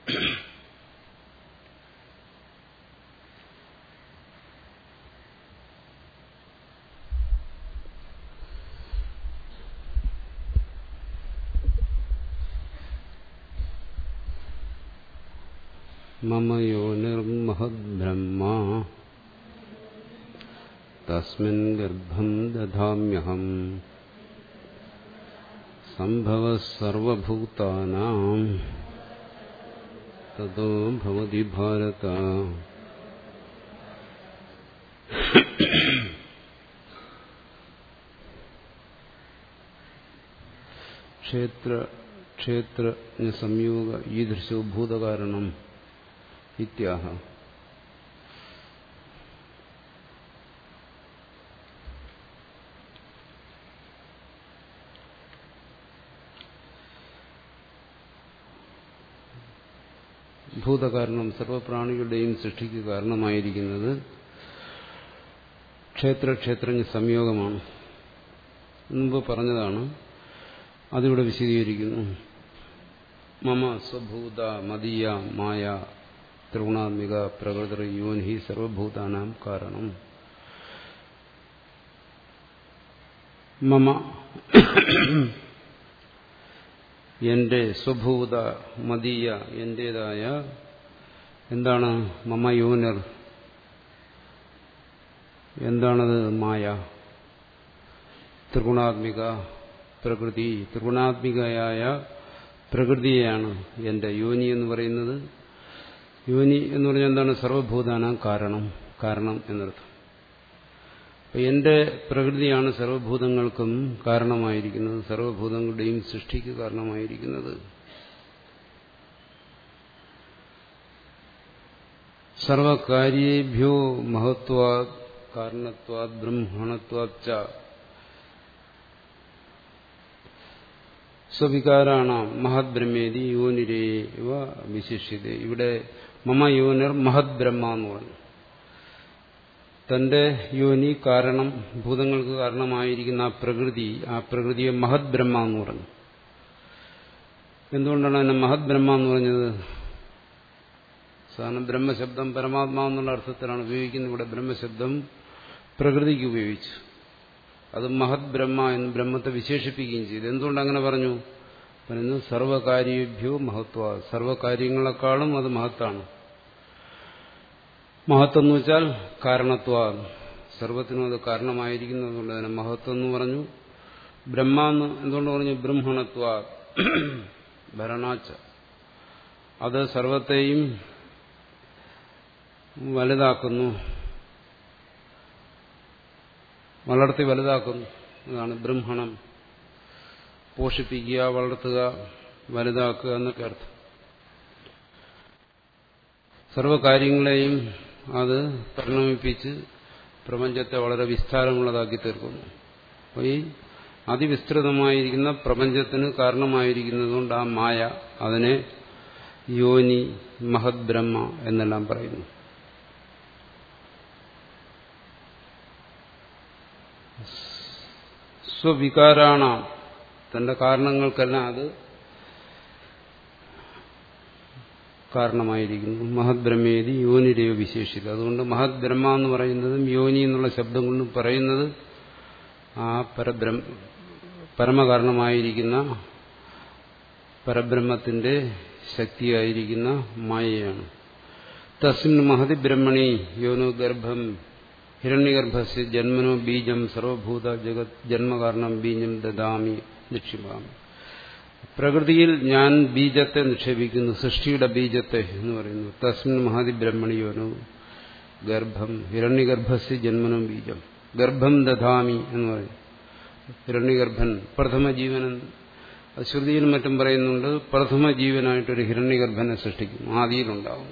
മമ യോനിർമഹദ്ബ്രഹ്മ തസ്മിൻ ഗർഭം ദധാമ്യഹം സംഭവ സർവഭൂതാനാം തതോ ഭവതി ഭാരത ക്ഷേത്ര ക്ഷേത്ര സംയോഗ ഈദൃശോ ഭൂതകാരണം ഇത്യാഹ ഭൂതകാരണം സർവപ്രാണികളുടെയും സൃഷ്ടിക്ക് കാരണമായിരിക്കുന്നത് ക്ഷേത്ര ക്ഷേത്രജ്ഞ സംയോഗമാണ് മുമ്പ് പറഞ്ഞതാണ് അതിവിടെ വിശദീകരിക്കുന്നു മമ സ്വഭൂത മദീയ മായ ത്രിഗുണാത്മിക പ്രകൃതി യോനി സർവഭൂതാനാം കാരണം മമ എന്റെ സ്വഭൂത മദീയ എന്റേതായ എന്താണ് മമ യോനർ എന്താണത് മായ ത്രിഗുണാത്മിക പ്രകൃതി ത്രിഗുണാത്മികയായ പ്രകൃതിയെയാണ് എന്റെ യോനി എന്ന് പറയുന്നത് യോനി എന്ന് പറഞ്ഞാൽ എന്താണ് സർവഭൂതാന കാരണം കാരണം എന്നർത്ഥം അപ്പൊ എന്റെ പ്രകൃതിയാണ് സർവഭൂതങ്ങൾക്കും കാരണമായിരിക്കുന്നത് സർവഭൂതങ്ങളുടെയും സൃഷ്ടിക്ക് കാരണമായിരിക്കുന്നത് സർവകാര്യേഭ്യോ മഹത്വാ കാരണത്വാത് ബ്രഹ്മണത്വാച്ച സ്വവികാരാണ് മഹത് ബ്രഹ്മേതി യോനിരേവ വിശിഷ്യത ഇവിടെ മമ യോനിർ മഹത് ബ്രഹ്മ എന്ന് പറഞ്ഞു തന്റെ യോനി കാരണം ഭൂതങ്ങൾക്ക് കാരണമായിരിക്കുന്ന ആ പ്രകൃതി ആ പ്രകൃതിയെ മഹത് ബ്രഹ്മ എന്ന് പറഞ്ഞു എന്തുകൊണ്ടാണ് അതിനെ മഹത് ബ്രഹ്മ എന്ന് പറഞ്ഞത് സാധാരണ ബ്രഹ്മശബ്ദം പരമാത്മാവെന്നുള്ള അർത്ഥത്തിലാണ് ഉപയോഗിക്കുന്നത് ഇവിടെ ബ്രഹ്മശബ്ദം പ്രകൃതിക്ക് ഉപയോഗിച്ചു അത് മഹത് ബ്രഹ്മ എന്ന് ബ്രഹ്മത്തെ വിശേഷിപ്പിക്കുകയും ചെയ്തു എന്തുകൊണ്ട് അങ്ങനെ പറഞ്ഞു പറയുന്നത് സർവകാര്യേഭ്യോ മഹത്വ സർവകാര്യങ്ങളെക്കാളും അത് മഹത്താണ് മഹത്വം എന്ന് വെച്ചാൽ കാരണത്വ സർവത്തിനും അത് കാരണമായിരിക്കുന്നതുകൊണ്ട് അതിനെ മഹത്വം എന്ന് പറഞ്ഞു ബ്രഹ്മ എന്ന് എന്തുകൊണ്ട് പറഞ്ഞു ബ്രഹ്മണത്വ ഭരണാച്ച അത് സർവത്തെയും വലുതാക്കുന്നു വളർത്തി വലുതാക്കുന്നു അതാണ് ബ്രഹ്മണം പോഷിപ്പിക്കുക വളർത്തുക വലുതാക്കുക എന്നൊക്കെ അർത്ഥം സർവകാര്യങ്ങളെയും അത് പരിണമിപ്പിച്ച് പ്രപഞ്ചത്തെ വളരെ വിസ്താരമുള്ളതാക്കി തീർക്കുന്നു അപ്പോൾ ഈ അതിവിസ്തൃതമായിരിക്കുന്ന പ്രപഞ്ചത്തിന് കാരണമായിരിക്കുന്നതുകൊണ്ട് ആ മായ അതിനെ യോനി മഹത് ബ്രഹ്മ എന്നെല്ലാം പറയുന്നു സ്വവികാരാണ തന്റെ കാരണങ്ങൾക്കെല്ലാം അത് കാരണമായിരിക്കുന്നു മഹത് ബ്രഹ്മേതി യോനിരയോ വിശേഷിത അതുകൊണ്ട് മഹത് ബ്രഹ്മ എന്ന് പറയുന്നതും യോനി എന്നുള്ള ശബ്ദം കൊണ്ടും പറയുന്നത് ആ പരബ്രഹ്മ പരമകാരണമായിരിക്കുന്ന പരബ്രഹ്മത്തിന്റെ ശക്തിയായിരിക്കുന്ന മായയാണ് തസ്മിൻ മഹതി ബ്രഹ്മണി യോനോ ഗർഭം ഹിരണ്യഗർഭസ് ജന്മനോ ബീജം സർവഭൂത ജഗത് ജന്മകാരണം ബീജം ദദാമി നിക്ഷിപാമി പ്രകൃതിയിൽ ഞാൻ ബീജത്തെ നിക്ഷേപിക്കുന്നു സൃഷ്ടിയുടെ ബീജത്തെ എന്ന് പറയുന്നു തസ്മിൻ മഹതി ബ്രഹ്മണിയോനോ ഗർഭം ഹിരണ്യഗർഭസ് ജന്മനോ ബീജം ഗർഭം ദധാമി എന്ന് പറയും ഹിരണ്യഗർഭൻ പ്രഥമ ജീവനൻ ശ്രുതിയിലും മറ്റും പറയുന്നുണ്ട് പ്രഥമ ജീവനായിട്ടൊരു ഹിരണ്യഗർഭനെ സൃഷ്ടിക്കും ആദിയിലുണ്ടാവും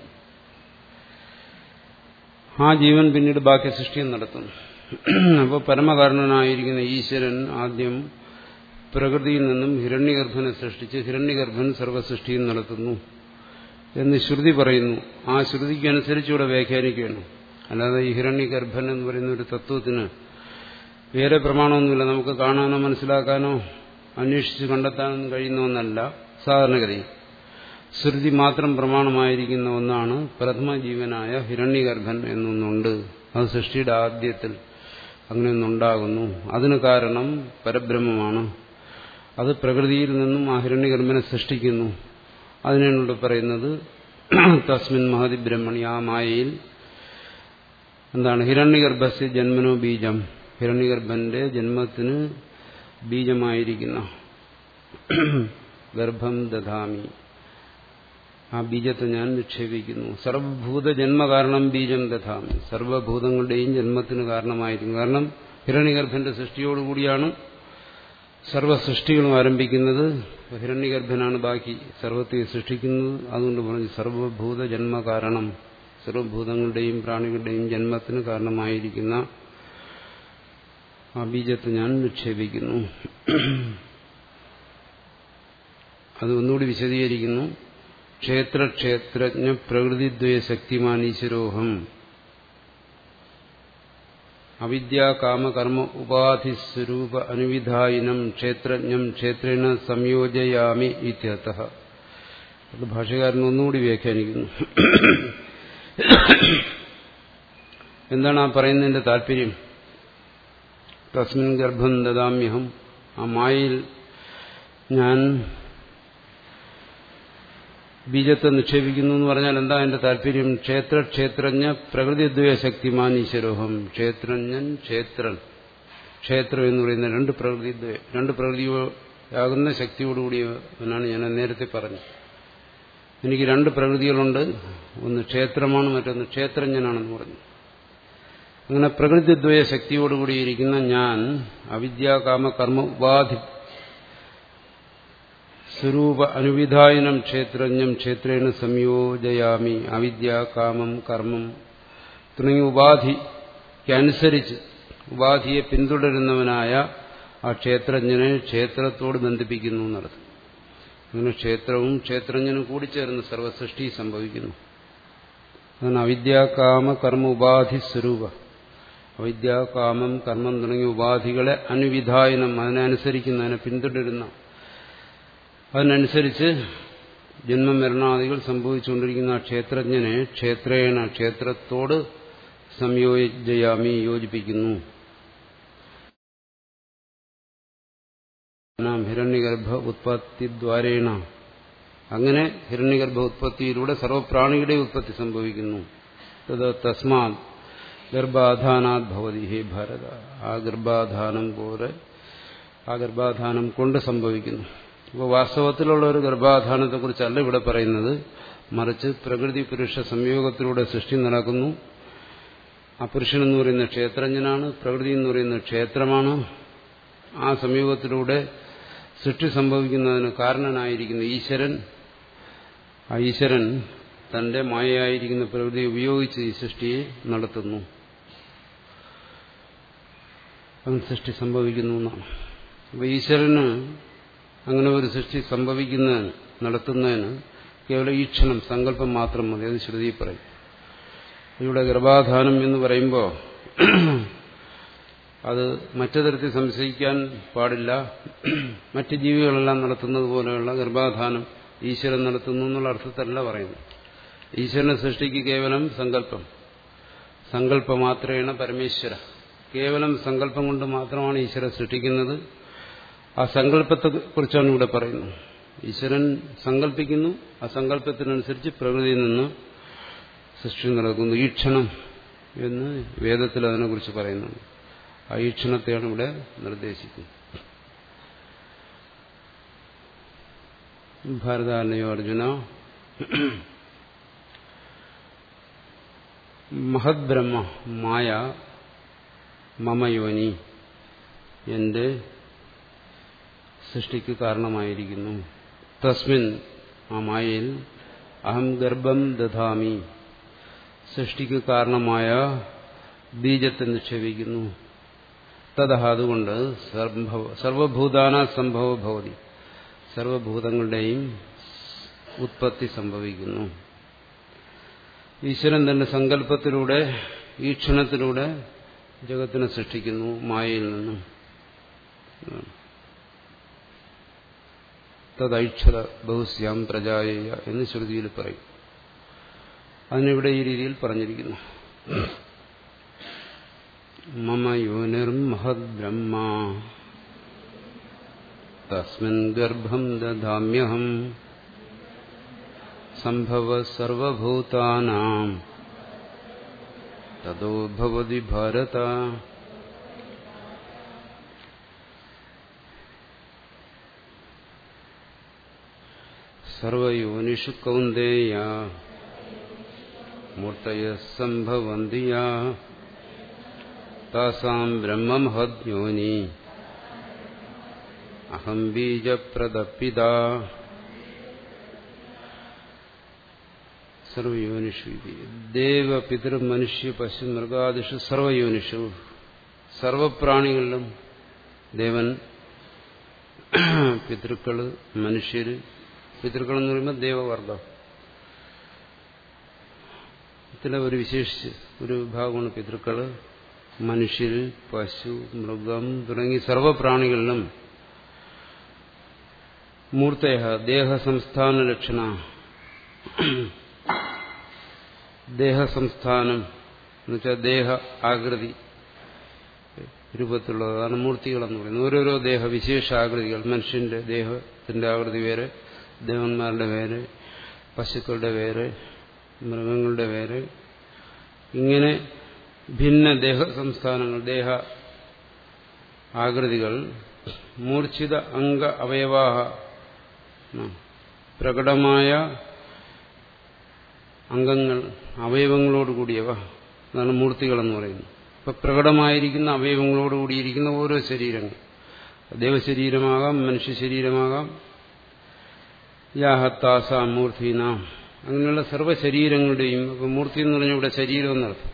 ആ ജീവൻ പിന്നീട് ബാക്കി സൃഷ്ടിയും നടത്തുന്നു അപ്പോൾ പരമകാരണനായിരിക്കുന്ന ഈശ്വരൻ ആദ്യം പ്രകൃതിയിൽ നിന്നും ഹിരണ്യഗർഭനെ സൃഷ്ടിച്ച് ഹിരണ്യഗർഭൻ സർവസൃഷ്ടിയും നടത്തുന്നു എന്ന് ശ്രുതി പറയുന്നു ആ ശ്രുതിക്ക് അനുസരിച്ച് ഇവിടെ വ്യാഖ്യാനിക്കുകയാണ് അല്ലാതെ ഈ ഹിരണ്യഗർഭൻ എന്ന് പറയുന്ന ഒരു തത്വത്തിന് വേറെ പ്രമാണമൊന്നുമില്ല നമുക്ക് കാണാനോ മനസ്സിലാക്കാനോ അന്വേഷിച്ച് കണ്ടെത്താനൊന്നും കഴിയുന്ന ഒന്നല്ല സാധാരണഗതി ശ്രുതി മാത്രം പ്രമാണമായിരിക്കുന്ന ഒന്നാണ് പ്രഥമ ജീവനായ ഹിരണ്യഗർഭൻ എന്നൊന്നുണ്ട് അത് സൃഷ്ടിയുടെ ആദ്യത്തിൽ അങ്ങനെ ഒന്നുണ്ടാകുന്നു അതിന് കാരണം പരബ്രഹ്മമാണ് അത് പ്രകൃതിയിൽ നിന്നും ആ ഹിരണ്യഗർഭനെ സൃഷ്ടിക്കുന്നു അതിനാണ് പറയുന്നത് തസ്മിൻ മഹതി ബ്രഹ്മണി ആ മായയിൽ എന്താണ് ഹിരണ്യഗർഭസ്യ ജന്മനോ ബീജം ഹിരണ്യഗർഭന്റെ ജന്മത്തിന് ബീജമായിരിക്കുന്ന ഗർഭം ദധാമി ആ ബീജത്തെ ഞാൻ നിക്ഷേപിക്കുന്നു സർവഭൂത ജന്മകാരണം ബീജം ദധാമി സർവഭൂതങ്ങളുടെയും ജന്മത്തിന് കാരണമായിരിക്കും കാരണം ഹിരണ്യഗർഭന്റെ സൃഷ്ടിയോടുകൂടിയാണ് സർവസൃഷ്ടികളും ആരംഭിക്കുന്നത് ഹിരണ്യഗർഭനാണ് ബാക്കി സർവത്തെ സൃഷ്ടിക്കുന്നത് അതുകൊണ്ട് പറഞ്ഞു സർവഭൂത ജന്മകാരണം സർവഭൂതങ്ങളുടെയും പ്രാണികളുടെയും ജന്മത്തിന് കാരണമായിരിക്കുന്ന ആ ബീജത്തെ ഞാൻ നിക്ഷേപിക്കുന്നു അത് ഒന്നുകൂടി വിശദീകരിക്കുന്നു ക്ഷേത്രക്ഷേത്രജ്ഞ പ്രകൃതിദ്വയ ശക്തിമാൻ ഈശ്വരോഹം അവിദ്യാകാമകർമ്മ ഉപാധിസ്വരൂപ അനുവിധായിനം ക്ഷേത്രജ്ഞം ക്ഷേത്രേണ സംയോജയാമി ഇത്യർത്ഥ അത് ഭാഷകാരൻ ഒന്നുകൂടി വ്യാഖ്യാനിക്കുന്നു എന്താണ് ആ പറയുന്നതിന്റെ താല്പര്യം തസ്മിൻ ഗർഭം ദദാമ്യഹം ആ മായയിൽ ഞാൻ ബീജത്തെ നിക്ഷേപിക്കുന്നു എന്ന് പറഞ്ഞാൽ എന്താ എന്റെ താല്പര്യം ക്ഷേത്ര ക്ഷേത്രജ്ഞ പ്രകൃതിദ്വയ ശക്തിമാൻ ഈശ്വരോഹം ക്ഷേത്രജ്ഞൻ ക്ഷേത്രൻ ക്ഷേത്രം എന്ന് പറയുന്ന രണ്ട് പ്രകൃതിദ്വയ രണ്ട് പ്രകൃതിയാകുന്ന ശക്തിയോടുകൂടിയവനാണ് ഞാൻ നേരത്തെ പറഞ്ഞത് എനിക്ക് രണ്ട് പ്രകൃതികളുണ്ട് ഒന്ന് ക്ഷേത്രമാണ് മറ്റൊന്ന് ക്ഷേത്രജ്ഞനാണെന്ന് പറഞ്ഞു അങ്ങനെ പ്രകൃതിദ്വയ ശക്തിയോടുകൂടിയിരിക്കുന്ന ഞാൻ അവിദ്യാകാമ കർമ്മ ഉപാധി സ്വരൂപ അനുവിധായനം ക്ഷേത്രജ്ഞം ക്ഷേത്രേണ സംയോജയാമി അവിദ്യ കാമം കർമ്മം തുടങ്ങിയ ഉപാധിക്കനുസരിച്ച് ഉപാധിയെ പിന്തുടരുന്നവനായ ആ ക്ഷേത്രജ്ഞനെ ക്ഷേത്രത്തോട് ബന്ധിപ്പിക്കുന്നു എന്നർത്ഥം അങ്ങനെ ക്ഷേത്രവും ക്ഷേത്രജ്ഞനും കൂടിച്ചേർന്ന് സർവസൃഷ്ടി സംഭവിക്കുന്നു അതാണ് അവിദ്യാകാമ കർമ്മ ഉപാധി സ്വരൂപ അവിദ്യ കാമം കർമ്മം തുടങ്ങിയ ഉപാധികളെ അനുവിധായനം അതിനനുസരിക്കുന്നതിനെ പിന്തുടരുന്ന അതിനനുസരിച്ച് ജന്മമരണാദികൾ സംഭവിച്ചുകൊണ്ടിരിക്കുന്ന ക്ഷേത്രജ്ഞനെ ക്ഷേത്രേണ ക്ഷേത്രത്തോട് സംയോജയാമി യോജിപ്പിക്കുന്നു ഹിരണ്യഗർഭ ഉത്പത്തിദ്വാരേണ അങ്ങനെ ഹിരണ്യഗർഭ ഉത്പത്തിയിലൂടെ സർവപ്രാണിയുടെ ഉത്പത്തി സംഭവിക്കുന്നു തസ്മാത് ഗർഭാധാനാത് ഭവതി ഹേ ഭാരത ആ ഗർഭാധാനം പോലെ ആ ഗർഭാധാനം കൊണ്ട് സംഭവിക്കുന്നു അപ്പോൾ വാസ്തവത്തിലുള്ള ഒരു ഗർഭാധാനത്തെക്കുറിച്ചല്ല ഇവിടെ പറയുന്നത് മറിച്ച് പ്രകൃതി പുരുഷ സംയോഗത്തിലൂടെ സൃഷ്ടി നടക്കുന്നു ആ പുരുഷൻ എന്ന് പറയുന്ന ക്ഷേത്രജ്ഞനാണ് പ്രകൃതി എന്ന് പറയുന്ന ക്ഷേത്രമാണ് ആ സംയോഗത്തിലൂടെ സൃഷ്ടി സംഭവിക്കുന്നതിന് കാരണനായിരിക്കുന്ന ഈശ്വരൻ ആ ഈശ്വരൻ തന്റെ മായയായിരിക്കുന്ന പ്രകൃതി ഉപയോഗിച്ച് ഈ സൃഷ്ടിയെ നടത്തുന്നു അവൻ സൃഷ്ടി സംഭവിക്കുന്നു എന്നാണ് അപ്പോൾ ഈശ്വരന് അങ്ങനെ ഒരു സൃഷ്ടി സംഭവിക്കുന്നതിന് നടത്തുന്നതിന് കേവലം ഈ ക്ഷണം സങ്കല്പം മാത്രം മതി അത് ശ്രുതി പറയും ഇവിടെ ഗർഭാധാനം എന്ന് പറയുമ്പോൾ അത് മറ്റു തരത്തിൽ സംശയിക്കാൻ പാടില്ല മറ്റ് ജീവികളെല്ലാം നടത്തുന്നത് പോലെയുള്ള ഗർഭാധാനം ഈശ്വരൻ നടത്തുന്നു എന്നുള്ള അർത്ഥത്തല്ല പറയുന്നത് ഈശ്വരനെ സൃഷ്ടിക്ക് കേവലം സങ്കല്പം സങ്കല്പം മാത്രേണ പരമേശ്വര കേവലം സങ്കല്പം കൊണ്ട് മാത്രമാണ് ഈശ്വരൻ സൃഷ്ടിക്കുന്നത് ആ സങ്കല്പത്തെ കുറിച്ചാണ് ഇവിടെ പറയുന്നത് ഈശ്വരൻ സങ്കല്പിക്കുന്നു ആ സങ്കല്പത്തിനനുസരിച്ച് പ്രകൃതിയിൽ നിന്ന് സൃഷ്ടി നടക്കുന്നു ഈക്ഷണം എന്ന് വേദത്തിൽ അതിനെക്കുറിച്ച് പറയുന്നുണ്ട് ആ ഈക്ഷണത്തെയാണ് ഇവിടെ നിർദ്ദേശിക്കുന്നത് ഭാരതാനയോ അർജുന മഹദ്ബ്രഹ്മ മായ മമയോനി എന്റെ സൃഷ്ടിക്ക് കാരണമായിരിക്കുന്നു തസ്മിൻ ആ മായയിൽ അഹം ഗർഭം ദധാമി സൃഷ്ടിക്ക് കാരണമായ ബീജത്തെ നിക്ഷേപിക്കുന്നു തഥ അതുകൊണ്ട് സർവഭൂതാന സംഭവ ഭവതി സർവഭൂതങ്ങളുടെയും ഉത്പത്തി സംഭവിക്കുന്നു ഈശ്വരൻ തന്റെ സങ്കല്പത്തിലൂടെ ഈ ക്ഷണത്തിലൂടെ ജഗത്തിനെ സൃഷ്ടിക്കുന്നു മായയിൽ നിന്നും തദൈക്ഷത ബഹുസ്യാം പ്രജായേയ എന്ന് ശ്രുതിയിൽ പറയും അതിനിവിടെ ഈ രീതിയിൽ പറഞ്ഞിരിക്കുന്നു മമ യോനിർമഹദ് ബ്രഹ്മ തസ്മിൻ ഗർഭം ദധാമ്യഹം സംഭവ സർവഭൂതാനാം തതോ ഭവതി ഭാരത സർവയോനിഷു കൗന്ദേയ മൂർത്തയ സംഭവന്തി താസാം ബ്രഹ്മമഹദ്യോനി അഹം ബീജപ്രദപിത സർവയോനിഷു ദേവ പിതൃ മനുഷ്യ പശു മൃഗാദിഷു സർവയോനിഷു സർവപ്രാണികളിലും ദേവൻ പിതൃക്കള് മനുഷ്യര് പിതൃക്കൾ എന്ന് പറയുമ്പോൾ ദേവവർഗം ഇതിലെ ഒരു വിശേഷിച്ച് ഒരു വിഭാഗമാണ് പിതൃക്കള് മനുഷ്യര് പശു മൃഗം തുടങ്ങി സർവപ്രാണികളിലും മൂർത്തയ ദേഹസംസ്ഥാന ലക്ഷണ ദേഹസംസ്ഥാനം എന്നുവെച്ചാൽ ദേഹ ആകൃതി രൂപത്തിലുള്ളതാണ് മൂർത്തികളെന്ന് പറയുന്നത് ഓരോരോ ദേഹ വിശേഷ ആകൃതികൾ മനുഷ്യന്റെ ദേഹത്തിന്റെ ആകൃതി വേറെ ദേവന്മാരുടെ പേര് പശുക്കളുടെ പേര് മൃഗങ്ങളുടെ പേര് ഇങ്ങനെ ഭിന്ന ദേഹ സംസ്ഥാനങ്ങൾ ദേഹ ആകൃതികൾ മൂർച്ഛിത അംഗ അവയവാഹ പ്രകടമായ അംഗങ്ങൾ അവയവങ്ങളോടുകൂടിയവ അതാണ് മൂർത്തികളെന്ന് പറയുന്നത് ഇപ്പൊ പ്രകടമായിരിക്കുന്ന അവയവങ്ങളോട് കൂടിയിരിക്കുന്ന ഓരോ ശരീരങ്ങൾ ദേവശരീരമാകാം മനുഷ്യ ശരീരമാകാം യാഹത്താസ മൂർത്തിനാം അങ്ങനെയുള്ള സർവ്വശരീരങ്ങളുടെയും ഇപ്പൊ മൂർത്തി എന്ന് പറഞ്ഞാൽ ഇവിടെ ശരീരം എന്നർത്ഥം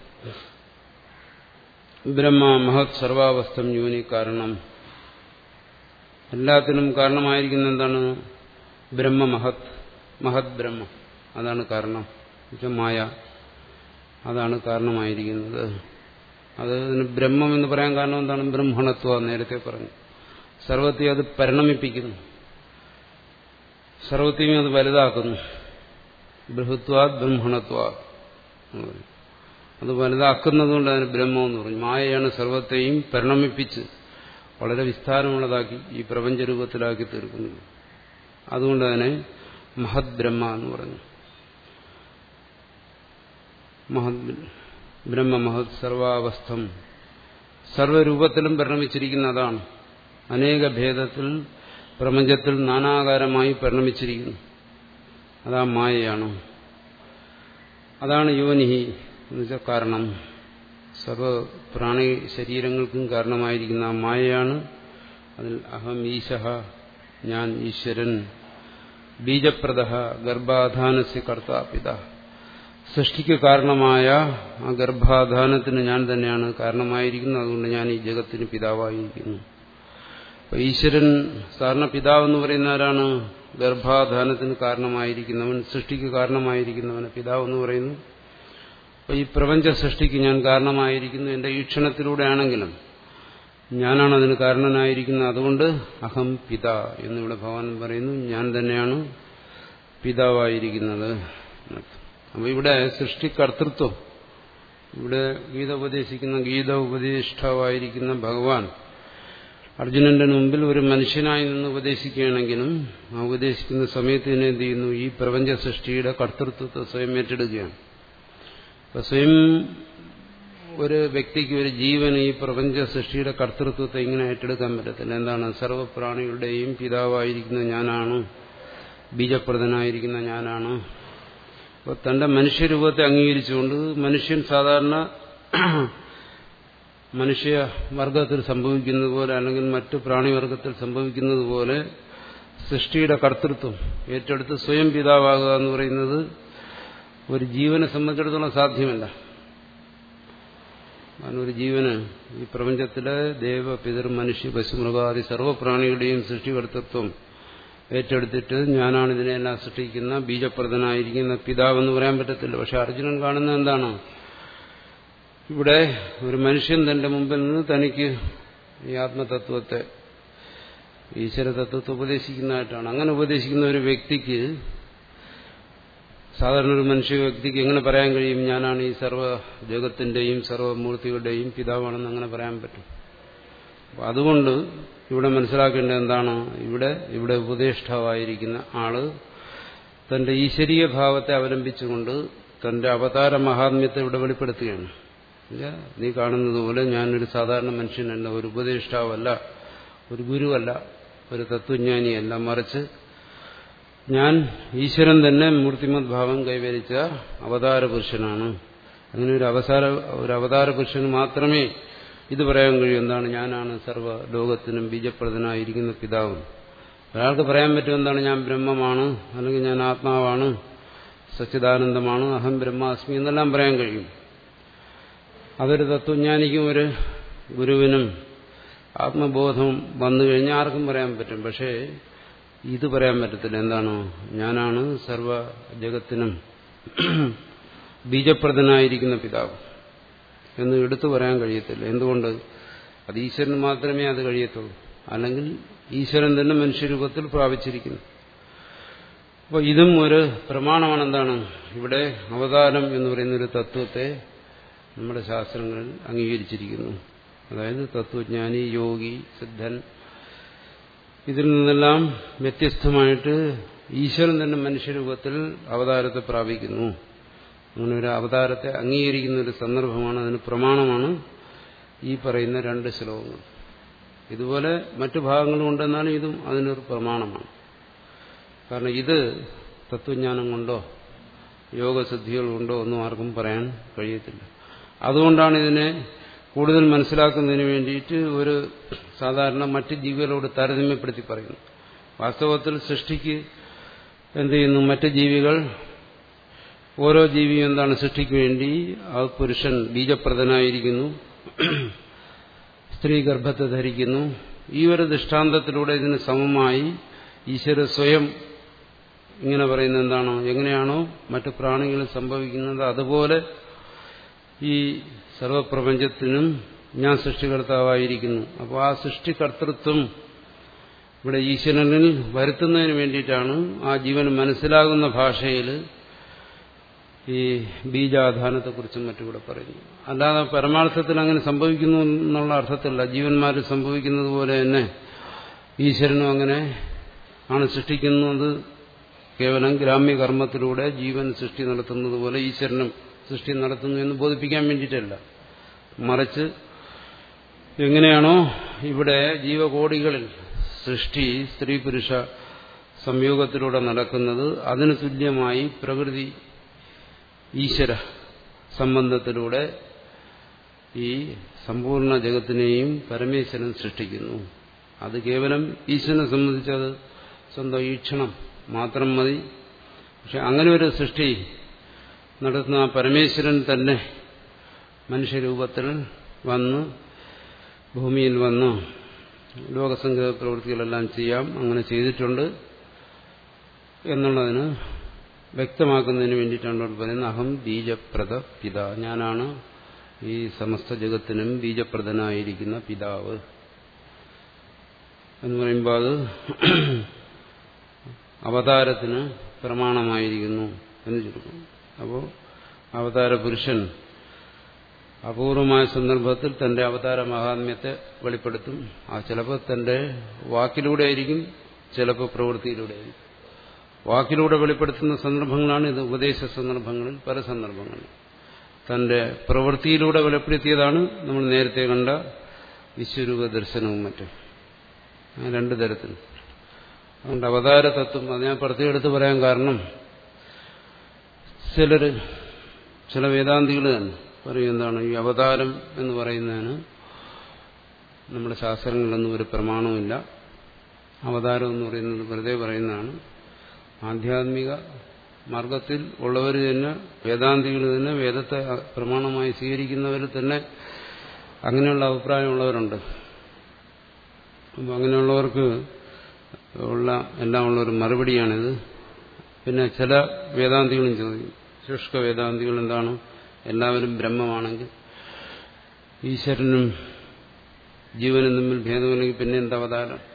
ബ്രഹ്മ മഹത് സർവാവസ്ഥം യോനി കാരണം എല്ലാത്തിനും കാരണമായിരിക്കുന്ന എന്താണ് ബ്രഹ്മ മഹത് മഹത് ബ്രഹ്മ അതാണ് കാരണം മായ അതാണ് കാരണമായിരിക്കുന്നത് അത് ബ്രഹ്മം എന്ന് പറയാൻ കാരണം എന്താണ് ബ്രഹ്മണത്വ നേരത്തെ പറഞ്ഞു സർവത്തെ അത് പരിണമിപ്പിക്കുന്നു സർവത്തെയും അത് വലുതാക്കുന്നു ബൃഹത്വാ ബ്രഹ്മണത്വ അത് വലുതാക്കുന്നതുകൊണ്ട് അതിന് ബ്രഹ്മം എന്ന് പറഞ്ഞു മായയാണ് സർവത്തെയും പരിണമിപ്പിച്ച് വളരെ വിസ്താരമുള്ളതാക്കി ഈ പ്രപഞ്ച രൂപത്തിലാക്കി തീർക്കുന്നത് അതുകൊണ്ട് അതിനെ മഹത് ബ്രഹ്മ എന്ന് പറഞ്ഞു മഹത് ബ്രഹ്മ മഹത് സർവാവസ്ഥം സർവരൂപത്തിലും പരിണമിച്ചിരിക്കുന്ന അതാണ് അനേക ഭേദത്തിൽ പ്രപഞ്ചത്തിൽ നാനാകാരമായി പരിണമിച്ചിരിക്കുന്നു അതാ മായയാണ് അതാണ് യോനിഹി എന്നുവെച്ചാൽ കാരണം സർവ പ്രാണി ശരീരങ്ങൾക്കും കാരണമായിരിക്കുന്ന ആ മായയാണ് അതിൽ അഹം ഈശഹ ഞാൻ ഈശ്വരൻ ബീജപ്രദ ഗർഭാധാനസ്യ കർത്താപിത സൃഷ്ടിക്ക് കാരണമായ ആ ഗർഭാധാനത്തിന് ഞാൻ തന്നെയാണ് കാരണമായിരിക്കുന്നത് അതുകൊണ്ട് ഞാൻ ഈ ജഗത്തിന് പിതാവായിരിക്കുന്നു അപ്പൊ ഈശ്വരൻ സാധാരണ പിതാവെന്ന് പറയുന്ന ആരാണ് ഗർഭാധാനത്തിന് കാരണമായിരിക്കുന്നവൻ സൃഷ്ടിക്ക് കാരണമായിരിക്കുന്നവന് പിതാവെന്ന് പറയുന്നു അപ്പൊ ഈ പ്രപഞ്ച സൃഷ്ടിക്ക് ഞാൻ കാരണമായിരിക്കുന്നു എന്റെ ഈക്ഷണത്തിലൂടെ ആണെങ്കിലും ഞാനാണ് അതിന് കാരണനായിരിക്കുന്നത് അതുകൊണ്ട് അഹം പിത എന്നിവിടെ ഭഗവാൻ പറയുന്നു ഞാൻ തന്നെയാണ് പിതാവായിരിക്കുന്നത് അപ്പൊ ഇവിടെ സൃഷ്ടികർത്തൃത്വം ഇവിടെ ഗീത ഉപദേശിക്കുന്ന ഗീത ഉപദേഷ്ടാവായിരിക്കുന്ന ഭഗവാൻ അർജുനന്റെ മുമ്പിൽ ഒരു മനുഷ്യനായി നിന്ന് ഉപദേശിക്കുകയാണെങ്കിലും ആ ഉപദേശിക്കുന്ന സമയത്ത് തന്നെ എന്ത് ചെയ്യുന്നു ഈ പ്രപഞ്ച സൃഷ്ടിയുടെ കർത്തൃത്വത്തെ സ്വയം ഏറ്റെടുക്കുകയാണ് അപ്പൊ സ്വയം ഒരു വ്യക്തിക്ക് ഒരു ജീവന് ഈ പ്രപഞ്ച സൃഷ്ടിയുടെ കർത്തൃത്വത്തെ ഇങ്ങനെ ഏറ്റെടുക്കാൻ പറ്റത്തില്ല എന്താണ് സർവപ്രാണികളുടെയും പിതാവായിരിക്കുന്ന ഞാനാണ് ബീജപ്രദനായിരിക്കുന്ന ഞാനാണ് അപ്പോൾ തന്റെ മനുഷ്യരൂപത്തെ അംഗീകരിച്ചുകൊണ്ട് മനുഷ്യൻ സാധാരണ മനുഷ്യ വർഗത്തിൽ സംഭവിക്കുന്നത് പോലെ അല്ലെങ്കിൽ മറ്റു പ്രാണിവർഗത്തിൽ സംഭവിക്കുന്നത് പോലെ സൃഷ്ടിയുടെ കർത്തൃത്വം ഏറ്റെടുത്ത് സ്വയം പിതാവാകുക എന്ന് പറയുന്നത് ഒരു ജീവനെ സംബന്ധിച്ചിടത്തോളം സാധ്യമല്ല കാരണം ഒരു ജീവന് ഈ പ്രപഞ്ചത്തിലെ ദേവ പിതൃ മനുഷ്യ പശുമൃഗാദി സർവ്വപ്രാണികളുടെയും സൃഷ്ടികർത്തൃത്വം ഏറ്റെടുത്തിട്ട് ഞാനാണ് ഇതിനെല്ലാം സൃഷ്ടിക്കുന്ന ബീജപ്രദനായിരിക്കുന്ന പിതാവെന്ന് പറയാൻ പറ്റത്തില്ല പക്ഷെ അർജുനൻ കാണുന്നത് എന്താണ് ഇവിടെ ഒരു മനുഷ്യൻ തന്റെ മുമ്പിൽ നിന്ന് തനിക്ക് ഈ ആത്മതത്വത്തെ ഈശ്വര തത്വത്തെ ഉപദേശിക്കുന്നതായിട്ടാണ് അങ്ങനെ ഉപദേശിക്കുന്ന ഒരു വ്യക്തിക്ക് സാധാരണ ഒരു മനുഷ്യ വ്യക്തിക്ക് എങ്ങനെ പറയാൻ കഴിയും ഞാനാണ് ഈ സർവ്വ ജഗത്തിന്റെയും സർവ്വമൂർത്തികളുടെയും പിതാവാണെന്ന് അങ്ങനെ പറയാൻ പറ്റും അപ്പൊ അതുകൊണ്ട് ഇവിടെ മനസ്സിലാക്കേണ്ടത് എന്താണ് ഇവിടെ ഇവിടെ ഉപദേഷ്ടാവായിരിക്കുന്ന ആള് തന്റെ ഈശ്വരീയ ഭാവത്തെ അവലംബിച്ചുകൊണ്ട് തന്റെ അവതാര മഹാത്മ്യത്തെ ഇവിടെ വെളിപ്പെടുത്തുകയാണ് നീ കാണുന്നത് പോലെ ഞാനൊരു സാധാരണ മനുഷ്യനല്ല ഒരു ഉപദേഷ്ടാവല്ല ഒരു ഗുരുവല്ല ഒരു തത്വജ്ഞാനിയല്ല മറിച്ച് ഞാൻ ഈശ്വരൻ തന്നെ മൂർത്തിമത് ഭാവം കൈവരിച്ച അവതാര പുരുഷനാണ് അങ്ങനെ ഒരു അവസാര ഒരു അവതാര പുരുഷന് മാത്രമേ ഇത് പറയാൻ കഴിയും എന്താണ് ഞാനാണ് സർവ്വ ലോകത്തിനും ബീജപ്രദനായിരിക്കുന്ന പിതാവ് ഒരാൾക്ക് പറയാൻ പറ്റും എന്താണ് ഞാൻ ബ്രഹ്മമാണ് അല്ലെങ്കിൽ ഞാൻ ആത്മാവാണ് സച്ചിദാനന്ദമാണ് അഹം ബ്രഹ്മാസ്മി എന്നെല്ലാം പറയാൻ കഴിയും അതൊരു തത്വജ്ഞാനിക്കും ഒരു ഗുരുവിനും ആത്മബോധം വന്നു കഴിഞ്ഞാൽ ആർക്കും പറയാൻ പറ്റും പക്ഷേ ഇത് പറയാൻ പറ്റത്തില്ല എന്താണ് ഞാനാണ് സർവ ജഗത്തിനും ബീജപ്രദനായിരിക്കുന്ന പിതാവ് എന്ന് എടുത്തു പറയാൻ കഴിയത്തില്ല എന്തുകൊണ്ട് അത് ഈശ്വരന് മാത്രമേ അത് കഴിയത്തുള്ളൂ അല്ലെങ്കിൽ ഈശ്വരൻ തന്നെ മനുഷ്യരൂപത്തിൽ പ്രാപിച്ചിരിക്കുന്നു അപ്പോൾ ഇതും ഒരു പ്രമാണമാണ് എന്താണ് ഇവിടെ അവതാരം എന്ന് പറയുന്ന ഒരു തത്വത്തെ നമ്മുടെ ശാസ്ത്രങ്ങളിൽ അംഗീകരിച്ചിരിക്കുന്നു അതായത് തത്വജ്ഞാനി യോഗി സിദ്ധൻ ഇതിൽ നിന്നെല്ലാം വ്യത്യസ്തമായിട്ട് ഈശ്വരൻ തന്നെ മനുഷ്യരൂപത്തിൽ അവതാരത്തെ പ്രാപിക്കുന്നു അങ്ങനെ ഒരു അവതാരത്തെ അംഗീകരിക്കുന്ന ഒരു സന്ദർഭമാണ് അതിന് പ്രമാണമാണ് ഈ പറയുന്ന രണ്ട് ശ്ലോകങ്ങൾ ഇതുപോലെ മറ്റു ഭാഗങ്ങളും ഉണ്ടെന്നാലും ഇതും അതിനൊരു പ്രമാണമാണ് കാരണം ഇത് തത്വജ്ഞാനം കൊണ്ടോ യോഗസിദ്ധികൾ കൊണ്ടോ ഒന്നും ആർക്കും പറയാൻ കഴിയത്തില്ല അതുകൊണ്ടാണ് ഇതിനെ കൂടുതൽ മനസ്സിലാക്കുന്നതിന് വേണ്ടിയിട്ട് ഒരു സാധാരണ മറ്റ് ജീവികളോട് താരതമ്യപ്പെടുത്തി പറയുന്നു വാസ്തവത്തിൽ സൃഷ്ടിക്ക് എന്ത് ചെയ്യുന്നു മറ്റ് ജീവികൾ ഓരോ ജീവിയും എന്താണ് സൃഷ്ടിക്ക് വേണ്ടി ആ പുരുഷൻ ബീജപ്രദനായിരിക്കുന്നു സ്ത്രീ ഗർഭത്തെ ധരിക്കുന്നു ഈ ഒരു ദൃഷ്ടാന്തത്തിലൂടെ ഇതിന് സമമായി ഈശ്വര സ്വയം ഇങ്ങനെ പറയുന്നത് എന്താണോ എങ്ങനെയാണോ മറ്റു പ്രാണികളിൽ സംഭവിക്കുന്നത് അതുപോലെ ഈ സർവപ്രപഞ്ചത്തിനും ഞാൻ സൃഷ്ടികർത്താവായിരിക്കുന്നു അപ്പോൾ ആ സൃഷ്ടികർത്തൃത്വം ഇവിടെ ഈശ്വരനിൽ വരുത്തുന്നതിന് വേണ്ടിയിട്ടാണ് ആ ജീവന് മനസ്സിലാകുന്ന ഭാഷയിൽ ഈ ബീജാധാനത്തെക്കുറിച്ചും മറ്റുകൂടെ പറയുന്നു അല്ലാതെ പരമാർത്ഥത്തിൽ അങ്ങനെ സംഭവിക്കുന്നു എന്നുള്ള അർത്ഥത്തില്ല ജീവന്മാർ സംഭവിക്കുന്നത് പോലെ തന്നെ ഈശ്വരനും അങ്ങനെ ആണ് സൃഷ്ടിക്കുന്നത് കേവലം ഗ്രാമ്യകർമ്മത്തിലൂടെ ജീവൻ സൃഷ്ടി നടത്തുന്നത് പോലെ ഈശ്വരനും സൃഷ്ടി നടത്തുന്നു എന്ന് ബോധിപ്പിക്കാൻ വേണ്ടിയിട്ടല്ല മറിച്ച് എങ്ങനെയാണോ ഇവിടെ ജീവകോടികളിൽ സൃഷ്ടി സ്ത്രീ പുരുഷ സംയോഗത്തിലൂടെ നടക്കുന്നത് അതിന് തുല്യമായി പ്രകൃതി ഈശ്വര സംബന്ധത്തിലൂടെ ഈ സമ്പൂർണ്ണ ജഗത്തിനെയും പരമേശ്വരൻ സൃഷ്ടിക്കുന്നു അത് കേവലം ഈശ്വരനെ സംബന്ധിച്ചത് സ്വന്തം ഈക്ഷണം മാത്രം മതി പക്ഷെ അങ്ങനെ ഒരു സൃഷ്ടി നടത്തുന്ന ആ പരമേശ്വരൻ തന്നെ മനുഷ്യരൂപത്തിൽ വന്ന് ഭൂമിയിൽ വന്ന് ലോകസംഘ പ്രവൃത്തികളെല്ലാം ചെയ്യാം അങ്ങനെ ചെയ്തിട്ടുണ്ട് എന്നുള്ളതിന് വ്യക്തമാക്കുന്നതിന് വേണ്ടിയിട്ടാണ് ഇവിടെ പറയുന്നത് അഹം ബീജപ്രദ പിത ഞാനാണ് ഈ സമസ്ത ജഗത്തിനും ബീജപ്രദനായിരിക്കുന്ന പിതാവ് എന്ന് പറയുമ്പോൾ അത് അവതാരത്തിന് പ്രമാണമായിരിക്കുന്നു എന്ന് ചുരുക്കും അപ്പോൾ അവതാര പുരുഷൻ അപൂർവമായ സന്ദർഭത്തിൽ തന്റെ അവതാര മഹാത്മ്യത്തെ വെളിപ്പെടുത്തും ആ ചിലപ്പോൾ തന്റെ വാക്കിലൂടെ ആയിരിക്കും ചിലപ്പോൾ പ്രവൃത്തിയിലൂടെ ആയിരിക്കും വാക്കിലൂടെ വെളിപ്പെടുത്തുന്ന സന്ദർഭങ്ങളാണ് ഇത് ഉപദേശ സന്ദർഭങ്ങളിൽ പല സന്ദർഭങ്ങളിൽ തന്റെ പ്രവൃത്തിയിലൂടെ വെളിപ്പെടുത്തിയതാണ് നമ്മൾ നേരത്തെ കണ്ട വിശ്വരൂപ ദർശനവും മറ്റും രണ്ട് തരത്തിൽ അതുകൊണ്ട് അവതാര തത്വം അത് ഞാൻ പ്രത്യേകെടുത്ത് പറയാൻ കാരണം ചിലര് ചില വേദാന്തികൾ തന്നെ പറയും എന്താണ് ഈ അവതാരം എന്ന് പറയുന്നതിന് നമ്മുടെ ശാസ്ത്രങ്ങളിലൊന്നും ഒരു പ്രമാണമില്ല അവതാരം എന്ന് പറയുന്നത് വെറുതെ പറയുന്നതാണ് ആധ്യാത്മിക മാർഗത്തിൽ ഉള്ളവർ തന്നെ വേദാന്തികൾ തന്നെ വേദത്തെ പ്രമാണമായി സ്വീകരിക്കുന്നവർ തന്നെ അങ്ങനെയുള്ള അഭിപ്രായമുള്ളവരുണ്ട് അപ്പം അങ്ങനെയുള്ളവർക്ക് ഉള്ള എല്ലാം ഉള്ള ഒരു മറുപടിയാണിത് പിന്നെ ചില വേദാന്തികളും ചോദിക്കും ശുഷ്ക വേദാന്തികൾ എന്താണ് എല്ലാവരും ബ്രഹ്മമാണെങ്കിൽ ഈശ്വരനും ജീവനും തമ്മിൽ ഭേദമില്ലെങ്കിൽ പിന്നെ എന്താ അവതാരം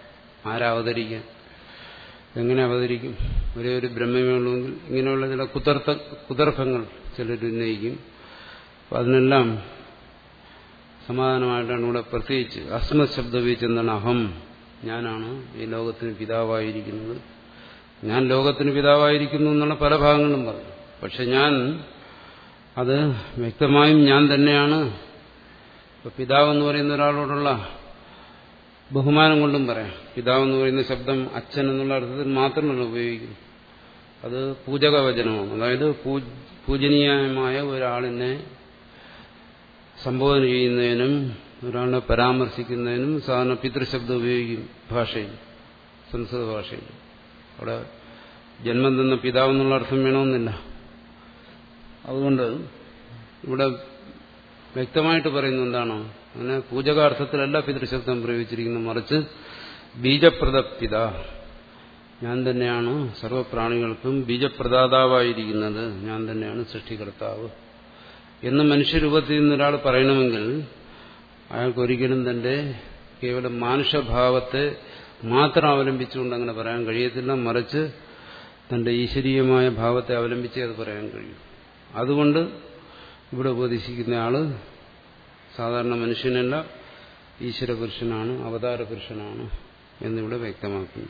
ആരാവതരിക്കാൻ എങ്ങനെ അവതരിക്കും ഒരേ ഒരു ബ്രഹ്മമേ ഉള്ളുവെങ്കിൽ ഇങ്ങനെയുള്ള ചില കുതർത്ത കുതർക്കങ്ങൾ ചിലർ ഉന്നയിക്കും അപ്പം അതിനെല്ലാം സമാധാനമായിട്ടാണ് ഇവിടെ പ്രത്യേകിച്ച് അസ്മത് ശബ്ദം ഉപയോഗിച്ചെന്താണ് അഹം ഞാനാണ് ഈ ലോകത്തിന് പിതാവായിരിക്കുന്നത് ഞാൻ ലോകത്തിന് പിതാവായിരിക്കുന്നു എന്നുള്ള പല ഭാഗങ്ങളും പറഞ്ഞു പക്ഷെ ഞാൻ അത് വ്യക്തമായും ഞാൻ തന്നെയാണ് ഇപ്പൊ പിതാവെന്ന് പറയുന്ന ഒരാളോടുള്ള ബഹുമാനം കൊണ്ടും പറയാം പിതാവെന്ന് പറയുന്ന ശബ്ദം അച്ഛൻ എന്നുള്ള അർത്ഥത്തിൽ മാത്രമല്ല ഉപയോഗിക്കുന്നത് അത് പൂജകവചനമാണ് അതായത് പൂജനീയമായ ഒരാളിനെ സംബോധന ചെയ്യുന്നതിനും ഒരാളെ പരാമർശിക്കുന്നതിനും സാധാരണ പിതൃശബ്ദം ഉപയോഗിക്കും ഭാഷയിൽ സംസ്കൃത ഭാഷയിൽ അവിടെ ജന്മം തന്ന പിതാവെന്നുള്ള അർത്ഥം വേണമെന്നില്ല അതുകൊണ്ട് ഇവിടെ വ്യക്തമായിട്ട് പറയുന്ന എന്താണോ അങ്ങനെ പൂജകാർത്ഥത്തിലല്ല പിതൃശബ്ദം പ്രയോഗിച്ചിരിക്കുന്നത് മറിച്ച് ബീജപ്രദ പിത ഞാൻ തന്നെയാണ് സർവപ്രാണികൾക്കും ബീജപ്രദാതാവായിരിക്കുന്നത് ഞാൻ തന്നെയാണ് സൃഷ്ടികർത്താവ് എന്ന് മനുഷ്യരൂപത്തിൽ നിന്ന് ഒരാൾ പറയണമെങ്കിൽ അയാൾക്ക് ഒരിക്കലും തന്റെ കേവലം മാനുഷഭാവത്തെ മാത്രം അവലംബിച്ചുകൊണ്ട് അങ്ങനെ പറയാൻ കഴിയത്തില്ല മറിച്ച് തന്റെ ഈശ്വരീയമായ ഭാവത്തെ അവലംബിച്ചേ അത് പറയാൻ കഴിയും അതുകൊണ്ട് ഇവിടെ ഉപദേശിക്കുന്ന ആള് സാധാരണ മനുഷ്യനല്ല ഈശ്വര പുരുഷനാണ് അവതാര പുരുഷനാണ് എന്നിവിടെ വ്യക്തമാക്കുന്നു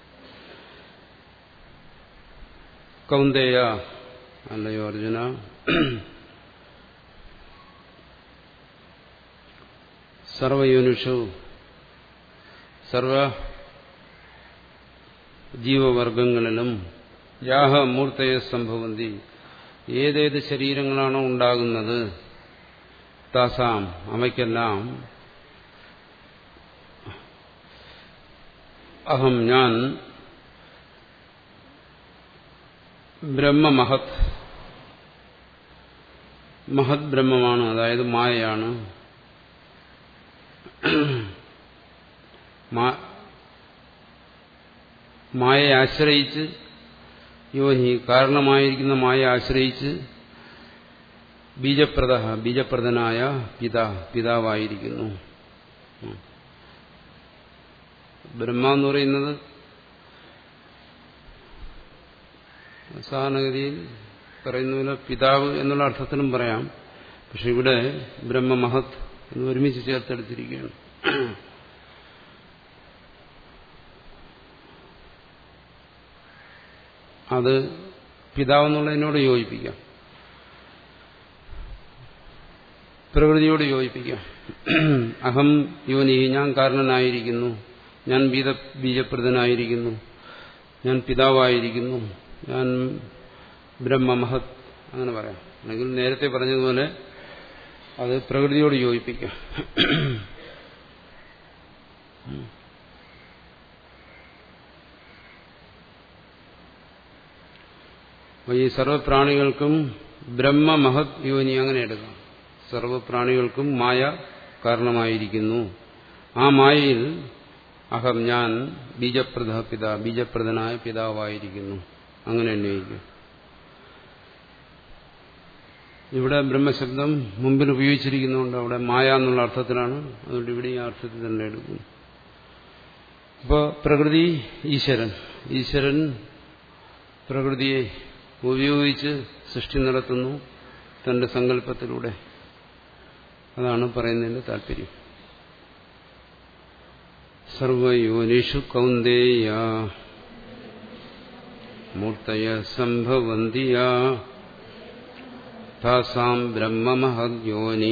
കൗന്ദേയ അല്ലയോ അർജുന സർവയോനുഷു സർവ ജീവവർഗങ്ങളിലും യാഹ മൂർത്തയ സംഭവന്തി ഏതേത് ശരീരങ്ങളാണോ ഉണ്ടാകുന്നത് താസാം അവയ്ക്കെല്ലാം അഹം ഞാൻ ബ്രഹ്മമഹത് മഹത് ബ്രഹ്മമാണ് അതായത് മായയാണ് മായയെ ആശ്രയിച്ച് യോനി കാരണമായിരിക്കുന്ന മായയെ ആശ്രയിച്ച് ബീജപ്രദ ബീജപ്രദനായ പിതാ പിതാവായിരിക്കുന്നു ബ്രഹ്മ എന്ന് പറയുന്നത് സാധാരണഗതിയിൽ പറയുന്ന പോലെ പിതാവ് എന്നുള്ള അർത്ഥത്തിലും പറയാം പക്ഷെ ഇവിടെ ബ്രഹ്മമഹത് എന്ന് ഒരുമിച്ച് ചേർത്തെടുത്തിരിക്കുകയാണ് അത് പിതാവെന്നുള്ളതിനോട് യോജിപ്പിക്കാം പ്രകൃതിയോട് യോജിപ്പിക്കാം അഹം യോനി ഞാൻ കാരണനായിരിക്കുന്നു ഞാൻ ബീജ ബീജപ്രദനായിരിക്കുന്നു ഞാൻ പിതാവായിരിക്കുന്നു ഞാൻ ബ്രഹ്മമഹത് അങ്ങനെ പറയാം അല്ലെങ്കിൽ നേരത്തെ പറഞ്ഞതുപോലെ അത് പ്രകൃതിയോട് യോജിപ്പിക്കാം ഈ സർവപ്രാണികൾക്കും ബ്രഹ്മമഹത് യോനി അങ്ങനെ എടുക്കാം സർവപ്രാണികൾക്കും മായ കാരണമായിരിക്കുന്നു ആ മായയിൽ അഹം ഞാൻ ബീജപ്രദ പിത ബീജപ്രദനായ പിതാവായിരിക്കുന്നു അങ്ങനെ അന്വയിക്കും ഇവിടെ ബ്രഹ്മശബ്ദം മുമ്പിൽ ഉപയോഗിച്ചിരിക്കുന്നതുകൊണ്ട് അവിടെ മായ എന്നുള്ള അർത്ഥത്തിലാണ് അതുകൊണ്ട് ഇവിടെ ഈ അർത്ഥത്തിൽ തന്നെ എടുക്കുന്നു ഇപ്പോൾ പ്രകൃതി ഈശ്വരൻ ഈശ്വരൻ പ്രകൃതിയെ ഉപയോഗിച്ച് സൃഷ്ടി നടത്തുന്നു തന്റെ സങ്കല്പത്തിലൂടെ അതാണ് പറയുന്നതിന്റെ താല്പര്യം സർവയോനിഷു കൗന്ദേയ മൂർത്തയ സംഭവന്തിയ താസാം ബ്രഹ്മമഹദ്യോനി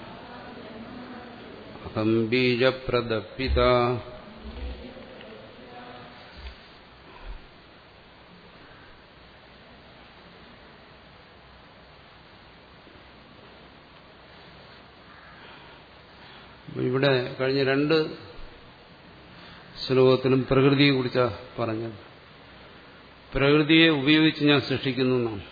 അഹം ബീജപ്രദപിത ഇവിടെ കഴിഞ്ഞ രണ്ട് ശ്ലോകത്തിലും പ്രകൃതിയെ കുറിച്ചാണ് പറഞ്ഞത് പ്രകൃതിയെ ഉപയോഗിച്ച് ഞാൻ സൃഷ്ടിക്കുന്നു എന്നാണ്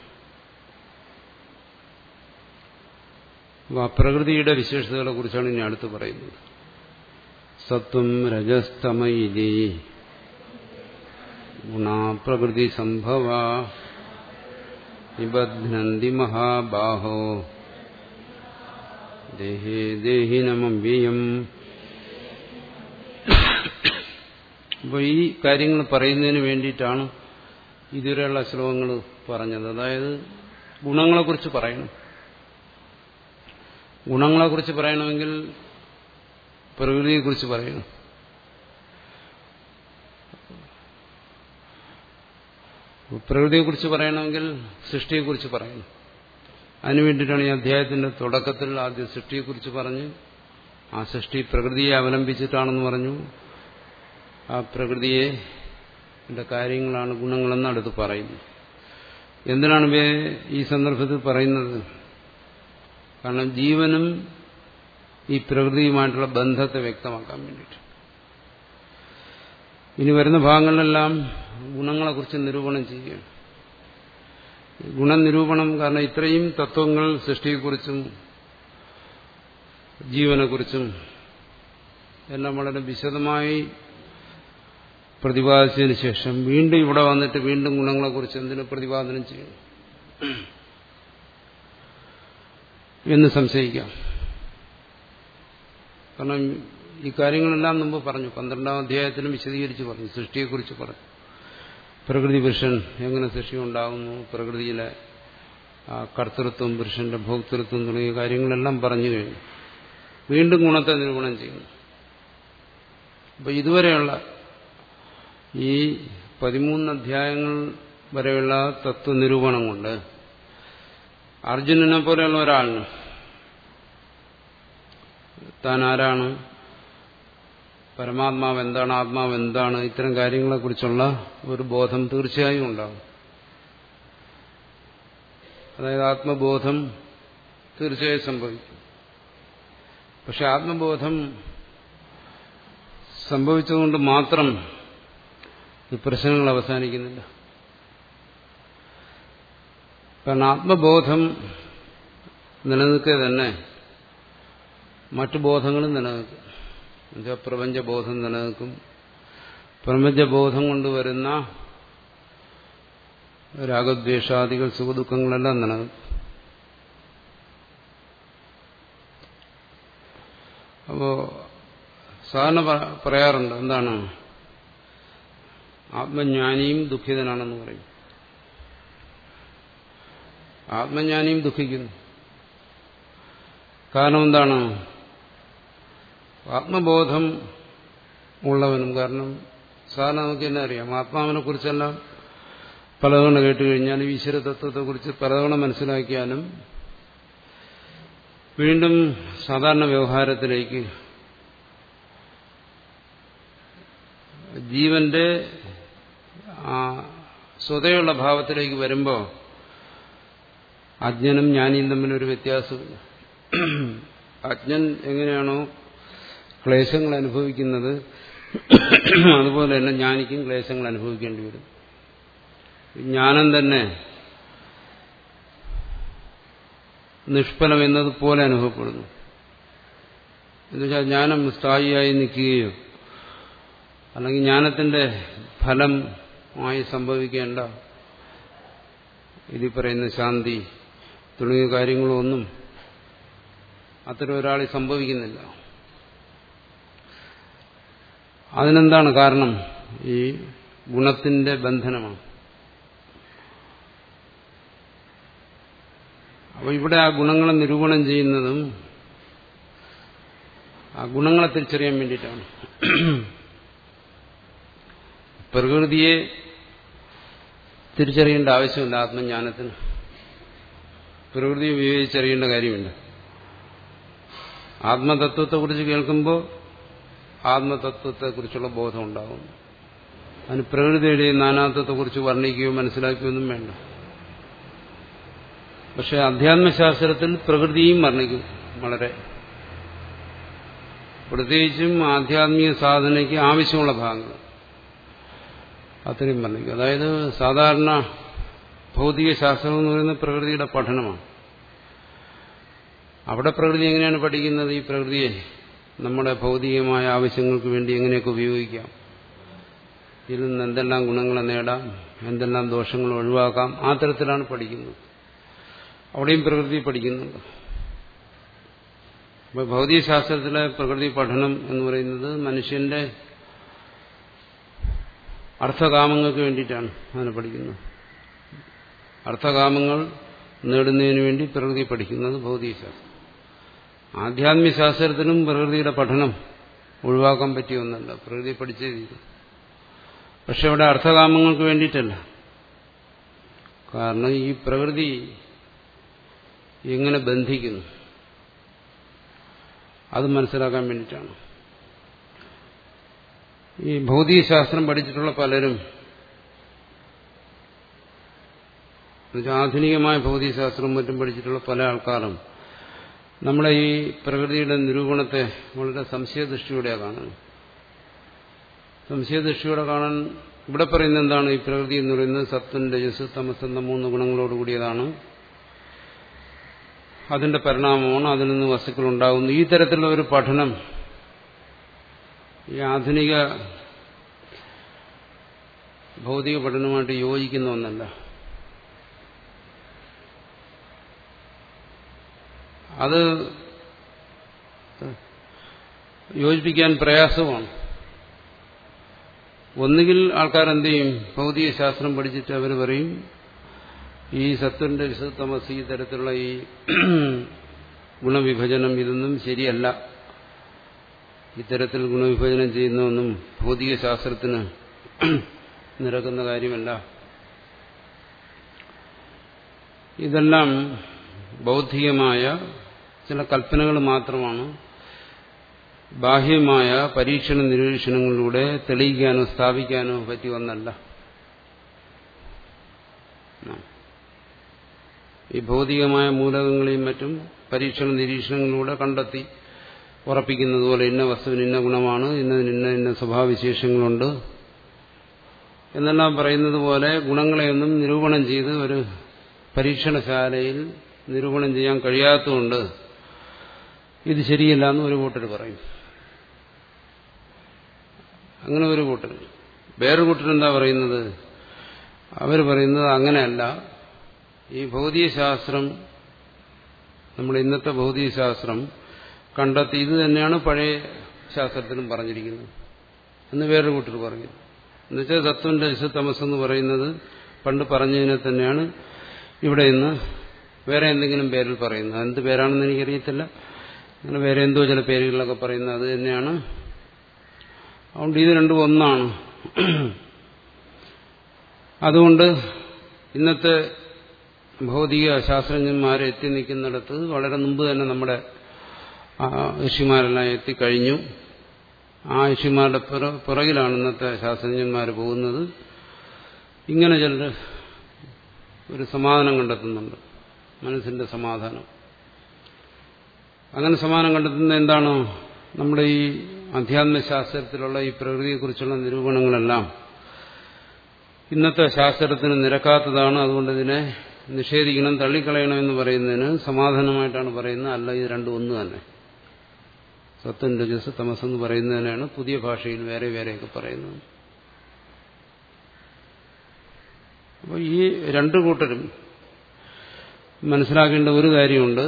അപ്പൊ ആ പ്രകൃതിയുടെ വിശേഷതകളെ കുറിച്ചാണ് ഇനി അടുത്ത് പറയുന്നത് സത്വം രജസ്തമയിലി ഗുണാപ്രകൃതി സംഭവ നിബധ്നന്തി മഹാബാഹോ ദേഹേ ദേഹിനമവ്യയം അപ്പോൾ ഈ കാര്യങ്ങൾ പറയുന്നതിന് വേണ്ടിയിട്ടാണ് ഇതുവരെയുള്ള ശ്ലോകങ്ങൾ പറഞ്ഞത് അതായത് ഗുണങ്ങളെക്കുറിച്ച് പറയണം ഗുണങ്ങളെക്കുറിച്ച് പറയണമെങ്കിൽ പ്രകൃതിയെക്കുറിച്ച് പറയണം പ്രകൃതിയെക്കുറിച്ച് പറയണമെങ്കിൽ സൃഷ്ടിയെക്കുറിച്ച് പറയണം അതിനു വേണ്ടിയിട്ടാണ് ഈ അധ്യായത്തിന്റെ തുടക്കത്തിൽ ആദ്യം സൃഷ്ടിയെക്കുറിച്ച് പറഞ്ഞ് ആ സൃഷ്ടി പ്രകൃതിയെ അവലംബിച്ചിട്ടാണെന്ന് പറഞ്ഞു ആ പ്രകൃതിയെ കാര്യങ്ങളാണ് ഗുണങ്ങളെന്ന് അടുത്ത് പറയുന്നു എന്തിനാണ് ഇവയെ ഈ സന്ദർഭത്തിൽ പറയുന്നത് കാരണം ജീവനും ഈ പ്രകൃതിയുമായിട്ടുള്ള ബന്ധത്തെ വ്യക്തമാക്കാൻ വേണ്ടിയിട്ട് ഇനി വരുന്ന ഭാഗങ്ങളിലെല്ലാം ഗുണങ്ങളെക്കുറിച്ച് നിരൂപണം ചെയ്യുകയാണ് ഗുണനിരൂപണം കാരണം ഇത്രയും തത്വങ്ങൾ സൃഷ്ടിയെക്കുറിച്ചും ജീവനെക്കുറിച്ചും എല്ലാം വളരെ വിശദമായി പ്രതിപാദിച്ചതിന് ശേഷം വീണ്ടും ഇവിടെ വന്നിട്ട് വീണ്ടും ഗുണങ്ങളെക്കുറിച്ച് എന്തിനു പ്രതിപാദനം ചെയ്യണം എന്ന് സംശയിക്കാം കാരണം ഈ കാര്യങ്ങളെല്ലാം മുമ്പ് പറഞ്ഞു പന്ത്രണ്ടാം അധ്യായത്തിലും വിശദീകരിച്ച് പറഞ്ഞു സൃഷ്ടിയെക്കുറിച്ച് പറഞ്ഞു പ്രകൃതി പുരുഷൻ എങ്ങനെ സൃഷ്ടി ഉണ്ടാകുന്നു പ്രകൃതിയിലെ കർത്തൃത്വം പുരുഷന്റെ ഭോക്തൃത്വം തുടങ്ങിയ കാര്യങ്ങളെല്ലാം പറഞ്ഞു കഴിഞ്ഞു വീണ്ടും ഗുണത്തെ നിരൂപണം ചെയ്യുന്നു അപ്പൊ ഇതുവരെയുള്ള ഈ പതിമൂന്ന് അധ്യായങ്ങൾ വരെയുള്ള തത്വനിരൂപണം കൊണ്ട് അർജുനനെ പോലെയുള്ള ഒരാളിന് താൻ ആരാണ് പരമാത്മാവ് എന്താണ് ആത്മാവ് എന്താണ് ഇത്തരം കാര്യങ്ങളെക്കുറിച്ചുള്ള ഒരു ബോധം തീർച്ചയായും ഉണ്ടാകും അതായത് ആത്മബോധം തീർച്ചയായും സംഭവിക്കും പക്ഷെ ആത്മബോധം സംഭവിച്ചതുകൊണ്ട് മാത്രം ഈ പ്രശ്നങ്ങൾ അവസാനിക്കുന്നില്ല കാരണം ആത്മബോധം നിലനിൽക്കുക തന്നെ മറ്റു ബോധങ്ങളും നിലനിൽക്കും എന്നുവെച്ചാൽ പ്രപഞ്ചബോധം നിലനിൽക്കും പ്രപഞ്ചബോധം കൊണ്ടുവരുന്ന രാഗദ്വേഷാദികൾ സുഖദുഃഖങ്ങളെല്ലാം നിലനിൽക്കും അപ്പോ സാധാരണ പറയാറുണ്ട് എന്താണ് ആത്മജ്ഞാനിയും ദുഃഖിതനാണെന്ന് പറയും ആത്മജ്ഞാനിയും ദുഃഖിക്കുന്നു കാരണം എന്താണ് ആത്മബോധം ഉള്ളവനും കാരണം സാധാരണ നമുക്ക് തന്നെ അറിയാം ആത്മാവിനെ കുറിച്ചെല്ലാം പലതവണ കേട്ട് കഴിഞ്ഞാൽ ഈശ്വര തത്വത്തെക്കുറിച്ച് പലതവണ മനസ്സിലാക്കിയാലും വീണ്ടും സാധാരണ വ്യവഹാരത്തിലേക്ക് ജീവന്റെ സ്വതയുള്ള ഭാവത്തിലേക്ക് വരുമ്പോൾ അജ്ഞനും ജ്ഞാനിയും തമ്മിലൊരു വ്യത്യാസമില്ല അജ്ഞൻ എങ്ങനെയാണോ ക്ലേശങ്ങൾ അനുഭവിക്കുന്നത് അതുപോലെ തന്നെ ജ്ഞാനിക്കും ക്ലേശങ്ങൾ അനുഭവിക്കേണ്ടി വരും ജ്ഞാനം തന്നെ നിഷ്ഫലം എന്നതുപോലെ അനുഭവപ്പെടുന്നു എന്നുവെച്ചാൽ ജ്ഞാനം സ്ഥായിയായി നിൽക്കുകയോ അല്ലെങ്കിൽ ജ്ഞാനത്തിന്റെ ഫലമായി സംഭവിക്കേണ്ട ഇതിൽ പറയുന്ന ശാന്തി തുടങ്ങിയ കാര്യങ്ങളൊന്നും അത്തരം ഒരാളിൽ സംഭവിക്കുന്നില്ല അതിനെന്താണ് കാരണം ഈ ഗുണത്തിന്റെ ബന്ധനമാണ് അപ്പോൾ ഇവിടെ ആ ഗുണങ്ങളെ നിരൂപണം ചെയ്യുന്നതും ആ ഗുണങ്ങളെ തിരിച്ചറിയാൻ വേണ്ടിയിട്ടാണ് പ്രകൃതിയെ തിരിച്ചറിയേണ്ട ആവശ്യമില്ല ആത്മജ്ഞാനത്തിന് പ്രകൃതിയെ വിവേചിച്ചറിയേണ്ട കാര്യമില്ല ആത്മതത്വത്തെക്കുറിച്ച് കേൾക്കുമ്പോൾ ആത്മതത്വത്തെക്കുറിച്ചുള്ള ബോധം ഉണ്ടാകും അതിന് പ്രകൃതിയുടെ നാനാത്വത്തെക്കുറിച്ച് വർണ്ണിക്കുകയോ മനസ്സിലാക്കുകയോ ഒന്നും വേണ്ട പക്ഷെ അധ്യാത്മശാസ്ത്രത്തിൽ പ്രകൃതിയും വർണ്ണിക്കും വളരെ പ്രത്യേകിച്ചും ആധ്യാത്മിക സാധനയ്ക്ക് ആവശ്യമുള്ള ഭാഗങ്ങൾ അത്രയും വർണ്ണിക്കും അതായത് സാധാരണ ഭൗതിക ശാസ്ത്രം എന്ന് പറയുന്നത് പ്രകൃതിയുടെ പഠനമാണ് അവിടെ പ്രകൃതി എങ്ങനെയാണ് പഠിക്കുന്നത് ഈ പ്രകൃതിയെ നമ്മുടെ ഭൗതികമായ ആവശ്യങ്ങൾക്ക് വേണ്ടി എങ്ങനെയൊക്കെ ഉപയോഗിക്കാം ഇതിൽ നിന്ന് എന്തെല്ലാം ഗുണങ്ങളെ നേടാം എന്തെല്ലാം ദോഷങ്ങൾ ഒഴിവാക്കാം ആ തരത്തിലാണ് പഠിക്കുന്നത് അവിടെയും പ്രകൃതി പഠിക്കുന്നുണ്ട് അപ്പോൾ ഭൗതികശാസ്ത്രത്തിലെ പ്രകൃതി പഠനം എന്ന് പറയുന്നത് മനുഷ്യന്റെ അർത്ഥകാമങ്ങൾക്ക് വേണ്ടിയിട്ടാണ് അതിനെ പഠിക്കുന്നത് അർത്ഥകാമങ്ങൾ നേടുന്നതിന് വേണ്ടി പ്രകൃതി പഠിക്കുന്നത് ഭൗതികശാസ്ത്രം ആധ്യാത്മിക ശാസ്ത്രത്തിനും പ്രകൃതിയുടെ പഠനം ഒഴിവാക്കാൻ പറ്റിയ ഒന്നല്ല പ്രകൃതി പഠിച്ചേ തീരും പക്ഷെ ഇവിടെ അർത്ഥകാമങ്ങൾക്ക് വേണ്ടിയിട്ടല്ല കാരണം ഈ പ്രകൃതി എങ്ങനെ ബന്ധിക്കുന്നു അത് മനസ്സിലാക്കാൻ വേണ്ടിയിട്ടാണ് ഈ ഭൗതികശാസ്ത്രം പഠിച്ചിട്ടുള്ള പലരും ആധുനികമായ ഭൗതികശാസ്ത്രവും മറ്റും പഠിച്ചിട്ടുള്ള പല ആൾക്കാരും നമ്മളെ ഈ പ്രകൃതിയുടെ നിരൂപണത്തെ വളരെ സംശയദൃഷ്ടിയോടെയാണ് കാണുന്നത് സംശയദൃഷ്ടിയോടെ കാണാൻ ഇവിടെ പറയുന്നത് എന്താണ് ഈ പ്രകൃതി എന്ന് പറയുന്നത് സത്വൻ രജസ് തമസ് എന്ന മൂന്ന് ഗുണങ്ങളോട് കൂടിയതാണ് അതിന്റെ പരിണാമമാണ് അതിൽ നിന്ന് വസ്തുക്കൾ ഉണ്ടാകുന്നു ഈ തരത്തിലുള്ള ഒരു പഠനം ഈ ആധുനിക ഭൗതിക പഠനവുമായിട്ട് യോജിക്കുന്ന ഒന്നല്ല അത് യോജിപ്പിക്കാൻ പ്രയാസമാണ് ഒന്നുകിൽ ആൾക്കാർ എന്ത് ചെയ്യും ഭൗതിക ശാസ്ത്രം പഠിച്ചിട്ട് അവർ പറയും ഈ സത്വന്റെ തമസ് ഈ തരത്തിലുള്ള ഈ ഗുണവിഭജനം ഇതൊന്നും ശരിയല്ല ഇത്തരത്തിൽ ഗുണവിഭജനം ചെയ്യുന്നതൊന്നും ഭൗതിക ശാസ്ത്രത്തിന് നിരക്കുന്ന കാര്യമല്ല ഇതെല്ലാം ബൗദ്ധികമായ ചില കൽപ്പനകൾ മാത്രമാണ് ബാഹ്യമായ പരീക്ഷണ നിരീക്ഷണങ്ങളിലൂടെ തെളിയിക്കാനോ സ്ഥാപിക്കാനോ പറ്റി ഒന്നല്ല ഈ ഭൗതികമായ മൂലകങ്ങളെയും മറ്റും പരീക്ഷണ നിരീക്ഷണങ്ങളിലൂടെ കണ്ടെത്തി ഉറപ്പിക്കുന്നത് പോലെ ഇന്ന വസ്തുവിന് ഇന്ന ഗുണമാണ് ഇന്നതിന് ഇന്ന ഇന്ന സ്വഭാവവിശേഷങ്ങളുണ്ട് എന്നെല്ലാം പറയുന്നത് പോലെ ഗുണങ്ങളെയൊന്നും നിരൂപണം ചെയ്ത് ഒരു പരീക്ഷണശാലയിൽ നിരൂപണം ചെയ്യാൻ കഴിയാത്തതുകൊണ്ട് ഇത് ശരിയല്ല എന്ന് ഒരു കൂട്ടർ പറയും അങ്ങനെ ഒരു കൂട്ടർ വേറൊരു കൂട്ടർ എന്താ പറയുന്നത് അവർ പറയുന്നത് അങ്ങനെയല്ല ഈ ഭൗതികശാസ്ത്രം നമ്മുടെ ഇന്നത്തെ ഭൗതികശാസ്ത്രം കണ്ടെത്തി ഇത് തന്നെയാണ് പഴയ ശാസ്ത്രത്തിലും പറഞ്ഞിരിക്കുന്നത് എന്ന് വേറൊരു കൂട്ടർ പറയുന്നു എന്നുവെച്ചാൽ സത്വം രജസ് തമസ് എന്ന് പറയുന്നത് പണ്ട് പറഞ്ഞതിനെ തന്നെയാണ് ഇവിടെ ഇന്ന് വേറെ എന്തെങ്കിലും പേരിൽ പറയുന്നത് എന്ത് പേരാണെന്ന് എനിക്കറിയത്തില്ല അങ്ങനെ വേറെ എന്തോ ചില പേരുകളിലൊക്കെ പറയുന്നത് അത് തന്നെയാണ് അതുകൊണ്ട് ഇത് രണ്ടും ഒന്നാണ് അതുകൊണ്ട് ഇന്നത്തെ ഭൗതിക ശാസ്ത്രജ്ഞന്മാരെ എത്തി നിൽക്കുന്നിടത്ത് വളരെ മുമ്പ് തന്നെ നമ്മുടെ ഋഷിമാരെല്ലാം എത്തിക്കഴിഞ്ഞു ആ ഋഷിമാരുടെ പുറകിലാണ് ഇന്നത്തെ ശാസ്ത്രജ്ഞന്മാർ പോകുന്നത് ഇങ്ങനെ ചിലർ ഒരു സമാധാനം കണ്ടെത്തുന്നുണ്ട് മനസ്സിന്റെ സമാധാനം അങ്ങനെ സമാധാനം കണ്ടെത്തുന്നത് എന്താണോ നമ്മുടെ ഈ അധ്യാത്മശാസ്ത്രത്തിലുള്ള ഈ പ്രകൃതിയെക്കുറിച്ചുള്ള നിരൂപണങ്ങളെല്ലാം ഇന്നത്തെ ശാസ്ത്രത്തിന് നിരക്കാത്തതാണ് അതുകൊണ്ട് ഇതിനെ നിഷേധിക്കണം തള്ളിക്കളയണം എന്ന് പറയുന്നതിന് സമാധാനമായിട്ടാണ് പറയുന്നത് അല്ല ഇത് രണ്ടും ഒന്ന് തന്നെ സത്വം രജസ് തമസ് എന്ന് പറയുന്നതിനാണ് പുതിയ ഭാഷയിൽ വേറെ വേറെയൊക്കെ പറയുന്നത് അപ്പോൾ ഈ രണ്ടു കൂട്ടരും മനസ്സിലാക്കേണ്ട ഒരു കാര്യമുണ്ട്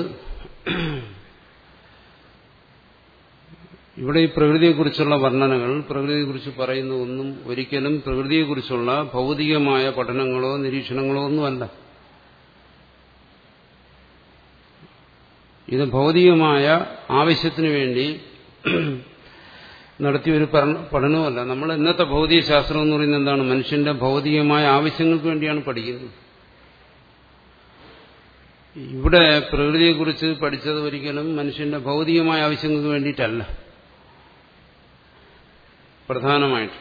ഇവിടെ ഈ പ്രകൃതിയെക്കുറിച്ചുള്ള വർണ്ണനകൾ പ്രകൃതിയെക്കുറിച്ച് പറയുന്ന ഒന്നും ഒരിക്കലും പ്രകൃതിയെക്കുറിച്ചുള്ള ഭൗതികമായ പഠനങ്ങളോ നിരീക്ഷണങ്ങളോ ഒന്നുമല്ല ഇത് ഭൗതികമായ ആവശ്യത്തിന് വേണ്ടി നടത്തിയ ഒരു പഠനവുമല്ല നമ്മൾ ഇന്നത്തെ ഭൗതിക ശാസ്ത്രം എന്ന് പറയുന്നത് എന്താണ് മനുഷ്യന്റെ ഭൗതികമായ ആവശ്യങ്ങൾക്ക് വേണ്ടിയാണ് പഠിക്കുന്നത് ഇവിടെ പ്രകൃതിയെക്കുറിച്ച് പഠിച്ചത് ഒരിക്കലും മനുഷ്യന്റെ ഭൗതികമായ ആവശ്യങ്ങൾക്ക് വേണ്ടിയിട്ടല്ല പ്രധാനമായിട്ട്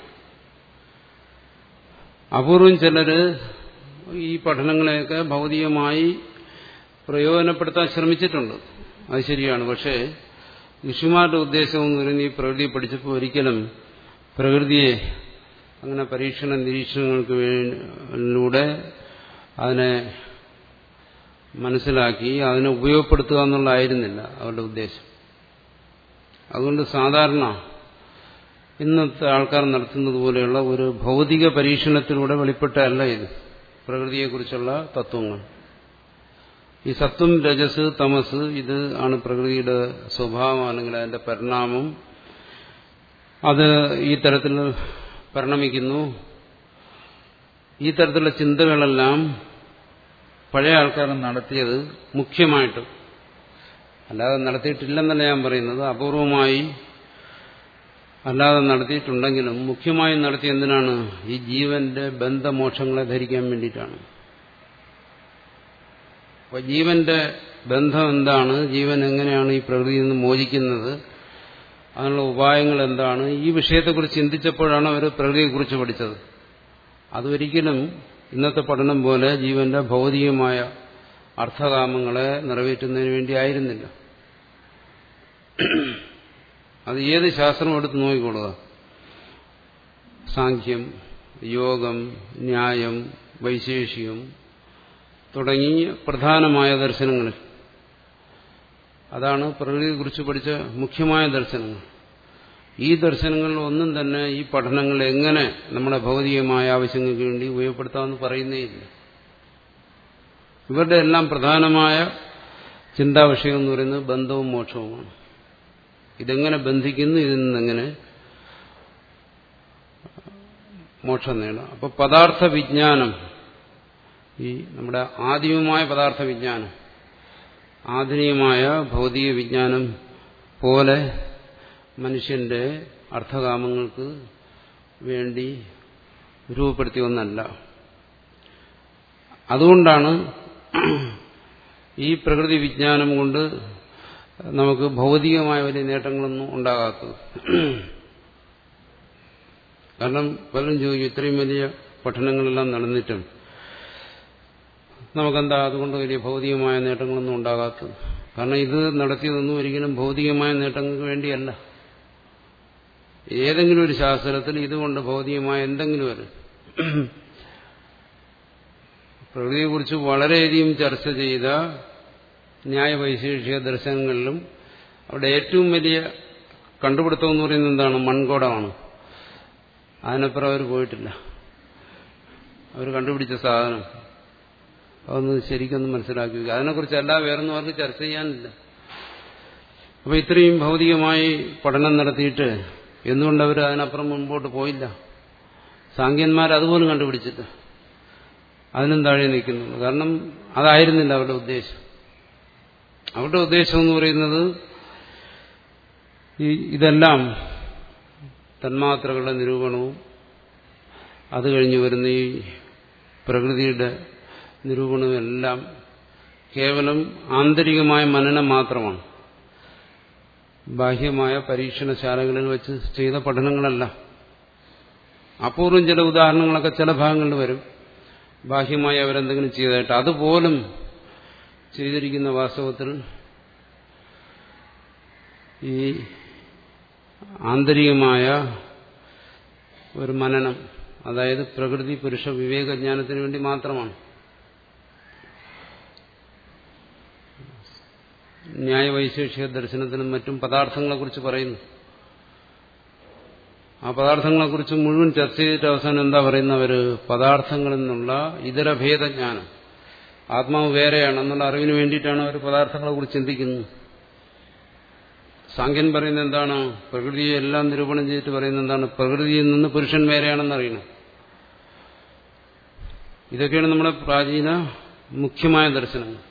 അപൂർവം ചിലര് ഈ പഠനങ്ങളെയൊക്കെ ഭൗതികമായി പ്രയോജനപ്പെടുത്താൻ ശ്രമിച്ചിട്ടുണ്ട് അത് ശരിയാണ് പക്ഷേ ഋഷിമാരുടെ ഉദ്ദേശം എന്ന് പറയുന്നത് ഈ പ്രകൃതി പഠിച്ചപ്പോൾ ഒരിക്കലും പ്രകൃതിയെ അങ്ങനെ പരീക്ഷണ നിരീക്ഷണങ്ങൾക്ക് വേണ്ടിലൂടെ അതിനെ മനസ്സിലാക്കി അതിനെ ഉപയോഗപ്പെടുത്തുക എന്നുള്ളതായിരുന്നില്ല അവരുടെ ഉദ്ദേശം അതുകൊണ്ട് സാധാരണ ഇന്നത്തെ ആൾക്കാർ നടത്തുന്നത് പോലെയുള്ള ഒരു ഭൗതിക പരീക്ഷണത്തിലൂടെ വെളിപ്പെട്ടല്ല ഇത് പ്രകൃതിയെക്കുറിച്ചുള്ള തത്വങ്ങൾ ഈ സത്വം രജസ് തമസ് ഇത് ആണ് പ്രകൃതിയുടെ സ്വഭാവം അല്ലെങ്കിൽ അതിന്റെ പരിണാമം അത് ഈ തരത്തിൽ പരിണമിക്കുന്നു ഈ തരത്തിലുള്ള ചിന്തകളെല്ലാം പഴയ ആൾക്കാർ നടത്തിയത് മുഖ്യമായിട്ട് അല്ലാതെ നടത്തിയിട്ടില്ലെന്നല്ല ഞാൻ പറയുന്നത് അപൂർവമായി അല്ലാതെ നടത്തിയിട്ടുണ്ടെങ്കിലും മുഖ്യമായി നടത്തി എന്തിനാണ് ഈ ജീവന്റെ ബന്ധമോക്ഷങ്ങളെ ധരിക്കാൻ വേണ്ടിയിട്ടാണ് അപ്പൊ ജീവന്റെ ബന്ധം എന്താണ് ജീവൻ എങ്ങനെയാണ് ഈ പ്രകൃതിയിൽ നിന്ന് മോചിക്കുന്നത് അതിനുള്ള ഉപായങ്ങൾ എന്താണ് ഈ വിഷയത്തെക്കുറിച്ച് ചിന്തിച്ചപ്പോഴാണ് അവർ പ്രകൃതിയെക്കുറിച്ച് പഠിച്ചത് അതൊരിക്കലും ഇന്നത്തെ പഠനം പോലെ ജീവന്റെ ഭൗതികമായ അർത്ഥകാമങ്ങളെ നിറവേറ്റുന്നതിന് വേണ്ടി ആയിരുന്നില്ല അത് ഏത് ശാസ്ത്രം എടുത്ത് നോക്കിക്കൊള്ളുക സാഖ്യം യോഗം ന്യായം വൈശേഷികം തുടങ്ങിയ പ്രധാനമായ ദർശനങ്ങൾ അതാണ് പ്രകൃതിയെക്കുറിച്ച് പഠിച്ച മുഖ്യമായ ദർശനങ്ങൾ ഈ ദർശനങ്ങളിൽ ഒന്നും തന്നെ ഈ പഠനങ്ങൾ എങ്ങനെ നമ്മുടെ ഭൗതികമായ ആവശ്യങ്ങൾക്ക് വേണ്ടി ഉപയോഗപ്പെടുത്താമെന്ന് പറയുന്നേയില്ല ഇവരുടെ എല്ലാം പ്രധാനമായ ചിന്താവിഷയം എന്ന് പറയുന്നത് ബന്ധവും മോക്ഷവുമാണ് ഇതെങ്ങനെ ബന്ധിക്കുന്നു ഇതിൽ നിന്നെങ്ങനെ മോക്ഷം നേടാം അപ്പൊ പദാർത്ഥ വിജ്ഞാനം ഈ നമ്മുടെ ആദിമമായ പദാർത്ഥ വിജ്ഞാനം ആധുനികമായ ഭൗതിക വിജ്ഞാനം പോലെ മനുഷ്യന്റെ അർത്ഥകാമങ്ങൾക്ക് വേണ്ടി രൂപപ്പെടുത്തിയ ഒന്നല്ല അതുകൊണ്ടാണ് ഈ പ്രകൃതി വിജ്ഞാനം കൊണ്ട് നമുക്ക് ഭൗതികമായ വലിയ നേട്ടങ്ങളൊന്നും ഉണ്ടാകാത്തത് കാരണം പലരും ചോദിക്കും ഇത്രയും വലിയ പഠനങ്ങളെല്ലാം നടന്നിട്ടും നമുക്കെന്താ അതുകൊണ്ട് വലിയ ഭൗതികമായ നേട്ടങ്ങളൊന്നും ഉണ്ടാകാത്തത് കാരണം ഇത് നടത്തിയതൊന്നും ഒരിക്കലും ഭൗതികമായ നേട്ടങ്ങൾക്ക് വേണ്ടിയല്ല ഏതെങ്കിലും ഒരു ശാസ്ത്രത്തിൽ ഇതുകൊണ്ട് ഭൗതികമായ എന്തെങ്കിലും ഒരു പ്രകൃതിയെക്കുറിച്ച് വളരെയധികം ചർച്ച ചെയ്ത ന്യായവൈശേഷിക ദർശനങ്ങളിലും അവിടെ ഏറ്റവും വലിയ കണ്ടുപിടുത്തം എന്ന് പറയുന്നത് എന്താണ് മൺകോടമാണ് അതിനപ്പുറം അവർ പോയിട്ടില്ല അവർ കണ്ടുപിടിച്ച സാധനം അതൊന്ന് ശരിക്കൊന്ന് മനസ്സിലാക്കി വയ്ക്കുക അതിനെക്കുറിച്ചല്ല വേറൊന്നും അവർക്ക് ചർച്ച ചെയ്യാനില്ല അപ്പൊ ഇത്രയും ഭൗതികമായി പഠനം നടത്തിയിട്ട് എന്തുകൊണ്ട് അവർ അതിനപ്പുറം മുൻപോട്ട് പോയില്ല സാങ്കേന്മാർ അതുപോലും കണ്ടുപിടിച്ചിട്ട് അതിനും താഴെ നിൽക്കുന്നു കാരണം അതായിരുന്നില്ല അവരുടെ ഉദ്ദേശം അവരുടെ ഉദ്ദേശം എന്ന് പറയുന്നത് ഈ ഇതെല്ലാം തന്മാത്രകളുടെ നിരൂപണവും അത് കഴിഞ്ഞ് വരുന്ന ഈ പ്രകൃതിയുടെ നിരൂപണവും എല്ലാം കേവലം ആന്തരികമായ മനനം മാത്രമാണ് ബാഹ്യമായ പരീക്ഷണശാലകളിൽ വെച്ച് ചെയ്ത പഠനങ്ങളല്ല അപൂർവം ചില ഉദാഹരണങ്ങളൊക്കെ ചില ഭാഗങ്ങളിൽ വരും ബാഹ്യമായി അവരെന്തെങ്കിലും ചെയ്തതായിട്ട് അതുപോലും ചെയ്തിരിക്കുന്ന വാസ്തവത്തിൽ ഈ ആന്തരികമായ ഒരു മനനം അതായത് പ്രകൃതി പുരുഷ വിവേകജ്ഞാനത്തിന് വേണ്ടി മാത്രമാണ് ന്യായവൈശേഷിക ദർശനത്തിനും മറ്റും പദാർത്ഥങ്ങളെക്കുറിച്ച് പറയുന്നു ആ പദാർത്ഥങ്ങളെക്കുറിച്ച് മുഴുവൻ ചർച്ച ചെയ്തിട്ട് അവസാനം എന്താ പറയുന്നവര് പദാർത്ഥങ്ങളിൽ നിന്നുള്ള ഇതര ഭേദജ്ഞാനം ആത്മാവ് വേറെയാണെന്നുള്ള അറിവിന് വേണ്ടിയിട്ടാണ് അവർ പദാർത്ഥങ്ങളെക്കുറിച്ച് ചിന്തിക്കുന്നത് സാങ്കൻ പറയുന്നത് എന്താണ് പ്രകൃതിയെ എല്ലാം നിരൂപണം ചെയ്തിട്ട് പറയുന്നത് എന്താണ് പ്രകൃതിയിൽ നിന്ന് പുരുഷൻ വേറെയാണെന്ന് അറിയണം ഇതൊക്കെയാണ് നമ്മുടെ പ്രാചീന മുഖ്യമായ ദർശനങ്ങൾ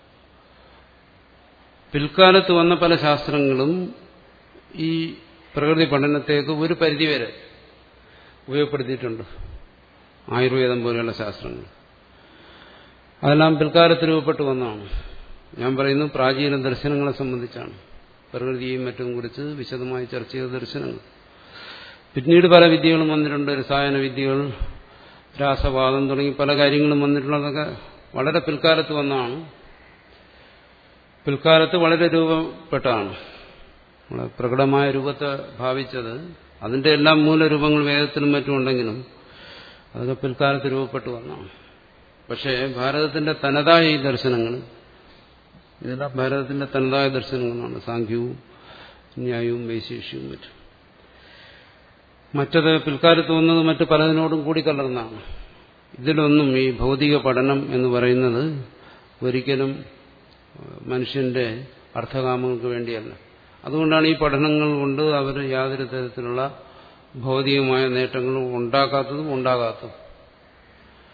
പിൽക്കാലത്ത് വന്ന പല ശാസ്ത്രങ്ങളും ഈ പ്രകൃതി പഠനത്തേക്ക് ഒരു പരിധിവരെ ഉപയോഗപ്പെടുത്തിയിട്ടുണ്ട് ആയുർവേദം പോലെയുള്ള ശാസ്ത്രങ്ങൾ അതെല്ലാം പിൽക്കാലത്ത് രൂപപ്പെട്ടു വന്നതാണ് ഞാൻ പറയുന്നു പ്രാചീന ദർശനങ്ങളെ സംബന്ധിച്ചാണ് പ്രകൃതിയെയും മറ്റും കുറിച്ച് വിശദമായി ചർച്ച ചെയ്ത ദർശനങ്ങൾ പിന്നീട് പല വിദ്യകളും വന്നിട്ടുണ്ട് രസായന വിദ്യകൾ രാസവാദം തുടങ്ങി പല കാര്യങ്ങളും വന്നിട്ടുള്ളതൊക്കെ വളരെ പിൽക്കാലത്ത് വന്നതാണ് പിൽക്കാലത്ത് വളരെ രൂപപ്പെട്ടതാണ് നമ്മളെ പ്രകടമായ രൂപത്തെ ഭാവിച്ചത് അതിന്റെ എല്ലാം മൂലരൂപങ്ങൾ വേദത്തിലും മറ്റും ഉണ്ടെങ്കിലും അതൊക്കെ പിൽക്കാലത്ത് രൂപപ്പെട്ടു വന്നതാണ് പക്ഷേ ഭാരതത്തിന്റെ തനതായ ഈ ദർശനങ്ങൾ ഇതെല്ലാം ഭാരതത്തിന്റെ തനതായ ദർശനങ്ങളാണ് സാഖ്യവും ന്യായവും വൈശേഷ്യവും മറ്റും മറ്റത് പിൽക്കാലത്ത് വന്നത് മറ്റു പലതിനോടും കൂടിക്കലർന്നാണ് ഇതിലൊന്നും ഈ ഭൗതിക പഠനം എന്ന് പറയുന്നത് ഒരിക്കലും മനുഷ്യന്റെ അർത്ഥകാമങ്ങൾക്ക് വേണ്ടിയല്ല അതുകൊണ്ടാണ് ഈ പഠനങ്ങൾ കൊണ്ട് അവർ യാതൊരു തരത്തിലുള്ള ഭൗതികമായ നേട്ടങ്ങളും ഉണ്ടാക്കാത്തതും ഉണ്ടാകാത്തതും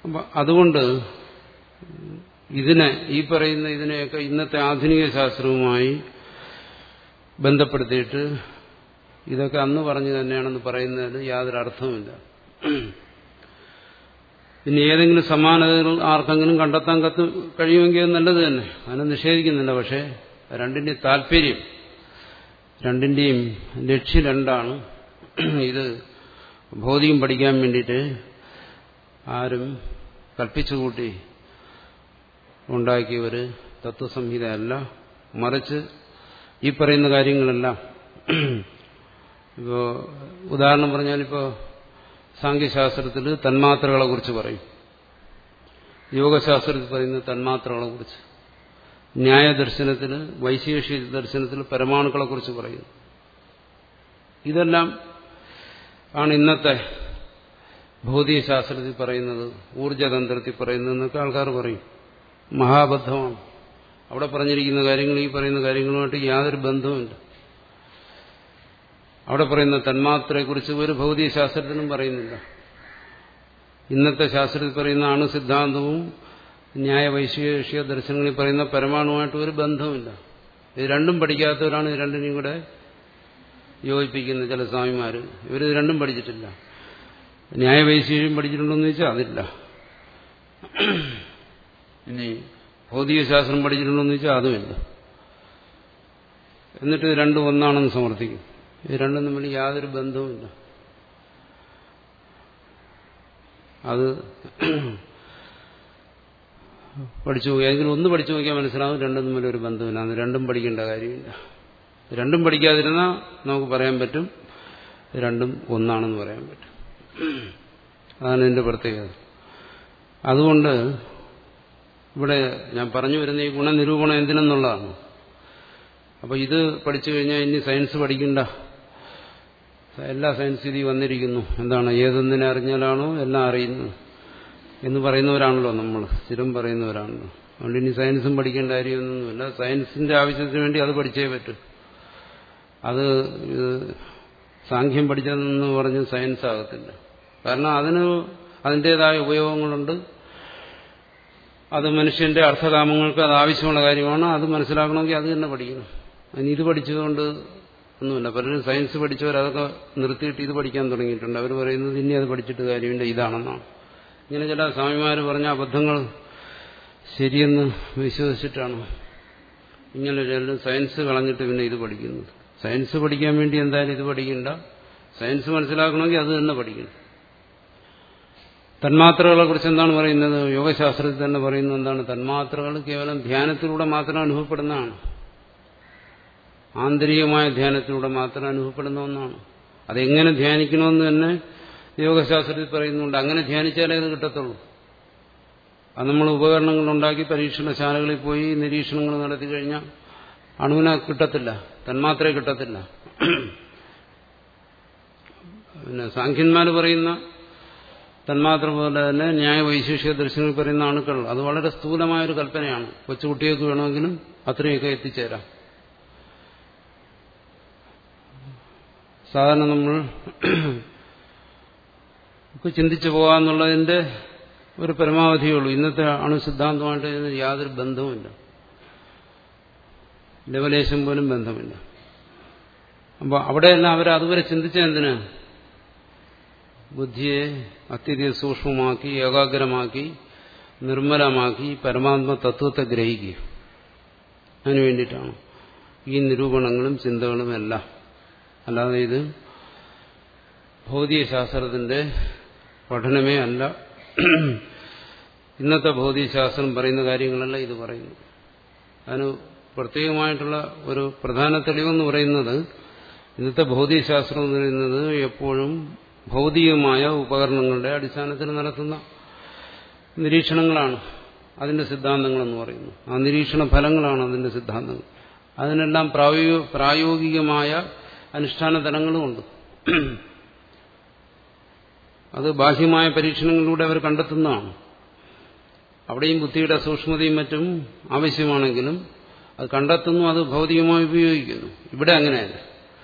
അപ്പം അതുകൊണ്ട് ഇതിനെ ഈ പറയുന്ന ഇതിനെയൊക്കെ ഇന്നത്തെ ആധുനിക ശാസ്ത്രവുമായി ബന്ധപ്പെടുത്തിയിട്ട് ഇതൊക്കെ അന്ന് പറഞ്ഞു തന്നെയാണെന്ന് പറയുന്നതിന് യാതൊരു അർത്ഥവുമില്ല ഇനി ഏതെങ്കിലും സമാനതകൾ ആർക്കെങ്കിലും കണ്ടെത്താൻ കത്ത് കഴിയുമെങ്കിൽ അത് നല്ലത് തന്നെ അതിനെ നിഷേധിക്കുന്നില്ല പക്ഷേ രണ്ടിൻ്റെയും താല്പര്യം രണ്ടിൻ്റെയും ലക്ഷ്യം രണ്ടാണ് ഇത് ഭൗതികം പഠിക്കാൻ വേണ്ടിയിട്ട് ആരും കൽപ്പിച്ചുകൂട്ടി ഉണ്ടാക്കിയ ഒരു തത്വസംഹിതയല്ല മറിച്ച് ഈ പറയുന്ന കാര്യങ്ങളെല്ലാം ഇപ്പോൾ ഉദാഹരണം പറഞ്ഞാലിപ്പോൾ സാങ്കേശാസ്ത്രത്തിൽ തന്മാത്രകളെ കുറിച്ച് പറയും യോഗശാസ്ത്രത്തിൽ പറയുന്ന തന്മാത്രകളെ കുറിച്ച് ന്യായദർശനത്തിൽ വൈശേഷിക ദർശനത്തിൽ പരമാണുക്കളെ കുറിച്ച് പറയുന്നു ഇതെല്ലാം ആണ് ഇന്നത്തെ ഭൗതികശാസ്ത്രത്തിൽ പറയുന്നത് ഊർജതന്ത്രത്തിൽ പറയുന്നതെന്നൊക്കെ ആൾക്കാർ പറയും മഹാബദ്ധമാണ് അവിടെ പറഞ്ഞിരിക്കുന്ന കാര്യങ്ങൾ ഈ പറയുന്ന കാര്യങ്ങളുമായിട്ട് യാതൊരു ബന്ധവുമില്ല അവിടെ പറയുന്ന തന്മാത്രയെക്കുറിച്ച് ഒരു ഭൗതിക ശാസ്ത്രത്തിനും പറയുന്നില്ല ഇന്നത്തെ ശാസ്ത്രത്തിൽ പറയുന്ന അണു സിദ്ധാന്തവും ന്യായ വൈശേഷിക ദർശനങ്ങളിൽ പറയുന്ന പരമാണുമായിട്ട് ഒരു ബന്ധവുമില്ല ഇത് രണ്ടും പഠിക്കാത്തവരാണ് ഇത് രണ്ടിനെയും കൂടെ യോജിപ്പിക്കുന്ന ചില സ്വാമിമാർ ഇവർ ഇത് രണ്ടും പഠിച്ചിട്ടില്ല ന്യായ വൈശേഷികം പഠിച്ചിട്ടുണ്ടോന്ന് ചോദിച്ചാൽ അതില്ല ഇനി ഭൗതികശാസ്ത്രം പഠിച്ചിട്ടുണ്ടോന്ന് ചോദിച്ചാൽ അതുമില്ല എന്നിട്ട് ഇത് രണ്ടും ഒന്നാണെന്ന് സമർത്ഥിക്കും ഇത് രണ്ടും തമ്മിൽ യാതൊരു ബന്ധവുമില്ല അത് പഠിച്ചു ഏതെങ്കിലും ഒന്ന് പഠിച്ചു നോക്കിയാൽ മനസ്സിലാവും രണ്ടും തമ്മിൽ ഒരു ബന്ധമില്ല അത് രണ്ടും പഠിക്കേണ്ട കാര്യമില്ല രണ്ടും പഠിക്കാതിരുന്നാൽ നമുക്ക് പറയാൻ പറ്റും രണ്ടും ഒന്നാണെന്ന് പറയാൻ പറ്റും അതാണ് ഇതിന്റെ പ്രത്യേകത അതുകൊണ്ട് ഇവിടെ ഞാൻ പറഞ്ഞു വരുന്ന ഈ ഗുണനിരൂപണം എന്തിനെന്നുള്ളതാണ് അപ്പോൾ ഇത് പഠിച്ചു കഴിഞ്ഞാൽ ഇനി സയൻസ് പഠിക്കണ്ട എല്ലാ സയൻസ് ഇതി വന്നിരിക്കുന്നു എന്താണ് ഏതൊന്നിനെ അറിഞ്ഞാലാണോ എല്ലാം അറിയുന്നത് എന്ന് പറയുന്നവരാണല്ലോ നമ്മൾ സ്ഥിരം പറയുന്നവരാണല്ലോ അതുകൊണ്ട് ഇനി സയൻസും പഠിക്കേണ്ട കാര്യമൊന്നുമില്ല സയൻസിന്റെ ആവശ്യത്തിന് വേണ്ടി അത് പഠിച്ചേ പറ്റൂ അത് സാഖ്യം പഠിച്ചതെന്ന് പറഞ്ഞ് സയൻസ് ആകത്തില്ല കാരണം അതിന് അതിൻ്റെതായ ഉപയോഗങ്ങളുണ്ട് അത് മനുഷ്യന്റെ അർത്ഥകാമങ്ങൾക്ക് അത് ആവശ്യമുള്ള കാര്യമാണ് അത് മനസ്സിലാക്കണമെങ്കിൽ അത് തന്നെ പഠിക്കണം അതിന് ഇത് പഠിച്ചതുകൊണ്ട് ഒന്നുമില്ല പലരും സയൻസ് പഠിച്ചവർ അതൊക്കെ നിർത്തിയിട്ട് ഇത് പഠിക്കാൻ തുടങ്ങിയിട്ടുണ്ട് അവർ പറയുന്നത് ഇനി അത് പഠിച്ചിട്ട് കാര്യമില്ല ഇതാണെന്നാണ് ഇങ്ങനെ ചില സ്വാമിമാർ പറഞ്ഞ അബദ്ധങ്ങൾ ശരിയെന്ന് വിശ്വസിച്ചിട്ടാണ് ഇങ്ങനെ ചിലരും സയൻസ് കളഞ്ഞിട്ട് പിന്നെ ഇത് പഠിക്കുന്നത് സയൻസ് പഠിക്കാൻ വേണ്ടി എന്തായാലും ഇത് പഠിക്കണ്ട സയൻസ് മനസ്സിലാക്കണമെങ്കിൽ അത് തന്നെ പഠിക്കണം തന്മാത്രകളെ കുറിച്ച് എന്താണ് പറയുന്നത് യോഗശാസ്ത്രത്തിൽ തന്നെ പറയുന്നത് എന്താണ് തന്മാത്രകൾ കേവലം ധ്യാനത്തിലൂടെ മാത്രം അനുഭവപ്പെടുന്നതാണ് ആന്തരികമായ ധ്യാനത്തിലൂടെ മാത്രം അനുഭവപ്പെടുന്ന ഒന്നാണ് അതെങ്ങനെ ധ്യാനിക്കണമെന്ന് തന്നെ യോഗശാസ്ത്രത്തിൽ പറയുന്നുണ്ട് അങ്ങനെ ധ്യാനിച്ചാലേ അത് കിട്ടത്തുള്ളൂ അത് നമ്മൾ ഉപകരണങ്ങൾ ഉണ്ടാക്കി പരീക്ഷണശാലകളിൽ പോയി നിരീക്ഷണങ്ങൾ നടത്തി കഴിഞ്ഞാൽ അണുവിനെ കിട്ടത്തില്ല തന്മാത്രയെ കിട്ടത്തില്ല പിന്നെ സാഖ്യന്മാർ പറയുന്ന തന്മാത്ര പോലെ തന്നെ ന്യായ വൈശേഷിക ദർശനങ്ങൾ പറയുന്ന അണുക്കൾ അത് വളരെ സ്ഥൂലമായൊരു കൽപ്പനയാണ് കൊച്ചുകുട്ടികൾക്ക് വേണമെങ്കിലും അത്രയൊക്കെ എത്തിച്ചേരാം സാധാരണ നമ്മൾ ചിന്തിച്ചു പോകാന്നുള്ളതിന്റെ ഒരു പരമാവധിയേ ഉള്ളൂ ഇന്നത്തെ അണുസിദ്ധാന്തമായിട്ട് ഇതിന് യാതൊരു ബന്ധവുമില്ല ലവലേശം പോലും ബന്ധമില്ല അപ്പോൾ അവിടെയെല്ലാം അവർ അതുവരെ ചിന്തിച്ചെന്തിന് ബുദ്ധിയെ അത്യധികം സൂക്ഷ്മമാക്കി ഏകാഗ്രമാക്കി നിർമ്മലമാക്കി പരമാത്മ തത്വത്തെ ഗ്രഹിക്കുക അതിനു വേണ്ടിയിട്ടാണ് ഈ നിരൂപണങ്ങളും ചിന്തകളും എല്ലാം അല്ലാതെ ഇത് ഭൗതികശാസ്ത്രത്തിന്റെ പഠനമേ അല്ല ഇന്നത്തെ ഭൗതികശാസ്ത്രം പറയുന്ന കാര്യങ്ങളല്ല ഇത് പറയുന്നു അതിന് പ്രത്യേകമായിട്ടുള്ള ഒരു പ്രധാന തെളിവെന്ന് പറയുന്നത് ഇന്നത്തെ ഭൗതികശാസ്ത്രം എന്ന് പറയുന്നത് എപ്പോഴും ഭൗതികമായ ഉപകരണങ്ങളുടെ അടിസ്ഥാനത്തിൽ നടത്തുന്ന നിരീക്ഷണങ്ങളാണ് അതിന്റെ സിദ്ധാന്തങ്ങളെന്ന് പറയുന്നു ആ നിരീക്ഷണ ഫലങ്ങളാണ് അതിന്റെ സിദ്ധാന്തങ്ങൾ അതിനെല്ലാം പ്രായോഗികമായ അനുഷ്ഠാന തലങ്ങളുമുണ്ട് അത് ബാഹ്യമായ പരീക്ഷണങ്ങളിലൂടെ അവർ കണ്ടെത്തുന്നതാണ് അവിടെയും ബുദ്ധിയുടെ സൂക്ഷ്മതയും മറ്റും ആവശ്യമാണെങ്കിലും അത് കണ്ടെത്തുന്നു അത് ഭൗതികമായി ഉപയോഗിക്കുന്നു ഇവിടെ അങ്ങനെയല്ല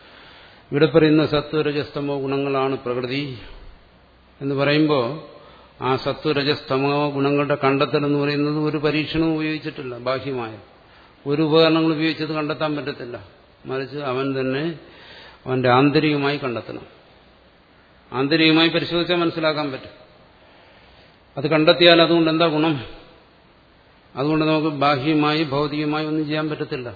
ഇവിടെ പറയുന്ന സത്വരജസ്തമോ ഗുണങ്ങളാണ് പ്രകൃതി എന്ന് പറയുമ്പോൾ ആ സത്വരജസ്തമോ ഗുണങ്ങളുടെ കണ്ടെത്തൽ എന്ന് പറയുന്നത് ഒരു പരീക്ഷണവും ഉപയോഗിച്ചിട്ടില്ല ബാഹ്യമായ ഒരു ഉപകരണങ്ങൾ ഉപയോഗിച്ചത് കണ്ടെത്താൻ പറ്റത്തില്ല മറിച്ച് അവൻ തന്നെ അവന്റെ ആന്തരികമായി കണ്ടെത്തണം ആന്തരികമായി പരിശോധിച്ചാൽ മനസ്സിലാക്കാൻ പറ്റും അത് കണ്ടെത്തിയാൽ അതുകൊണ്ട് എന്താ ഗുണം അതുകൊണ്ട് നമുക്ക് ബാഹ്യമായി ഭൗതികമായി ഒന്നും ചെയ്യാൻ പറ്റത്തില്ല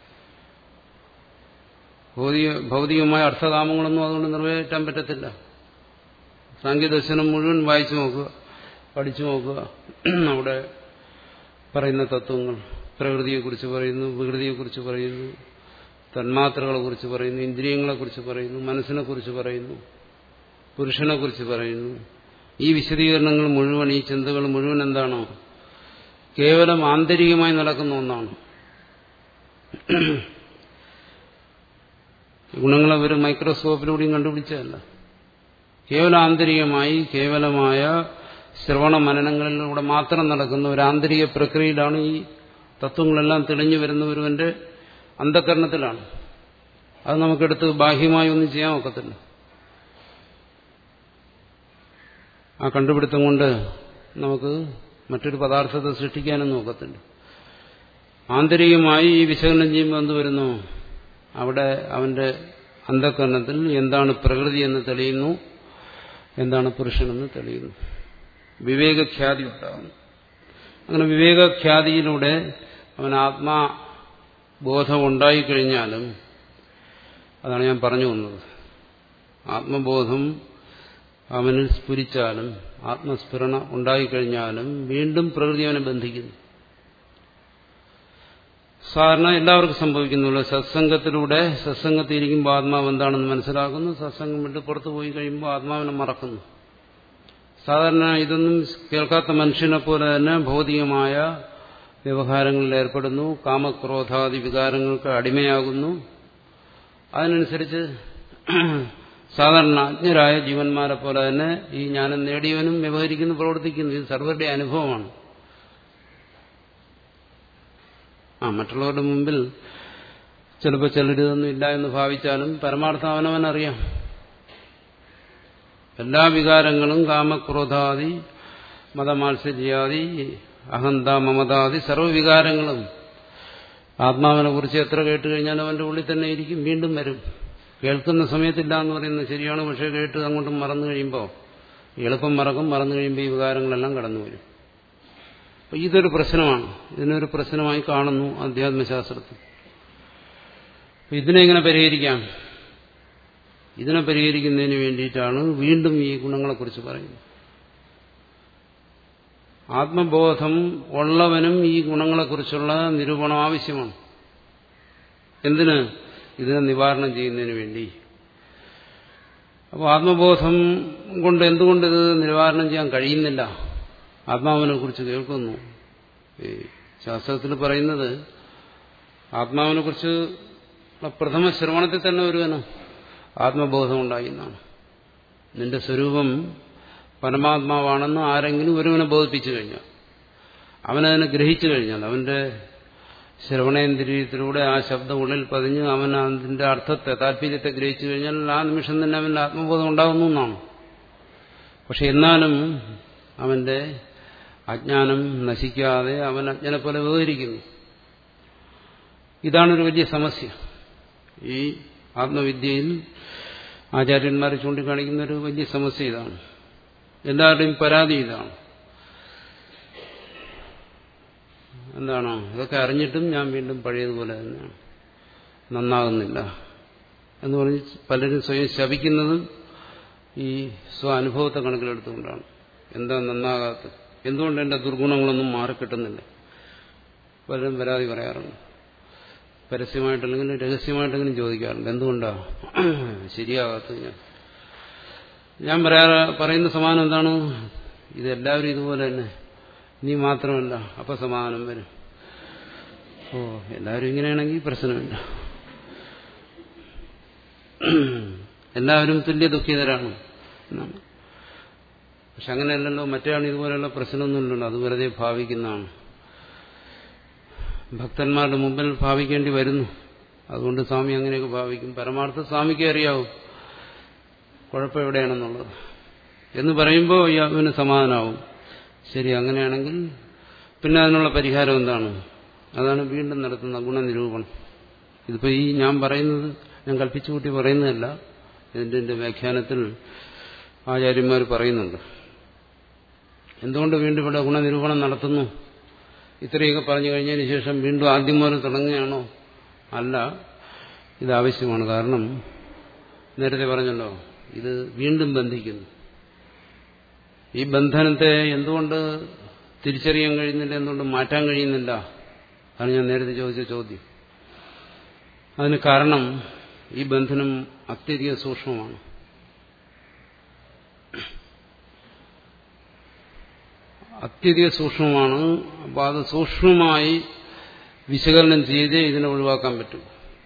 ഭൗതിക ഭൗതികമായ അർത്ഥകാമങ്ങളൊന്നും അതുകൊണ്ട് നിറവേറ്റാൻ പറ്റത്തില്ല സാങ്കേദർശനം മുഴുവൻ വായിച്ചു നോക്കുക പഠിച്ചു നോക്കുക അവിടെ പറയുന്ന തത്വങ്ങൾ പ്രകൃതിയെക്കുറിച്ച് പറയുന്നു വികൃതിയെക്കുറിച്ച് പറയുന്നു തന്മാത്രകളെ കുറിച്ച് പറയുന്നു ഇന്ദ്രിയങ്ങളെക്കുറിച്ച് പറയുന്നു മനസ്സിനെക്കുറിച്ച് പറയുന്നു പുരുഷനെക്കുറിച്ച് പറയുന്നു ഈ വിശദീകരണങ്ങൾ മുഴുവൻ ഈ ചിന്തകൾ മുഴുവൻ എന്താണോ കേവലം ആന്തരികമായി നടക്കുന്ന ഒന്നാണ് ഗുണങ്ങളെ ഒരു മൈക്രോസ്കോപ്പിലൂടെയും കണ്ടുപിടിച്ചതല്ല കേവലം ആന്തരികമായി കേവലമായ ശ്രവണ മനനങ്ങളിലൂടെ മാത്രം നടക്കുന്ന ഒരു ആന്തരിക പ്രക്രിയയിലാണ് ഈ തത്വങ്ങളെല്ലാം തെളിഞ്ഞു വരുന്ന ഒരുവന്റെ അന്ധകരണത്തിലാണ് അത് നമുക്കെടുത്ത് ബാഹ്യമായി ഒന്നും ചെയ്യാൻ ഒക്കത്തില്ല ആ കണ്ടുപിടുത്തം കൊണ്ട് നമുക്ക് മറ്റൊരു പദാർത്ഥത്തെ സൃഷ്ടിക്കാനും നോക്കത്തില്ല ആന്തരികമായി ഈ വിശകലനം ചെയ്യുമ്പോൾ എന്ത് വരുന്നു അവിടെ അവന്റെ അന്ധകരണത്തിൽ എന്താണ് പ്രകൃതി എന്ന് തെളിയുന്നു എന്താണ് പുരുഷനെന്ന് തെളിയുന്നു വിവേകഖ്യാതി ഉണ്ടാകുന്നു അങ്ങനെ വിവേകഖ്യാതിയിലൂടെ അവൻ ആത്മാബോധം ഉണ്ടായിക്കഴിഞ്ഞാലും അതാണ് ഞാൻ പറഞ്ഞു വന്നത് ആത്മബോധം അവനിൽ സ്ഫുരിച്ചാലും ആത്മസ്ഫുരണ ഉണ്ടായിക്കഴിഞ്ഞാലും വീണ്ടും പ്രകൃതി അവനെ ബന്ധിക്കുന്നു സാധാരണ എല്ലാവർക്കും സംഭവിക്കുന്നുള്ളൂ സത്സംഗത്തിലൂടെ സത്സംഗത്തിൽ ഇരിക്കുമ്പോൾ ആത്മാവ് എന്താണെന്ന് മനസ്സിലാക്കുന്നു സത്സംഗം വിട്ട് പുറത്തു പോയി കഴിയുമ്പോൾ ആത്മാവിനെ മറക്കുന്നു സാധാരണ ഇതൊന്നും കേൾക്കാത്ത മനുഷ്യനെ പോലെ തന്നെ ഭൗതികമായ വ്യവഹാരങ്ങളിൽ ഏർപ്പെടുന്നു കാമക്രോധാദി വികാരങ്ങൾക്ക് അടിമയാകുന്നു അതിനനുസരിച്ച് സാധാരണ അജ്ഞരായ ജീവന്മാരെ പോലെ തന്നെ ഈ ജ്ഞാനം നേടിയവനും വ്യവഹരിക്കുന്നു പ്രവർത്തിക്കുന്നു ഇത് സർവരുടെ അനുഭവമാണ് ആ മറ്റുള്ളവരുടെ മുമ്പിൽ ചിലപ്പോൾ ചിലരിതൊന്നും ഇല്ല എന്ന് ഭാവിച്ചാലും പരമാർത്ഥം അവനവനറിയാം എല്ലാ വികാരങ്ങളും കാമക്രോധാദി മതമാത്സര്യാദി അഹന്ത മമതാദി സർവ്വവികാരങ്ങളും ആത്മാവിനെ കുറിച്ച് എത്ര കേട്ട് കഴിഞ്ഞാലും അവന്റെ ഉള്ളിൽ തന്നെ ഇരിക്കും വീണ്ടും വരും കേൾക്കുന്ന സമയത്തില്ല എന്ന് പറയുന്നത് ശരിയാണ് പക്ഷേ കേട്ട് അങ്ങോട്ടും മറന്നു കഴിയുമ്പോൾ എളുപ്പം മറക്കും മറന്നു കഴിയുമ്പോൾ ഈ വികാരങ്ങളെല്ലാം കടന്നു വരും അപ്പൊ ഇതൊരു പ്രശ്നമാണ് ഇതിനൊരു പ്രശ്നമായി കാണുന്നു അധ്യാത്മശാസ്ത്രത്തിൽ ഇതിനെ എങ്ങനെ പരിഹരിക്കാം ഇതിനെ പരിഹരിക്കുന്നതിന് വേണ്ടിയിട്ടാണ് വീണ്ടും ഈ ഗുണങ്ങളെക്കുറിച്ച് പറയുന്നത് ആത്മബോധം ഉള്ളവനും ഈ ഗുണങ്ങളെക്കുറിച്ചുള്ള നിരൂപണം ആവശ്യമാണ് എന്തിന് ഇതിനെ നിവാരണം ചെയ്യുന്നതിന് വേണ്ടി അപ്പോൾ ആത്മബോധം കൊണ്ട് എന്തുകൊണ്ട് ഇത് നിവാരണം ചെയ്യാൻ കഴിയുന്നില്ല ആത്മാവിനെ കുറിച്ച് കേൾക്കുന്നു ഈ ശാസ്ത്രത്തിൽ പറയുന്നത് ആത്മാവിനെ കുറിച്ച് പ്രഥമ ശ്രവണത്തിൽ തന്നെ ഒരുവന് ആത്മബോധം ഉണ്ടായിരുന്നാണ് നിന്റെ സ്വരൂപം പരമാത്മാവാണെന്ന് ആരെങ്കിലും ഒരുവനെ ബോധിപ്പിച്ചു കഴിഞ്ഞാൽ അവനതിനെ ഗ്രഹിച്ചു കഴിഞ്ഞാൽ അവന്റെ ശ്രവണേന്ദ്രിയത്തിലൂടെ ആ ശബ്ദം ഉള്ളിൽ പതിഞ്ഞ് അവൻ അതിന്റെ അർത്ഥത്തെ താല്പര്യത്തെ ഗ്രഹിച്ചു കഴിഞ്ഞാൽ ആ നിമിഷം തന്നെ അവന്റെ ആത്മബോധം ഉണ്ടാകുന്നു എന്നാണ് പക്ഷെ എന്നാലും അവന്റെ അജ്ഞാനം നശിക്കാതെ അവൻ അജ്ഞനെ പോലെ വ്യവഹരിക്കുന്നു ഇതാണൊരു വലിയ സമസ്യ ഈ ആത്മവിദ്യയിൽ ആചാര്യന്മാർ ചൂണ്ടിക്കാണിക്കുന്ന ഒരു വലിയ സമസ്യ ഇതാണ് എല്ലാവരുടെയും പരാതി ഇതാണ് എന്താണോ ഇതൊക്കെ അറിഞ്ഞിട്ടും ഞാൻ വീണ്ടും പഴയതുപോലെ തന്നെയാണ് നന്നാകുന്നില്ല എന്ന് പറഞ്ഞ് പലരും സ്വയം ശപിക്കുന്നതും ഈ സ്വ അനുഭവത്തെ കണക്കിലെടുത്തുകൊണ്ടാണ് എന്താ നന്നാകാത്തത് എന്തുകൊണ്ട് എന്റെ ദുർഗുണങ്ങളൊന്നും മാറിക്കിട്ടുന്നില്ല പലരും പരാതി പറയാറുണ്ട് പരസ്യമായിട്ടല്ലെങ്കിലും രഹസ്യമായിട്ടെങ്കിലും ചോദിക്കാറുണ്ട് എന്തുകൊണ്ടാ ശരിയാകാത്തത് ഞാൻ ഞാൻ പറയാ പറയുന്ന സമാനം എന്താണ് ഇതെല്ലാവരും ഇതുപോലെ തന്നെ നീ മാത്രമല്ല അപ്പൊ സമാധാനം വരും ഓ എല്ലാവരും ഇങ്ങനെയാണെങ്കിൽ പ്രശ്നമില്ല എല്ലാവരും തുല്യ ദുഃഖിതരാണ് എന്നാണ് പക്ഷെ അങ്ങനെയല്ലല്ലോ മറ്റേ ഇതുപോലെയുള്ള പ്രശ്നമൊന്നുമില്ലല്ലോ അത് വെറുതെ ഭാവിക്കുന്നതാണ് ഭക്തന്മാരുടെ മുമ്പിൽ ഭാവിക്കേണ്ടി വരുന്നു അതുകൊണ്ട് സ്വാമി അങ്ങനെയൊക്കെ ഭാവിക്കും പരമാർത്ഥ സ്വാമിക്ക് അറിയാവും കുഴപ്പം എവിടെയാണെന്നുള്ളത് എന്ന് പറയുമ്പോൾ അവന് സമാധാനമാവും ശരി അങ്ങനെയാണെങ്കിൽ പിന്നെ അതിനുള്ള പരിഹാരം എന്താണ് അതാണ് വീണ്ടും നടത്തുന്ന ഗുണനിരൂപണം ഇതിപ്പോൾ ഈ ഞാൻ പറയുന്നത് ഞാൻ കൽപ്പിച്ചു കൂട്ടി പറയുന്നതല്ല ഇതിൻ്റെ എൻ്റെ വ്യാഖ്യാനത്തിൽ ആചാര്യന്മാർ പറയുന്നുണ്ട് എന്തുകൊണ്ട് വീണ്ടും ഇവിടെ ഗുണനിരൂപണം നടത്തുന്നു ഇത്രയൊക്കെ പറഞ്ഞു കഴിഞ്ഞതിന് ശേഷം വീണ്ടും ആദ്യം മുതൽ തുടങ്ങുകയാണോ അല്ല ഇത് ആവശ്യമാണ് കാരണം നേരത്തെ പറഞ്ഞല്ലോ ഇത് വീണ്ടും ബന്ധിക്കുന്നു ഈ ബന്ധനത്തെ എന്തുകൊണ്ട് തിരിച്ചറിയാൻ കഴിയുന്നില്ല എന്തുകൊണ്ട് മാറ്റാൻ കഴിയുന്നില്ല അതാണ് ഞാൻ നേരത്തെ ചോദിച്ച ചോദ്യം അതിന് കാരണം ഈ ബന്ധനം അത്യധികം സൂക്ഷ്മമാണ് അത്യധികം സൂക്ഷ്മമാണ് അപ്പോൾ അത് സൂക്ഷ്മമായി വിശകലനം ചെയ്തേ ഇതിനെ ഒഴിവാക്കാൻ പറ്റൂ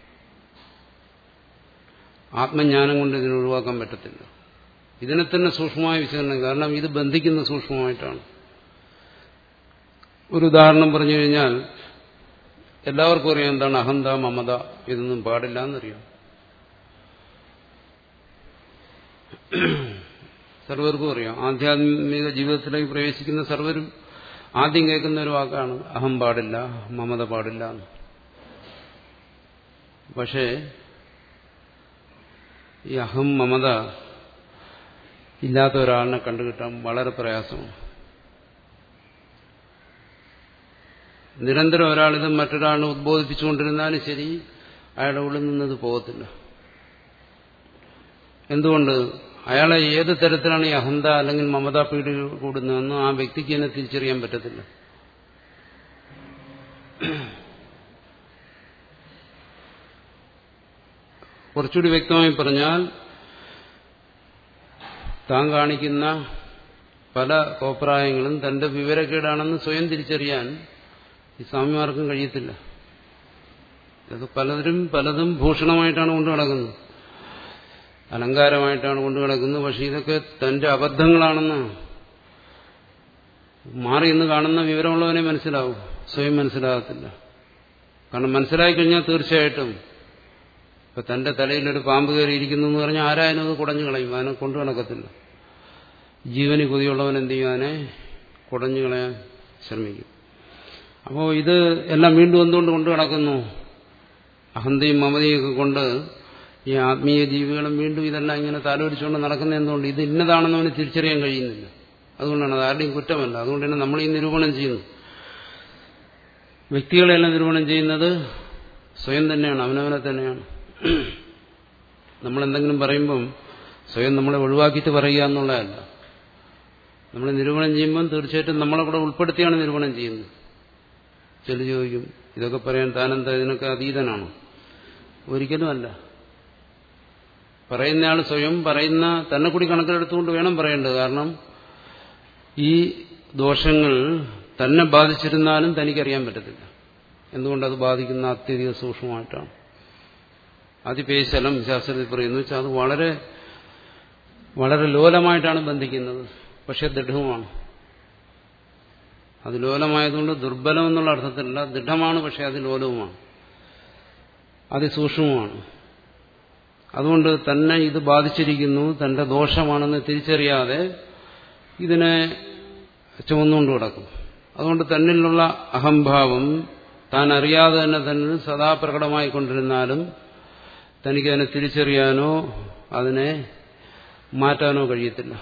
ആത്മജ്ഞാനം കൊണ്ട് ഇതിനെ ഒഴിവാക്കാൻ പറ്റത്തില്ല ഇതിനെ തന്നെ സൂക്ഷ്മമായി വിശകലനം കാരണം ഇത് ബന്ധിക്കുന്ന സൂക്ഷ്മമായിട്ടാണ് ഒരു ഉദാഹരണം പറഞ്ഞു കഴിഞ്ഞാൽ എല്ലാവർക്കും അറിയാം എന്താണ് അഹന്ത മമത ഇതൊന്നും പാടില്ല എന്നറിയാം സർവർക്കും അറിയാം ആധ്യാത്മിക ജീവിതത്തിലേക്ക് പ്രവേശിക്കുന്ന സർവരും ആദ്യം കേൾക്കുന്ന ഒരു വാക്കാണ് അഹം പാടില്ല മമത പാടില്ല എന്ന് പക്ഷേ ഈ അഹം മമത ഇല്ലാത്ത ഒരാളിനെ കണ്ടുകിട്ടാൻ വളരെ പ്രയാസമാണ് നിരന്തരം ഒരാളിത് മറ്റൊരാളിനെ ഉദ്ബോധിപ്പിച്ചുകൊണ്ടിരുന്നാലും ശരി അയാളുടെ ഉള്ളിൽ നിന്നത് പോകത്തില്ല എന്തുകൊണ്ട് അയാളെ ഏത് തരത്തിലാണ് ഈ അഹന്ത അല്ലെങ്കിൽ മമതാ പീഡ കൂടുന്നതെന്ന് ആ വ്യക്തിക്ക് തന്നെ തിരിച്ചറിയാൻ പറ്റത്തില്ല കുറച്ചുകൂടി വ്യക്തമായി പറഞ്ഞാൽ താൻ കാണിക്കുന്ന പല കോപ്രായങ്ങളും തന്റെ വിവരക്കേടാണെന്ന് സ്വയം തിരിച്ചറിയാൻ ഈ സ്വാമിമാർക്കും കഴിയത്തില്ല ഇതൊക്കെ പലരും പലതും ഭൂഷണമായിട്ടാണ് കൊണ്ടു നടക്കുന്നത് അലങ്കാരമായിട്ടാണ് കൊണ്ടു നടക്കുന്നത് പക്ഷെ ഇതൊക്കെ തന്റെ അബദ്ധങ്ങളാണെന്ന് മാറി എന്ന് കാണുന്ന വിവരമുള്ളവനെ മനസ്സിലാവും സ്വയം മനസ്സിലാകത്തില്ല കാരണം മനസ്സിലായി കഴിഞ്ഞാൽ തീർച്ചയായിട്ടും ഇപ്പൊ തന്റെ തലയിലൊരു പാമ്പ് കയറിയിരിക്കുന്നു എന്ന് പറഞ്ഞാൽ ആരായാലും അത് കുടഞ്ഞു കളയും അതിനെ കൊണ്ടു നടക്കത്തില്ല ജീവന് കൊതിയുള്ളവൻ എന്ത് ചെയ്യും അതിനെ കുടഞ്ഞു കളയാൻ ശ്രമിക്കും അപ്പോൾ ഇത് എല്ലാം വീണ്ടും എന്തുകൊണ്ട് കൊണ്ടു നടക്കുന്നു അഹന്തയും മമതയും ഒക്കെ കൊണ്ട് ഈ ആത്മീയ ജീവികളും വീണ്ടും ഇതെല്ലാം ഇങ്ങനെ താലോലിച്ചുകൊണ്ട് നടക്കുന്ന എന്തുകൊണ്ട് ഇത് ഇന്നതാണെന്ന് അവന് തിരിച്ചറിയാൻ കഴിയുന്നില്ല അതുകൊണ്ടാണ് അത് ആരുടെയും കുറ്റമല്ല അതുകൊണ്ട് തന്നെ നമ്മൾ ഈ നിരൂപണം ചെയ്യുന്നു വ്യക്തികളെല്ലാം നിരൂപണം ചെയ്യുന്നത് സ്വയം തന്നെയാണ് അവനവനെ തന്നെയാണ് നമ്മൾ എന്തെങ്കിലും പറയുമ്പം സ്വയം നമ്മളെ ഒഴിവാക്കിയിട്ട് പറയുക എന്നുള്ളതല്ല നമ്മൾ നിരൂപണം ചെയ്യുമ്പം തീർച്ചയായിട്ടും നമ്മളെ കൂടെ ഉൾപ്പെടുത്തിയാണ് നിരൂപണം ചെയ്യുന്നത് ചില ചോദിക്കും ഇതൊക്കെ പറയാൻ താനെന്താ ഇതിനൊക്കെ അതീതനാണോ ഒരിക്കലുമല്ല പറയുന്നയാൾ സ്വയം പറയുന്ന തന്നെ കൂടി കണക്കിലെടുത്തുകൊണ്ട് വേണം പറയേണ്ടത് കാരണം ഈ ദോഷങ്ങൾ തന്നെ ബാധിച്ചിരുന്നാലും തനിക്കറിയാൻ പറ്റത്തില്ല എന്തുകൊണ്ടത് ബാധിക്കുന്ന അത്യധിക സൂക്ഷ്മമായിട്ടാണ് അതിപേശലം ശാസ്ത്രത്തിൽ പറയുന്നു വെച്ചാൽ അത് വളരെ വളരെ ലോലമായിട്ടാണ് ബന്ധിക്കുന്നത് പക്ഷെ ദൃഢവുമാണ് അത് ലോലമായതുകൊണ്ട് ദുർബലം എന്നുള്ള അർത്ഥത്തിലല്ല ദൃഢമാണ് പക്ഷെ അത് ലോലവുമാണ് അതിസൂക്ഷ്മമാണ് അതുകൊണ്ട് തന്നെ ഇത് ബാധിച്ചിരിക്കുന്നു തന്റെ ദോഷമാണെന്ന് തിരിച്ചറിയാതെ ഇതിനെ ചുമന്നുകൊണ്ട് കിടക്കും അതുകൊണ്ട് തന്നിലുള്ള അഹംഭാവം താൻ അറിയാതെ തന്നെ തന്നെ സദാ പ്രകടമായിക്കൊണ്ടിരുന്നാലും തനിക്കതിനെ തിരിച്ചറിയാനോ അതിനെ മാറ്റാനോ കഴിയത്തില്ല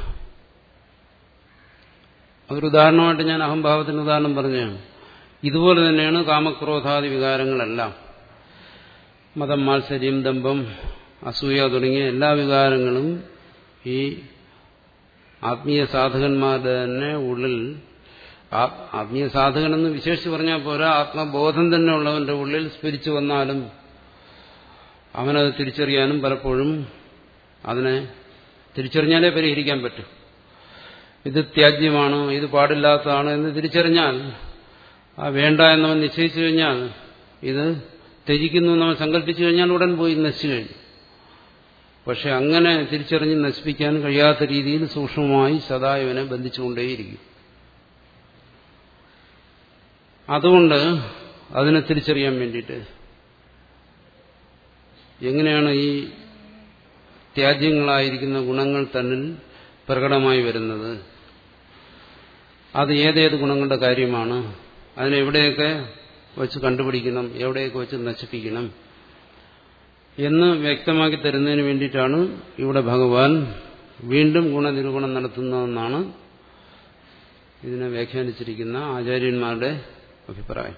അതൊരു ഉദാഹരണമായിട്ട് ഞാൻ അഹംഭാവത്തിന് ഉദാഹരണം പറഞ്ഞതാണ് ഇതുപോലെ തന്നെയാണ് കാമക്രോധാദി വികാരങ്ങളെല്ലാം മതം മാത്സര്യം ദമ്പം അസൂയ തുടങ്ങിയ എല്ലാ വികാരങ്ങളും ഈ ആത്മീയ സാധകന്മാരുടെ തന്നെ ഉള്ളിൽ ആത്മീയ സാധകനെന്ന് വിശേഷിച്ച് പറഞ്ഞാൽ പോരാ ആത്മബോധം തന്നെ ഉള്ളവന്റെ ഉള്ളിൽ സ്പിരിച്ചു വന്നാലും അവനത് തിരിച്ചറിയാനും പലപ്പോഴും അതിനെ തിരിച്ചറിഞ്ഞാലേ പരിഹരിക്കാൻ പറ്റും ഇത് ത്യാജ്യമാണ് ഇത് പാടില്ലാത്തതാണ് എന്ന് തിരിച്ചറിഞ്ഞാൽ ആ വേണ്ട എന്നവൻ നിശ്ചയിച്ചു കഴിഞ്ഞാൽ ഇത് ത്യജിക്കുന്നു എന്നവൻ സങ്കല്പിച്ചു കഴിഞ്ഞാൽ ഉടൻ പോയി നശിച്ചു കഴിഞ്ഞു പക്ഷെ അങ്ങനെ തിരിച്ചറിഞ്ഞ് നശിപ്പിക്കാൻ കഴിയാത്ത രീതിയിൽ സൂക്ഷ്മമായി സദാ ഇവനെ ബന്ധിച്ചുകൊണ്ടേയിരിക്കും അതുകൊണ്ട് അതിനെ തിരിച്ചറിയാൻ വേണ്ടിയിട്ട് എങ്ങനെയാണ് ഈ ത്യാജ്യങ്ങളായിരിക്കുന്ന ഗുണങ്ങൾ തന്നിൽ പ്രകടമായി വരുന്നത് അത് ഏതേത് ഗുണങ്ങളുടെ കാര്യമാണ് അതിനെവിടെയൊക്കെ വെച്ച് കണ്ടുപിടിക്കണം എവിടെയൊക്കെ വെച്ച് നശിപ്പിക്കണം എന്ന് വ്യക്തമാക്കി തരുന്നതിന് വേണ്ടിയിട്ടാണ് ഇവിടെ ഭഗവാൻ വീണ്ടും ഗുണനിരൂപണം നടത്തുന്നതെന്നാണ് ഇതിനെ വ്യാഖ്യാനിച്ചിരിക്കുന്ന ആചാര്യന്മാരുടെ അഭിപ്രായം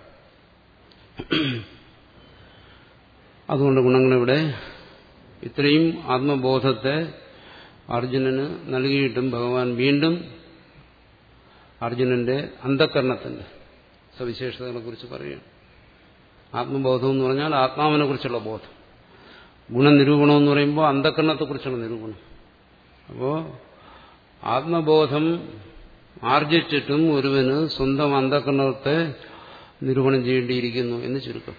അതുകൊണ്ട് ഗുണങ്ങളിവിടെ ഇത്രയും ആത്മബോധത്തെ അർജുനന് നൽകിയിട്ടും ഭഗവാൻ വീണ്ടും അർജുനന്റെ അന്ധകരണത്തിന്റെ സവിശേഷതകളെ കുറിച്ച് പറയുകയാണ് ആത്മബോധം എന്ന് പറഞ്ഞാൽ ആത്മാവിനെ കുറിച്ചുള്ള ബോധം ഗുണനിരൂപണം എന്ന് പറയുമ്പോൾ അന്ധകരണത്തെക്കുറിച്ചുള്ള നിരൂപണം അപ്പോൾ ആത്മബോധം ആർജിച്ചിട്ടും ഒരുവന് സ്വന്തം അന്ധകരണത്തെ നിരൂപണം ചെയ്യേണ്ടിയിരിക്കുന്നു എന്ന് ചുരുക്കം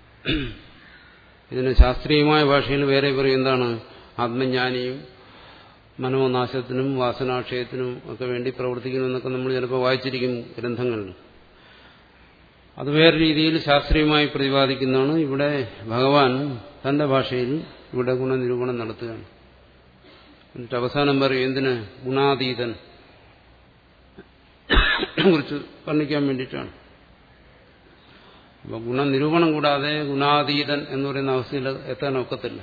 ഇതിന് ശാസ്ത്രീയമായ ഭാഷയിൽ വേറെ പറയും എന്താണ് ആത്മജ്ഞാനിയും മനോനാശത്തിനും വാസനാക്ഷയത്തിനും ഒക്കെ വേണ്ടി പ്രവർത്തിക്കണമെന്നൊക്കെ നമ്മൾ ചിലപ്പോൾ വായിച്ചിരിക്കും ഗ്രന്ഥങ്ങളിൽ അത് വേറെ രീതിയിൽ ശാസ്ത്രീയമായി പ്രതിപാദിക്കുന്നതാണ് ഇവിടെ ഭഗവാൻ തന്റെ ഭാഷയിൽ ഇവിടെ ഗുണനിരൂപണം നടത്തുകയാണ് എന്നിട്ട് അവസാനം പറയും എന്തിന് ഗുണാതീതൻ കുറിച്ച് വർണ്ണിക്കാൻ വേണ്ടിയിട്ടാണ് അപ്പൊ ഗുണനിരൂപണം കൂടാതെ ഗുണാതീതൻ എന്ന് പറയുന്ന അവസ്ഥയിൽ എത്താൻ ഒക്കത്തില്ല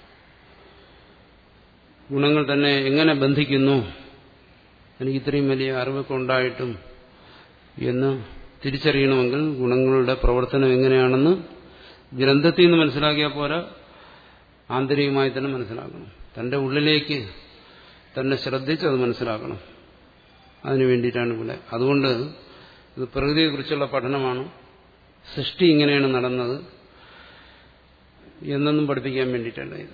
ഗുണങ്ങൾ തന്നെ എങ്ങനെ ബന്ധിക്കുന്നു എനിക്ക് ഇത്രയും വലിയ അറിവൊക്കെ ഉണ്ടായിട്ടും എന്ന് തിരിച്ചറിയണമെങ്കിൽ ഗുണങ്ങളുടെ പ്രവർത്തനം എങ്ങനെയാണെന്ന് ഗ്രന്ഥത്തിൽ നിന്ന് മനസ്സിലാക്കിയാൽ പോരാ ആന്തരികമായി തന്നെ മനസ്സിലാക്കണം തന്റെ ഉള്ളിലേക്ക് തന്നെ ശ്രദ്ധിച്ച് അത് മനസ്സിലാക്കണം അതിനു വേണ്ടിയിട്ടാണ് ഇവിടെ അതുകൊണ്ട് ഇത് പ്രകൃതിയെക്കുറിച്ചുള്ള പഠനമാണ് സൃഷ്ടി ഇങ്ങനെയാണ് നടന്നത് എന്നൊന്നും പഠിപ്പിക്കാൻ വേണ്ടിയിട്ടല്ല ഇത്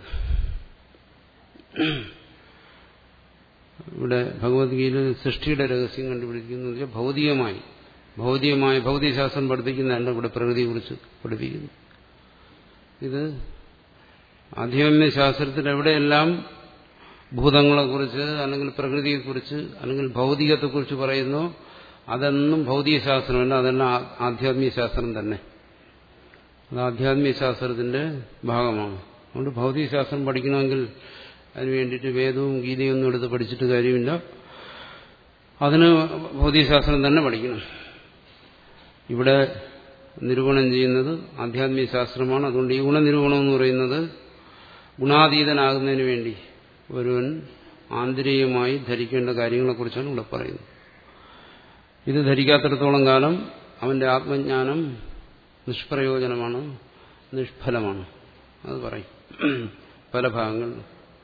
ഇവിടെ ഭഗവത്ഗീത സൃഷ്ടിയുടെ രഹസ്യം കണ്ടുപിടിക്കുന്നു വെച്ചാൽ ഭൗതികമായി ഭൗതികമായ ഭൗതികശാസ്ത്രം പഠിപ്പിക്കുന്നതല്ല ഇവിടെ പ്രകൃതിയെക്കുറിച്ച് പഠിപ്പിക്കുന്നു ഇത് ആധ്യാത്മിക ശാസ്ത്രത്തിൽ എവിടെയെല്ലാം ഭൂതങ്ങളെക്കുറിച്ച് അല്ലെങ്കിൽ പ്രകൃതിയെക്കുറിച്ച് അല്ലെങ്കിൽ ഭൗതികത്തെക്കുറിച്ച് പറയുന്നു അതൊന്നും ഭൗതിക ശാസ്ത്രമല്ല അതെല്ലാം ആധ്യാത്മിക ശാസ്ത്രം തന്നെ അത് ആധ്യാത്മിക ശാസ്ത്രത്തിന്റെ ഭാഗമാണ് അതുകൊണ്ട് ഭൗതിക ശാസ്ത്രം പഠിക്കണമെങ്കിൽ അതിന് വേണ്ടിയിട്ട് വേദവും ഗീതയും ഒന്നും എടുത്ത് പഠിച്ചിട്ട് കാര്യമില്ല അതിന് ഭൗതികശാസ്ത്രം തന്നെ പഠിക്കണം ഇവിടെ നിരൂപണം ചെയ്യുന്നത് ആധ്യാത്മിക ശാസ്ത്രമാണ് അതുകൊണ്ട് ഈ ഗുണനിരൂപണം എന്ന് പറയുന്നത് ഗുണാതീതനാകുന്നതിന് വേണ്ടി ഒരുവൻ ആന്തരികമായി ധരിക്കേണ്ട കാര്യങ്ങളെക്കുറിച്ചാണ് ഇവിടെ പറയുന്നത് ഇത് ധരിക്കാത്തിടത്തോളം കാലം അവന്റെ ആത്മജ്ഞാനം നിഷ്പ്രയോജനമാണ് നിഷ്ഫലമാണ് അത് പറയും പല ഭാഗങ്ങളിലും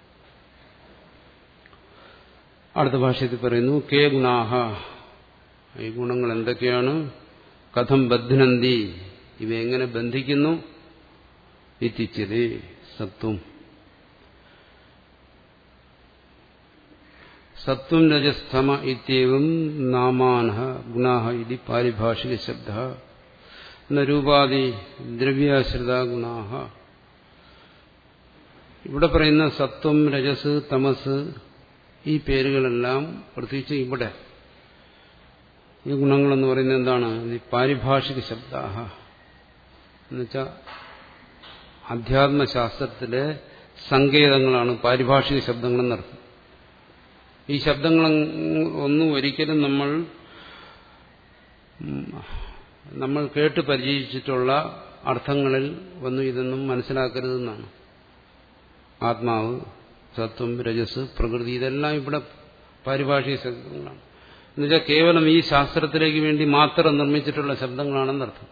അടുത്ത ഭാഷയത്തിൽ പറയുന്നു കേ ഗുണാഹ ഈ ഗുണങ്ങൾ എന്തൊക്കെയാണ് കഥം ബധ്നന്തി ഇവ എങ്ങനെ ബന്ധിക്കുന്നു ഇത്തിച്ചത് സത്വം സത്വം രജസ്ഥമ ഇത്യവും നാമാന ഗുണാഹ ഇതി പാരിഭാഷിക ശബ്ദ രൂപാദി ദ്രവ്യാശ്രിത ഗുണാഹ ഇവിടെ പറയുന്ന സത്വം രജസ് തമസ് ഈ പേരുകളെല്ലാം പ്രത്യേകിച്ച് ഇവിടെ ഈ ഗുണങ്ങളെന്ന് പറയുന്നത് എന്താണ് ഈ പാരിഭാഷിക ശബ്ദ എന്നുവെച്ചാൽ അധ്യാത്മശാസ്ത്രത്തിലെ സങ്കേതങ്ങളാണ് പാരിഭാഷിക ശബ്ദങ്ങളെന്നർത്ഥം ഈ ശബ്ദങ്ങൾ ഒന്നും ഒരിക്കലും നമ്മൾ നമ്മൾ കേട്ട് പരിചയിച്ചിട്ടുള്ള അർത്ഥങ്ങളിൽ ഒന്നും ഇതൊന്നും മനസ്സിലാക്കരുതെന്നാണ് ആത്മാവ് സത്വം രജസ് പ്രകൃതി ഇതെല്ലാം ഇവിടെ പാരിഭാഷിക ശബ്ദങ്ങളാണ് എന്നുവെച്ചാൽ കേവലം ഈ ശാസ്ത്രത്തിലേക്ക് വേണ്ടി മാത്രം നിർമ്മിച്ചിട്ടുള്ള ശബ്ദങ്ങളാണെന്നർത്ഥം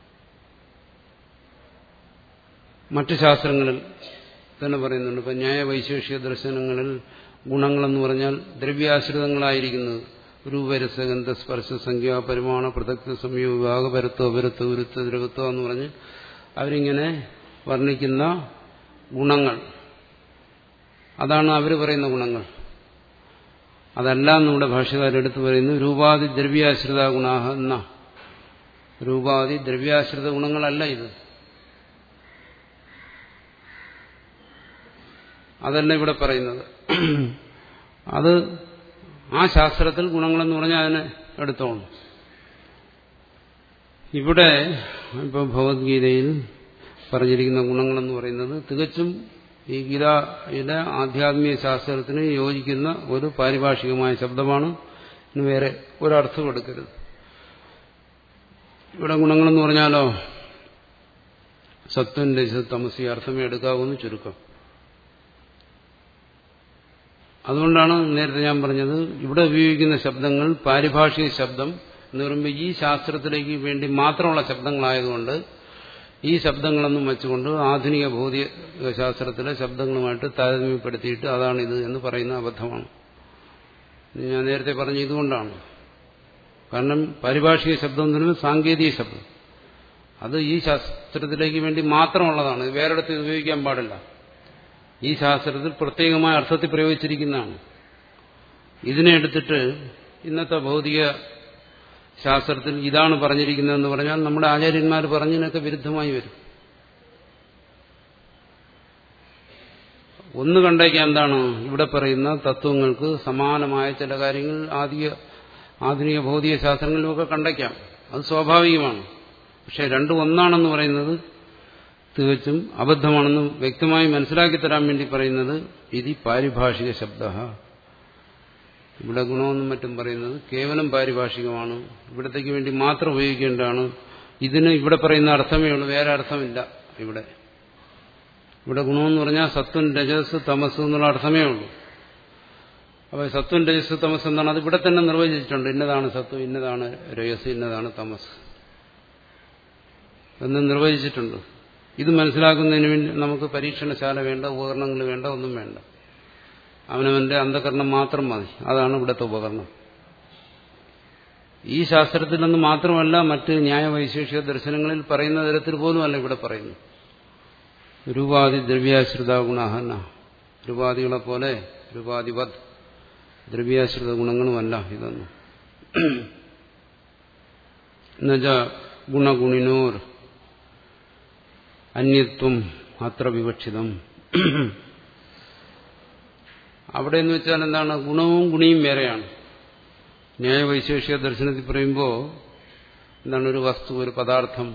മറ്റു ശാസ്ത്രങ്ങളിൽ തന്നെ പറയുന്നുണ്ട് ഇപ്പം ന്യായ വൈശേഷിക ദർശനങ്ങളിൽ ഗുണങ്ങളെന്ന് പറഞ്ഞാൽ ദ്രവ്യാശ്രിതങ്ങളായിരിക്കുന്നത് രൂപരസഗന്ധ സ്പർശ സംഖ്യ പരിമാണ പൃഥക് സംയോ വിഭാഗപരത്വ അപരത്വ ഉരുത്വ ദ്രവത്വം എന്ന് പറഞ്ഞ് അവരിങ്ങനെ വർണ്ണിക്കുന്ന ഗുണങ്ങൾ അതാണ് അവർ പറയുന്ന ഗുണങ്ങൾ അതെല്ലാം നമ്മുടെ ഭാഷകാരെടുത്ത് പറയുന്നു രൂപാതി ദ്രവ്യാശ്രിത ഗുണാഹ എന്ന രൂപാതി ദ്രവ്യാശ്രിത ഗുണങ്ങളല്ല ഇത് അതല്ല ഇവിടെ പറയുന്നത് അത് ആ ശാസ്ത്രത്തിൽ ഗുണങ്ങളെന്ന് പറഞ്ഞാൽ അതിനെ എടുത്തോണം ഇവിടെ ഇപ്പോൾ ഭഗവത്ഗീതയിൽ പറഞ്ഞിരിക്കുന്ന ഗുണങ്ങളെന്ന് പറയുന്നത് തികച്ചും ഈ ഗീതയിലെ ആധ്യാത്മിക ശാസ്ത്രത്തിന് യോജിക്കുന്ന ഒരു പാരിഭാഷികമായ ശബ്ദമാണ് ഇനി വേറെ ഒരർത്ഥം എടുക്കരുത് ഇവിടെ ഗുണങ്ങളെന്ന് പറഞ്ഞാലോ സത്വം രജ തമസി അർത്ഥമേ എടുക്കാവൂന്ന് ചുരുക്കം അതുകൊണ്ടാണ് നേരത്തെ ഞാൻ പറഞ്ഞത് ഇവിടെ ഉപയോഗിക്കുന്ന ശബ്ദങ്ങൾ പാരിഭാഷിക ശബ്ദം എന്ന് പറയുമ്പോൾ ഈ ശാസ്ത്രത്തിലേക്ക് വേണ്ടി മാത്രമുള്ള ശബ്ദങ്ങളായതുകൊണ്ട് ഈ ശബ്ദങ്ങളൊന്നും വെച്ചുകൊണ്ട് ആധുനിക ഭൗതിക ശാസ്ത്രത്തിലെ ശബ്ദങ്ങളുമായിട്ട് താരതമ്യപ്പെടുത്തിയിട്ട് അതാണിത് എന്ന് പറയുന്ന അബദ്ധമാണ് ഞാൻ നേരത്തെ പറഞ്ഞ ഇതുകൊണ്ടാണ് കാരണം പാരിഭാഷിക ശബ്ദം എന്ന് പറയുന്നത് സാങ്കേതിക ശബ്ദം അത് ഈ ശാസ്ത്രത്തിലേക്ക് വേണ്ടി മാത്രമുള്ളതാണ് വേറെടുത്ത് ഇത് ഉപയോഗിക്കാൻ പാടില്ല ഈ ശാസ്ത്രത്തിൽ പ്രത്യേകമായ അർത്ഥത്തിൽ പ്രയോഗിച്ചിരിക്കുന്നതാണ് ഇതിനെ എടുത്തിട്ട് ഇന്നത്തെ ഭൗതിക ശാസ്ത്രത്തിൽ ഇതാണ് പറഞ്ഞിരിക്കുന്നതെന്ന് പറഞ്ഞാൽ നമ്മുടെ ആചാര്യന്മാർ പറഞ്ഞതിനൊക്കെ വിരുദ്ധമായി വരും ഒന്ന് കണ്ടേക്കാം എന്താണ് ഇവിടെ പറയുന്ന തത്വങ്ങൾക്ക് സമാനമായ ചില കാര്യങ്ങൾ ആദ്യ ആധുനിക ഭൗതിക ശാസ്ത്രങ്ങളിലുമൊക്കെ കണ്ടേക്കാം അത് സ്വാഭാവികമാണ് പക്ഷെ രണ്ടും ഒന്നാണെന്ന് പറയുന്നത് തികച്ചും അബദ്ധമാണെന്ന് വ്യക്തമായി മനസ്സിലാക്കി തരാൻ വേണ്ടി പറയുന്നത് ഇത് പാരിഭാഷിക ശബ്ദ ഇവിടെ ഗുണമെന്നും മറ്റും പറയുന്നത് കേവലം പാരിഭാഷികമാണ് ഇവിടത്തേക്ക് വേണ്ടി മാത്രം ഉപയോഗിക്കേണ്ടതാണ് ഇതിന് ഇവിടെ പറയുന്ന അർത്ഥമേ ഉള്ളൂ വേറെ അർത്ഥമില്ല ഇവിടെ ഇവിടെ ഗുണമെന്ന് പറഞ്ഞാൽ സത്വം രജസ് തമസ് എന്നുള്ള അർത്ഥമേ ഉള്ളൂ അപ്പോൾ സത്വം രജസ് തമസ് എന്താണ് അത് ഇവിടെ തന്നെ നിർവചിച്ചിട്ടുണ്ട് ഇന്നതാണ് സത്വം ഇന്നതാണ് രജസ് ഇന്നതാണ് തമസ് എന്ന് നിർവചിച്ചിട്ടുണ്ട് ഇത് മനസ്സിലാക്കുന്നതിന് വേണ്ടി നമുക്ക് പരീക്ഷണശാല വേണ്ട ഉപകരണങ്ങൾ വേണ്ട ഒന്നും വേണ്ട അവനവന്റെ അന്ധകരണം മാത്രം മതി അതാണ് ഇവിടുത്തെ ഉപകരണം ഈ ശാസ്ത്രത്തിൽ നിന്ന് മാത്രമല്ല മറ്റ് ന്യായവൈശേഷിക ദർശനങ്ങളിൽ പറയുന്ന തരത്തിൽ പോലുമല്ല ഇവിടെ പറയുന്നു രൂപാതി ദ്രവ്യാശ്രിത ഗുണഹന രൂപാദികളെ പോലെ രൂപാധിപത് ദ്രവ്യാശ്രിത ഗുണങ്ങളുമല്ല ഇതൊന്നും എന്നുവെച്ച ഗുണഗുണിനോർ അന്യത്വം അത്ര വിവക്ഷിതം അവിടെ എന്ന് വെച്ചാൽ എന്താണ് ഗുണവും ഗുണിയും വേറെയാണ് ന്യായവൈശേഷിക ദർശനത്തിൽ പറയുമ്പോൾ എന്താണ് ഒരു വസ്തു ഒരു പദാർത്ഥം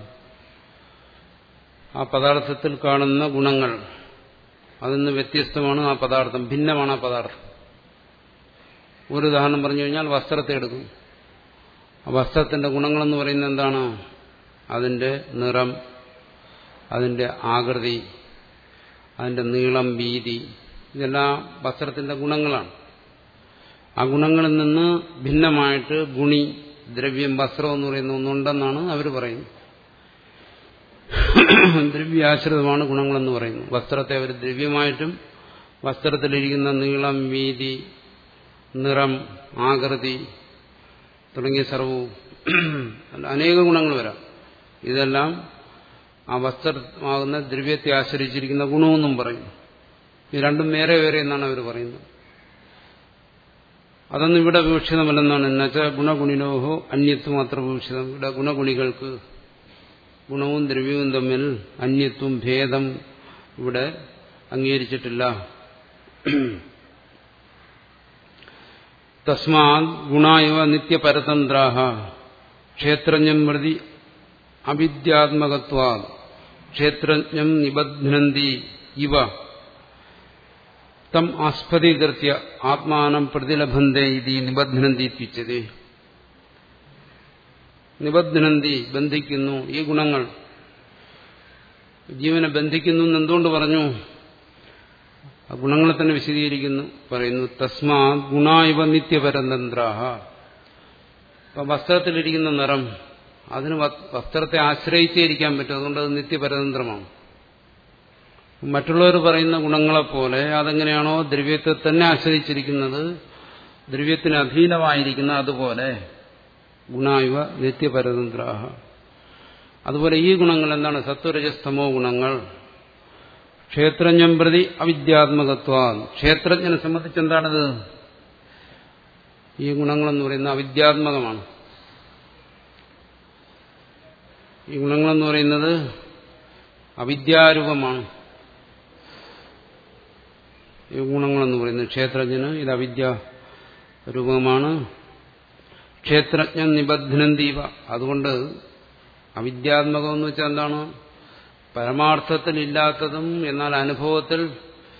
ആ പദാർത്ഥത്തിൽ കാണുന്ന ഗുണങ്ങൾ അതിൽ നിന്ന് വ്യത്യസ്തമാണ് ആ പദാർത്ഥം ഭിന്നമാണ് ആ പദാർത്ഥം ഒരു ഉദാഹരണം പറഞ്ഞു കഴിഞ്ഞാൽ വസ്ത്രത്തെ എടുക്കും ആ വസ്ത്രത്തിന്റെ ഗുണങ്ങളെന്ന് പറയുന്നത് എന്താണ് അതിന്റെ നിറം അതിന്റെ ആകൃതി അതിന്റെ നീളം വീതി ഇതെല്ലാം വസ്ത്രത്തിന്റെ ഗുണങ്ങളാണ് ആ ഗുണങ്ങളിൽ നിന്ന് ഭിന്നമായിട്ട് ഗുണി ദ്രവ്യം വസ്ത്രം എന്ന് പറയുന്ന ഒന്നുണ്ടെന്നാണ് അവർ പറയുന്നത് ദ്രവ്യാശ്രിതമാണ് ഗുണങ്ങളെന്ന് പറയുന്നു വസ്ത്രത്തെ അവർ ദ്രവ്യമായിട്ടും വസ്ത്രത്തിലിരിക്കുന്ന നീളം വീതി നിറം ആകൃതി തുടങ്ങിയ സർവവും അനേക ഗുണങ്ങൾ വരാം ഇതെല്ലാം ആ വസ്ത്രമാകുന്ന ദ്രവ്യത്തെ ആശ്രയിച്ചിരിക്കുന്ന ഗുണമെന്നും പറയുന്നു ഈ രണ്ടും വേറെ വേറെ എന്നാണ് അവർ പറയുന്നത് അതൊന്നും ഇവിടെ വിവക്ഷിതമല്ലെന്നാണ് എന്നുവെച്ചാൽ ഗുണഗുണിനോഹോ അന്യത്വം അത്ര വിവക്ഷിതം ഇവിടെ ഗുണഗുണികൾക്ക് ഗുണവും ദ്രവ്യവും തമ്മിൽ അന്യത്വം ഭേദം ഇവിടെ അംഗീകരിച്ചിട്ടില്ല തസ്മാത് ഗുണായവ നിത്യപരതന്ത്രാഹ ക്ഷേത്രജ്ഞം പ്രതി അവിദ്യാത്മകത്വാ ക്ഷേത്രജ്ഞം നിബധ്നന്തി ഇവ തം ആസ്പദീകൃത്യ ആത്മാനം പ്രതിലഭന്തേ ഇതി നിബധ്നന്തി ഇത്യുച്ചതേ നിബധ്നന്തി ബന്ധിക്കുന്നു ഈ ഗുണങ്ങൾ ജീവനെ ബന്ധിക്കുന്നു എന്ന് എന്തുകൊണ്ട് പറഞ്ഞു ആ ഗുണങ്ങളെ തന്നെ വിശദീകരിക്കുന്നു പറയുന്നു തസ്മാ ഗുണായവ നിത്യപരതന്ത്രാഹ ഇപ്പം വസ്ത്രത്തിലിരിക്കുന്ന നിറം അതിന് വസ്ത്രത്തെ ആശ്രയിച്ചേ ഇരിക്കാൻ പറ്റും അതുകൊണ്ട് അത് നിത്യപരതന്ത്രമാണ് മറ്റുള്ളവർ പറയുന്ന ഗുണങ്ങളെപ്പോലെ അതെങ്ങനെയാണോ ദ്രവ്യത്തെ തന്നെ ആശ്രയിച്ചിരിക്കുന്നത് ദ്രവ്യത്തിന് അധീനമായിരിക്കുന്ന അതുപോലെ ഗുണായുവ നിത്യപരതന്ത്രാഹ അതുപോലെ ഈ ഗുണങ്ങൾ എന്താണ് സത്വരജസ്തമോ ഗുണങ്ങൾ ക്ഷേത്രജ്ഞം പ്രതി അവിദ്യാത്മകത്വ ക്ഷേത്രജ്ഞനെ സംബന്ധിച്ച് എന്താണിത് ഈ ഗുണങ്ങളെന്ന് പറയുന്ന അവിദ്യാത്മകമാണ് ഈ ഗുണങ്ങളെന്ന് പറയുന്നത് അവിദ്യാരൂപമാണ് ഈ ഗുണങ്ങളെന്ന് പറയുന്നത് ക്ഷേത്രജ്ഞന് ഇത് അവിദ്യ രൂപമാണ് ക്ഷേത്രജ്ഞൻ നിബന്ധനന്തീവ അതുകൊണ്ട് അവിദ്യാത്മകം എന്ന് വെച്ചാൽ എന്താണ് പരമാർത്ഥത്തിൽ ഇല്ലാത്തതും എന്നാൽ അനുഭവത്തിൽ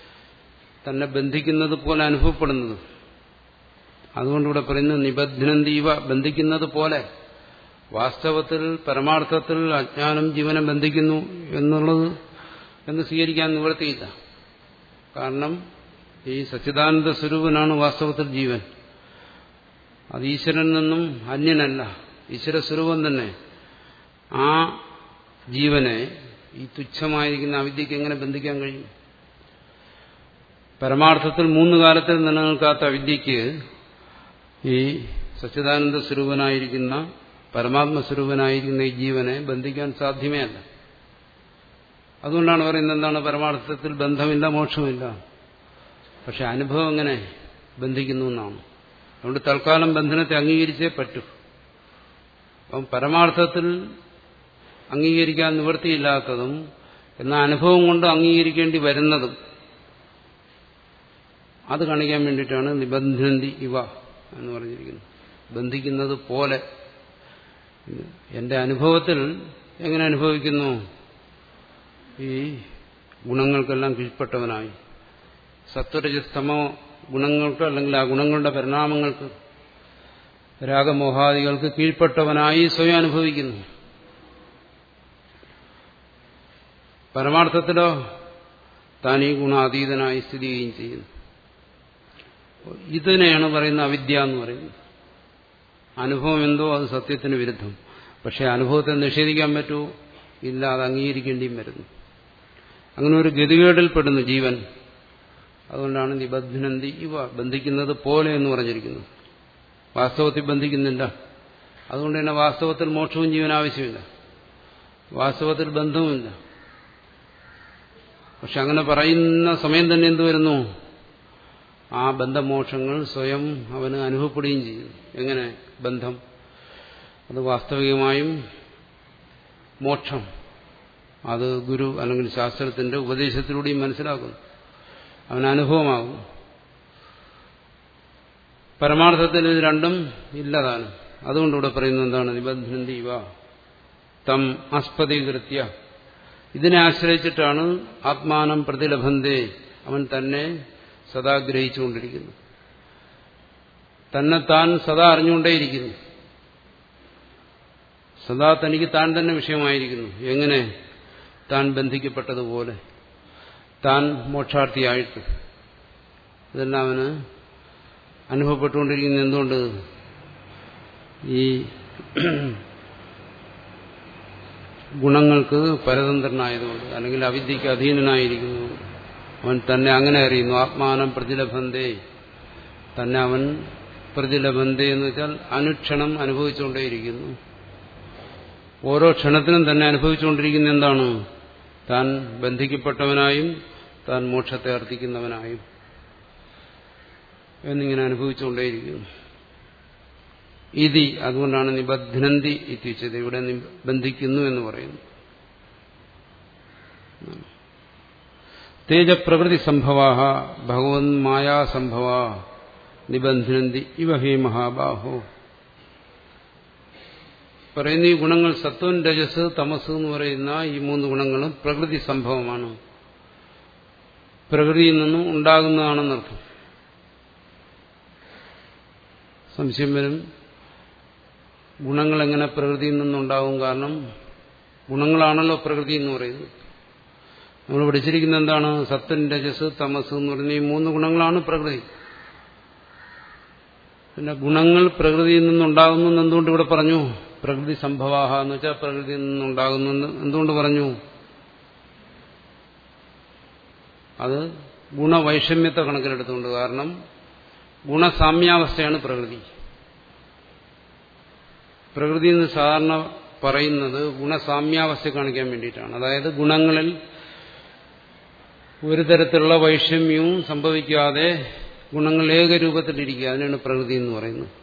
തന്നെ ബന്ധിക്കുന്നത് പോലെ അനുഭവപ്പെടുന്നത് അതുകൊണ്ടിവിടെ പറയുന്നത് നിബന്ധനന്തീവ ബന്ധിക്കുന്നത് പോലെ വാസ്തവത്തിൽ പരമാർത്ഥത്തിൽ അജ്ഞാനം ജീവനെ ബന്ധിക്കുന്നു എന്നുള്ളത് എന്ന് സ്വീകരിക്കാൻ നിവൃത്തിയില്ല കാരണം ഈ സച്ചിദാനന്ദ സ്വരൂപനാണ് വാസ്തവത്തിൽ ജീവൻ അത് ഈശ്വരനിൽ നിന്നും അന്യനല്ല ഈശ്വര സ്വരൂപം തന്നെ ആ ജീവനെ ഈ തുച്ഛമായിരിക്കുന്ന അവിദ്യക്ക് എങ്ങനെ ബന്ധിക്കാൻ കഴിയും പരമാർത്ഥത്തിൽ മൂന്ന് കാലത്തിൽ നിലനിൽക്കാത്ത അവിദ്യക്ക് ഈ സച്ചിദാനന്ദ സ്വരൂപനായിരിക്കുന്ന പരമാത്മ സ്വരൂപനായിരിക്കുന്ന ഈ ജീവനെ ബന്ധിക്കാൻ സാധ്യമേ അല്ല അതുകൊണ്ടാണ് പറയുന്നത് എന്താണ് പരമാർത്ഥത്തിൽ ബന്ധമില്ല മോക്ഷമില്ല പക്ഷെ അനുഭവം എങ്ങനെ ബന്ധിക്കുന്നു എന്നാണ് അതുകൊണ്ട് തൽക്കാലം ബന്ധനത്തെ അംഗീകരിച്ചേ പറ്റൂ അപ്പം പരമാർത്ഥത്തിൽ അംഗീകരിക്കാൻ നിവൃത്തിയില്ലാത്തതും എന്ന അനുഭവം കൊണ്ട് അംഗീകരിക്കേണ്ടി വരുന്നതും അത് കാണിക്കാൻ വേണ്ടിയിട്ടാണ് നിബന്ധന്തി ഇവ എന്ന് പറഞ്ഞിരിക്കുന്നത് ബന്ധിക്കുന്നത് പോലെ എന്റെ അനുഭവത്തിൽ എങ്ങനെ അനുഭവിക്കുന്നു ഈ ഗുണങ്ങൾക്കെല്ലാം കീഴ്പ്പെട്ടവനായി സത്വരജസ്തമോ ഗുണങ്ങൾക്ക് അല്ലെങ്കിൽ ആ ഗുണങ്ങളുടെ പരിണാമങ്ങൾക്ക് രാഗമോഹാദികൾക്ക് കീഴ്പ്പെട്ടവനായി സ്വയം അനുഭവിക്കുന്നു പരമാർത്ഥത്തിലോ താൻ ഈ ഗുണാതീതനായി സ്ഥിതി ചെയ്യുകയും ചെയ്യുന്നു ഇതിനെയാണ് പറയുന്ന അവിദ്യ എന്ന് പറയുന്നത് അനുഭവം എന്തോ അത് സത്യത്തിന് വിരുദ്ധം പക്ഷെ അനുഭവത്തെ നിഷേധിക്കാൻ പറ്റുമോ ഇല്ല അത് അംഗീകരിക്കേണ്ടിയും വരുന്നു അങ്ങനെ ഒരു ഗതികേടിൽ പെടുന്നു ജീവൻ അതുകൊണ്ടാണ് നിബന്ധനന്തി ഇവ ബന്ധിക്കുന്നത് പോലെ എന്ന് പറഞ്ഞിരിക്കുന്നു വാസ്തവത്തിൽ ബന്ധിക്കുന്നില്ല അതുകൊണ്ട് തന്നെ വാസ്തവത്തിൽ മോക്ഷവും ജീവൻ ആവശ്യമില്ല വാസ്തവത്തിൽ ബന്ധവുമില്ല പക്ഷെ അങ്ങനെ പറയുന്ന സമയം തന്നെ എന്ത് വരുന്നു ആ ബന്ധമോക്ഷങ്ങൾ സ്വയം അവന് അനുഭവപ്പെടുകയും ചെയ്യുന്നു എങ്ങനെ ബന്ധം അത് വാസ്തവികമായും മോക്ഷം അത് ഗുരു അല്ലെങ്കിൽ ശാസ്ത്രത്തിന്റെ ഉപദേശത്തിലൂടെയും മനസ്സിലാക്കുന്നു അവന് അനുഭവമാകും പരമാർത്ഥത്തിൽ ഇത് രണ്ടും ഇല്ലതാണ് അതുകൊണ്ടിവിടെ പറയുന്നത് എന്താണ് നിബന്ധനന്തി ഇവ തം ആസ്പദീകൃത്യ ഇതിനെ ആശ്രയിച്ചിട്ടാണ് ആത്മാനം പ്രതിലഭന്തേ അവൻ തന്നെ സദാ ഗ്രഹിച്ചുകൊണ്ടിരിക്കുന്നു തന്നെ താൻ സദാ അറിഞ്ഞുകൊണ്ടേയിരിക്കുന്നു സദാ തനിക്ക് താൻ തന്നെ വിഷയമായിരിക്കുന്നു എങ്ങനെ താൻ ബന്ധിക്കപ്പെട്ടതുപോലെ താൻ മോക്ഷാർത്ഥിയായിട്ട് ഇതെല്ലാം അവന് അനുഭവപ്പെട്ടുകൊണ്ടിരിക്കുന്ന എന്തുകൊണ്ട് ഈ ഗുണങ്ങൾക്ക് പരതന്ത്രനായതുകൊണ്ട് അല്ലെങ്കിൽ അവിദ്യക്ക് അധീനനായിരിക്കുന്നതുകൊണ്ട് അവൻ തന്നെ അങ്ങനെ അറിയുന്നു ആത്മാനം പ്രതിലഭന്തേ തന്നെ അവൻ പ്രതിലഭന്തേ എന്ന് വെച്ചാൽ അനുക്ഷണം അനുഭവിച്ചുകൊണ്ടേയിരിക്കുന്നു ഓരോ ക്ഷണത്തിനും തന്നെ അനുഭവിച്ചുകൊണ്ടിരിക്കുന്ന എന്താണ് താൻ ബന്ധിക്കപ്പെട്ടവനായും താൻ മോക്ഷത്തെ അർത്ഥിക്കുന്നവനായും എന്നിങ്ങനെ അനുഭവിച്ചുകൊണ്ടേയിരിക്കുന്നു ഇതി അതുകൊണ്ടാണ് നിബന്ധനന്തി എത്തിച്ചത് ഇവിടെ ബന്ധിക്കുന്നു എന്ന് പറയുന്നു തേജപ്രകൃതി സംഭവാ ഭഗവൻ മായാസംഭവ നിബന്ധനന്തി ഇവ ഹേ മഹാബാഹോ പറയുന്ന ഈ ഗുണങ്ങൾ സത്വൻ രജസ് തമസ് എന്ന് പറയുന്ന ഈ മൂന്ന് ഗുണങ്ങളും പ്രകൃതി സംഭവമാണ് പ്രകൃതിയിൽ നിന്നും ഉണ്ടാകുന്നതാണെന്നർത്ഥം സംശയം വരും ഗുണങ്ങൾ എങ്ങനെ പ്രകൃതിയിൽ നിന്നുണ്ടാകും കാരണം ഗുണങ്ങളാണല്ലോ പ്രകൃതി എന്ന് പറയുന്നത് നമ്മൾ പഠിച്ചിരിക്കുന്ന എന്താണ് സത്യൻ രജസ് തമസ് എന്ന് പറയുന്ന ഈ മൂന്ന് ഗുണങ്ങളാണ് പ്രകൃതി പിന്നെ ഗുണങ്ങൾ പ്രകൃതിയിൽ നിന്നുണ്ടാകുന്നു എന്ന് എന്തുകൊണ്ട് ഇവിടെ പറഞ്ഞു പ്രകൃതി സംഭവാഹ എന്ന് വെച്ചാൽ പ്രകൃതിയിൽ നിന്നുണ്ടാകുന്നു എന്ന് എന്തുകൊണ്ട് പറഞ്ഞു അത് ഗുണവൈഷമ്യത്തെ കണക്കിലെടുത്തുകൊണ്ട് കാരണം ഗുണസാമ്യാവസ്ഥയാണ് പ്രകൃതി പ്രകൃതി എന്ന് സാധാരണ പറയുന്നത് ഗുണസാമ്യാവസ്ഥ കാണിക്കാൻ വേണ്ടിയിട്ടാണ് അതായത് ഗുണങ്ങളിൽ ഒരു തരത്തിലുള്ള വൈഷമ്യവും സംഭവിക്കാതെ ഗുണങ്ങൾ ഏകരൂപത്തിലിരിക്കുക അതിനാണ് പ്രകൃതി എന്ന് പറയുന്നത്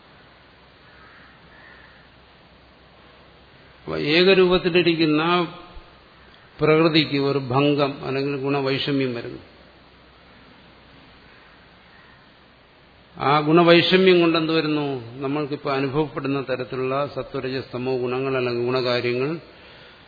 അപ്പൊ ഏകരൂപത്തിലിരിക്കുന്ന പ്രകൃതിക്ക് ഒരു ഭംഗം അല്ലെങ്കിൽ ഗുണവൈഷമ്യം വരുന്നു ആ ഗുണവൈഷമ്യം കൊണ്ട് എന്ത് വരുന്നു നമ്മൾക്കിപ്പോൾ അനുഭവപ്പെടുന്ന തരത്തിലുള്ള സത്വരജസ്തമോ ഗുണങ്ങൾ അല്ലെങ്കിൽ ഗുണകാര്യങ്ങൾ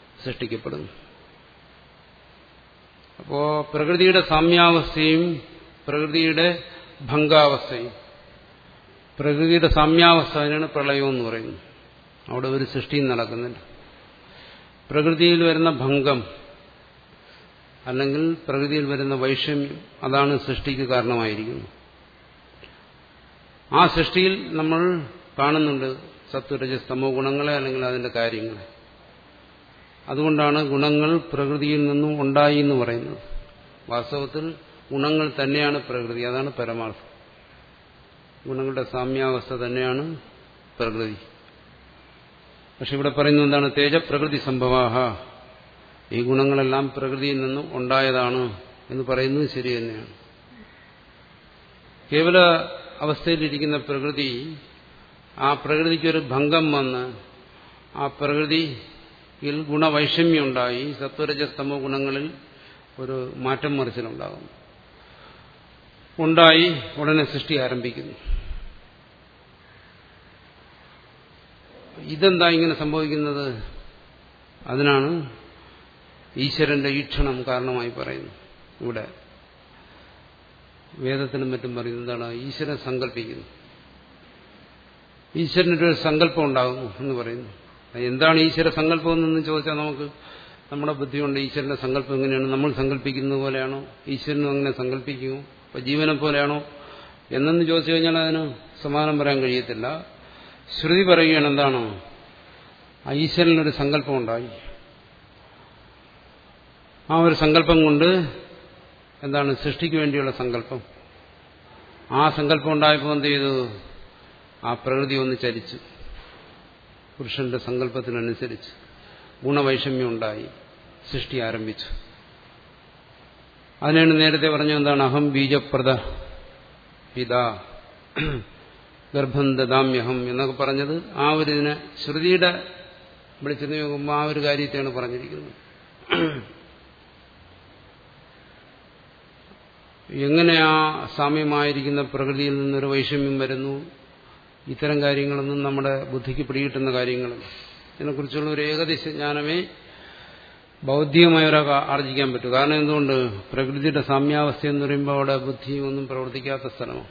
സൃഷ്ടിക്കപ്പെടുന്നു അപ്പോ പ്രകൃതിയുടെ സാമ്യാവസ്ഥയും പ്രകൃതിയുടെ ഭംഗാവസ്ഥയും പ്രകൃതിയുടെ സാമ്യാവസ്ഥ അതിനാണ് പ്രളയം എന്ന് പറയുന്നത് അവിടെ ഒരു സൃഷ്ടിയും നടക്കുന്നില്ല പ്രകൃതിയിൽ വരുന്ന ഭംഗം അല്ലെങ്കിൽ പ്രകൃതിയിൽ വരുന്ന വൈഷമ്യം അതാണ് സൃഷ്ടിക്ക് കാരണമായിരിക്കുന്നത് ആ സൃഷ്ടിയിൽ നമ്മൾ കാണുന്നുണ്ട് സത്വരജസ്തമോ ഗുണങ്ങളെ അല്ലെങ്കിൽ അതിന്റെ കാര്യങ്ങളെ അതുകൊണ്ടാണ് ഗുണങ്ങൾ പ്രകൃതിയിൽ നിന്നും ഉണ്ടായി എന്ന് പറയുന്നത് വാസ്തവത്തിൽ ഗുണങ്ങൾ തന്നെയാണ് പ്രകൃതി അതാണ് പരമാർത്ഥം ഗുണങ്ങളുടെ സാമ്യാവസ്ഥ തന്നെയാണ് പ്രകൃതി പക്ഷെ ഇവിടെ പറയുന്നത് എന്താണ് തേജ പ്രകൃതി സംഭവാഹ ഈ ഗുണങ്ങളെല്ലാം പ്രകൃതിയിൽ നിന്നും ഉണ്ടായതാണ് എന്ന് പറയുന്നത് ശരി തന്നെയാണ് കേവല അവസ്ഥയിലിരിക്കുന്ന പ്രകൃതി ആ പ്രകൃതിക്കൊരു ഭംഗം വന്ന് ആ പ്രകൃതിയിൽ ഗുണവൈഷമ്യം ഉണ്ടായി സത്വരജസ്തമോ ഗുണങ്ങളിൽ ഒരു മാറ്റം മറിച്ചിലുണ്ടാകും ഉണ്ടായി ഉടനെ സൃഷ്ടി ആരംഭിക്കുന്നു ഇതെന്താ ഇങ്ങനെ സംഭവിക്കുന്നത് അതിനാണ് ഈശ്വരന്റെ ഈക്ഷണം കാരണമായി പറയുന്നത് ഇവിടെ വേദത്തിനും മറ്റും പറയുന്നത് എന്താണ് ഈശ്വരൻ സങ്കല്പിക്കുന്നു ഈശ്വരനൊരു സങ്കല്പം ഉണ്ടാകുന്നു എന്ന് പറയുന്നു എന്താണ് ഈശ്വര സങ്കല്പം എന്നൊന്ന് ചോദിച്ചാൽ നമുക്ക് നമ്മുടെ ബുദ്ധി കൊണ്ട് ഈശ്വരന്റെ സങ്കല്പം എങ്ങനെയാണ് നമ്മൾ സങ്കല്പിക്കുന്നത് പോലെയാണോ ഈശ്വരനും അങ്ങനെ സങ്കല്പിക്കുമോ അപ്പൊ ജീവനെ പോലെയാണോ എന്നെന്ന് ചോദിച്ചു കഴിഞ്ഞാൽ അതിന് സമാധാനം പറയാൻ കഴിയത്തില്ല ശ്രുതി പറയുകയാണ് എന്താണ് ഈശ്വരനൊരു സങ്കല്പം ഉണ്ടായി ആ ഒരു സങ്കല്പം കൊണ്ട് എന്താണ് സൃഷ്ടിക്ക് വേണ്ടിയുള്ള സങ്കല്പം ആ സങ്കല്പം ഉണ്ടായപ്പോൾ എന്ത് ചെയ്തു ആ പ്രകൃതി ഒന്ന് ചലിച്ചു പുരുഷന്റെ സങ്കല്പത്തിനനുസരിച്ച് ഗുണവൈഷമ്യം ഉണ്ടായി സൃഷ്ടി ആരംഭിച്ചു അതിനാണ് നേരത്തെ പറഞ്ഞ എന്താണ് അഹം ബീജപ്രദ പിതാ ഗർഭം ദദാമ്യഹം എന്നൊക്കെ പറഞ്ഞത് ആ ഒരു ഇതിനെ ശ്രുതിയുടെ വിളിച്ചു നോക്കുമ്പോൾ ആ ഒരു കാര്യത്തെയാണ് പറഞ്ഞിരിക്കുന്നത് എങ്ങനെ ആ സാമ്യമായിരിക്കുന്ന പ്രകൃതിയിൽ നിന്നൊരു വൈഷമ്യം വരുന്നു ഇത്തരം കാര്യങ്ങളൊന്നും നമ്മുടെ ബുദ്ധിക്ക് പിടികിട്ടുന്ന കാര്യങ്ങളല്ല ഇതിനെക്കുറിച്ചുള്ള ഒരു ഏകദേശ ജ്ഞാനമേ ബൗദ്ധികമായി ഒരാൾക്ക് ആർജിക്കാൻ പറ്റൂ കാരണം എന്തുകൊണ്ട് പ്രകൃതിയുടെ സാമ്യാവസ്ഥ എന്ന് പറയുമ്പോൾ അവിടെ ബുദ്ധി ഒന്നും പ്രവർത്തിക്കാത്ത സ്ഥലമാണ്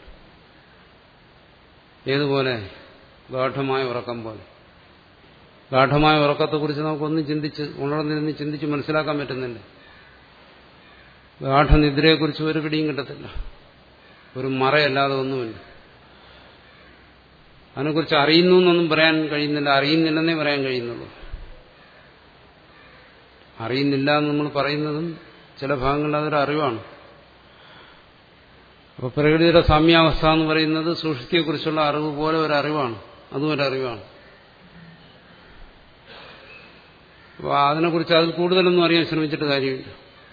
ഏതുപോലെ ഗാഠമായ ഉറക്കം പോലെ ഗാഠമായ ഉറക്കത്തെക്കുറിച്ച് നമുക്കൊന്നും ചിന്തിച്ച് ഉണർന്നിരുന്ന് ചിന്തിച്ച് മനസ്സിലാക്കാൻ പറ്റുന്നില്ല ഗാഠനിദ്രയെക്കുറിച്ച് ഒരു പിടിയും കിട്ടത്തില്ല ഒരു മറയല്ലാതെ ഒന്നുമില്ല അതിനെക്കുറിച്ച് അറിയുന്നു എന്നൊന്നും പറയാൻ കഴിയുന്നില്ല അറിയുന്നില്ലെന്നേ പറയാൻ കഴിയുന്നുള്ളൂ അറിയുന്നില്ല എന്ന് നമ്മൾ പറയുന്നതും ചില ഭാഗങ്ങളിൽ അതൊരു അറിവാണ് അപ്പോൾ പ്രകൃതിയുടെ സാമ്യാവസ്ഥ എന്ന് പറയുന്നത് സൂക്ഷ്മത്തെക്കുറിച്ചുള്ള അറിവ് പോലെ ഒരു അറിവാണ് അതും ഒരു അറിവാണ് അപ്പോൾ അതിനെക്കുറിച്ച് അതിൽ കൂടുതലൊന്നും അറിയാൻ ശ്രമിച്ചിട്ട് കാര്യമില്ല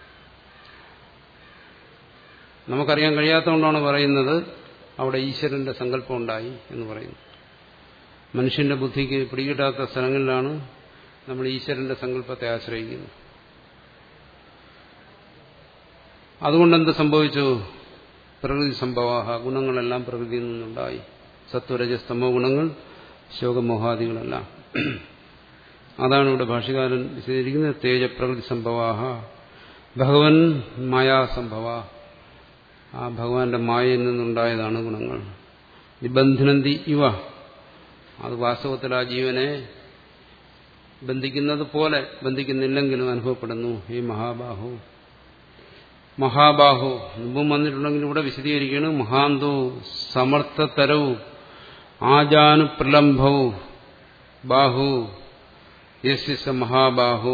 നമുക്കറിയാൻ കഴിയാത്തതുകൊണ്ടാണ് പറയുന്നത് അവിടെ ഈശ്വരന്റെ സങ്കല്പം ഉണ്ടായി എന്ന് പറയുന്നു മനുഷ്യന്റെ ബുദ്ധിക്ക് പിടികിട്ടാത്ത സ്ഥലങ്ങളിലാണ് നമ്മൾ ഈശ്വരന്റെ സങ്കല്പത്തെ ആശ്രയിക്കുന്നത് അതുകൊണ്ട് എന്ത് സംഭവിച്ചു പ്രകൃതി സംഭവാഹ ഗുണങ്ങളെല്ലാം പ്രകൃതിയിൽ നിന്നുണ്ടായി സത്വരജസ്തമോ ഗുണങ്ങൾ ശോകമോഹാദികളെല്ലാം അതാണ് ഇവിടെ ഭാഷകാരൻ വിശദീകരിക്കുന്നത് തേജ പ്രകൃതി സംഭവാഹ ഭഗവൻ മായാസംഭവ ആ ഭഗവാന്റെ മായയിൽ നിന്നുണ്ടായതാണ് ഗുണങ്ങൾ നിബന്ധനന്തി ഇവ അത് വാസ്തവത്തിൽ ആ ജീവനെ ബന്ധിക്കുന്നത് പോലെ ബന്ധിക്കുന്നില്ലെങ്കിലും അനുഭവപ്പെടുന്നു ഈ മഹാബാഹു മഹാബാഹു മുമ്പും വന്നിട്ടുണ്ടെങ്കിൽ ഇവിടെ വിശദീകരിക്കുകയാണ് മഹാന്തോ സമർത്ഥതരവും ആജാനു പ്രലംഭവും ബാഹു യശസ് മഹാബാഹു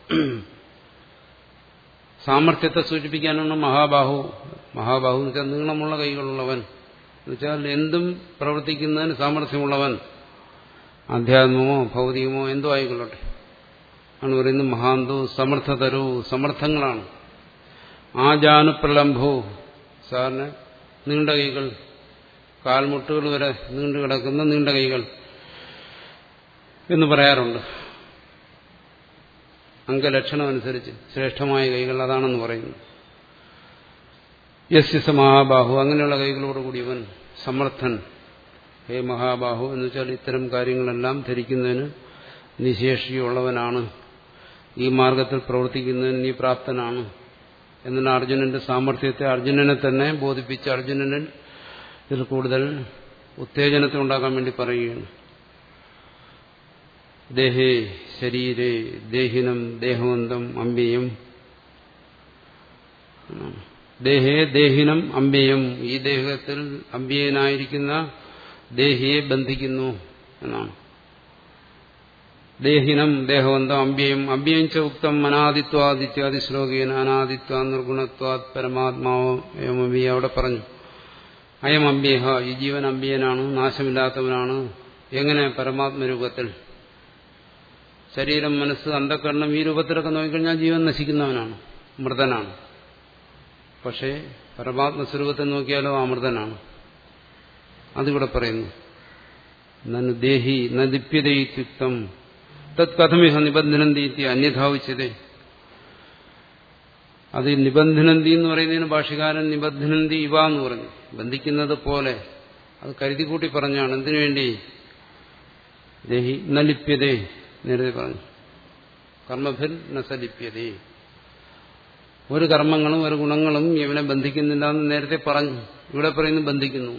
സാമർത്ഥ്യത്തെ സൂചിപ്പിക്കാനാണ് മഹാബാഹു മഹാബാഹു എന്ന് വെച്ചാൽ നീളമുള്ള കൈകളുള്ളവൻ എന്നുവെച്ചാൽ എന്തും പ്രവർത്തിക്കുന്നതിന് സാമർഥ്യമുള്ളവൻ ആധ്യാത്മമോ ഭൗതികമോ എന്തോ ആയിക്കൊള്ളട്ടെ ആണ് പറയുന്നത് മഹാന്തോ സമർത്ഥതരോ സമർത്ഥങ്ങളാണ് ആജാനുപ്രലംഭോ സാറിന് നീണ്ട കൈകൾ കാൽമുട്ടുകൾ വരെ നീണ്ടു കിടക്കുന്ന നീണ്ട കൈകൾ എന്ന് പറയാറുണ്ട് അംഗലക്ഷണം അനുസരിച്ച് ശ്രേഷ്ഠമായ കൈകൾ അതാണെന്ന് പറയുന്നു യസ്യസ മഹാബാഹു അങ്ങനെയുള്ള കൈകളോട് കൂടിയവൻ സമർത്ഥൻ ഹേ മഹാബാഹു എന്ന് വെച്ചാൽ ഇത്തരം കാര്യങ്ങളെല്ലാം ധരിക്കുന്നതിന് നിശേഷിയുള്ളവനാണ് ഈ മാർഗത്തിൽ പ്രവർത്തിക്കുന്നതിന് നീ പ്രാപ്തനാണ് എന്നുള്ള അർജുനന്റെ സാമർഥ്യത്തെ അർജുനനെ തന്നെ ബോധിപ്പിച്ച് അർജുനനിൽ ഇതിൽ കൂടുതൽ ഉത്തേജനത്തെ ഉണ്ടാക്കാൻ വേണ്ടി പറയുകയാണ് ദേഹേ ശരീരേ ദേഹിനം ദേഹവന്തം അമ്പിയം ദേഹേ ദേഹിനം അമ്പിയം ഈ ദേഹത്തിൽ അമ്പിയനായിരിക്കുന്ന ദേഹിയെ ബന്ധിക്കുന്നു എന്നാണ് ദേഹിനം ദേഹവന്തം അമ്പ്യം അമ്പ്യം ച ഉക്തം അനാദിത്വാദിത്യാദി ശ്ലോകീന അനാദിത്വ നിർഗുണത്വാത് പരമാത്മാവി അവിടെ പറഞ്ഞു അയം അമ്പ്യഹ ഈ ജീവൻ അമ്പ്യനാണ് നാശമില്ലാത്തവനാണ് എങ്ങനെ പരമാത്മരൂപത്തിൽ ശരീരം മനസ്സ് അന്ധക്കരണം ഈ രൂപത്തിലൊക്കെ നോക്കിക്കഴിഞ്ഞാൽ ജീവൻ നശിക്കുന്നവനാണ് മൃതനാണ് പക്ഷേ പരമാത്മസ്വരൂപത്തിൽ നോക്കിയാലോ അമൃതനാണ് അതിവിടെ പറയുന്നു നനു ദേഹി ന ദിപ്യതയുക്തം തത് കഥമിഹ നിബന്ധനന്തി അന്യഥാവിച്ചതേ അത് നിബന്ധനന്തി എന്ന് പറയുന്നതിന് ഭാഷകാരൻ നിബന്ധനന്തി ഇവ എന്ന് പറഞ്ഞു ബന്ധിക്കുന്നത് പോലെ അത് കരുതിക്കൂട്ടി പറഞ്ഞാണ് എന്തിനു വേണ്ടി ദേഹി നലിപ്യതേ നേരത്തെ പറഞ്ഞു കർമ്മഭിൽ നസലിപ്യതേ ഒരു കർമ്മങ്ങളും ഒരു ഗുണങ്ങളും ഇവനെ ബന്ധിക്കുന്നില്ല എന്ന് നേരത്തെ പറഞ്ഞു ഇവിടെ പറയുന്നു ബന്ധിക്കുന്നു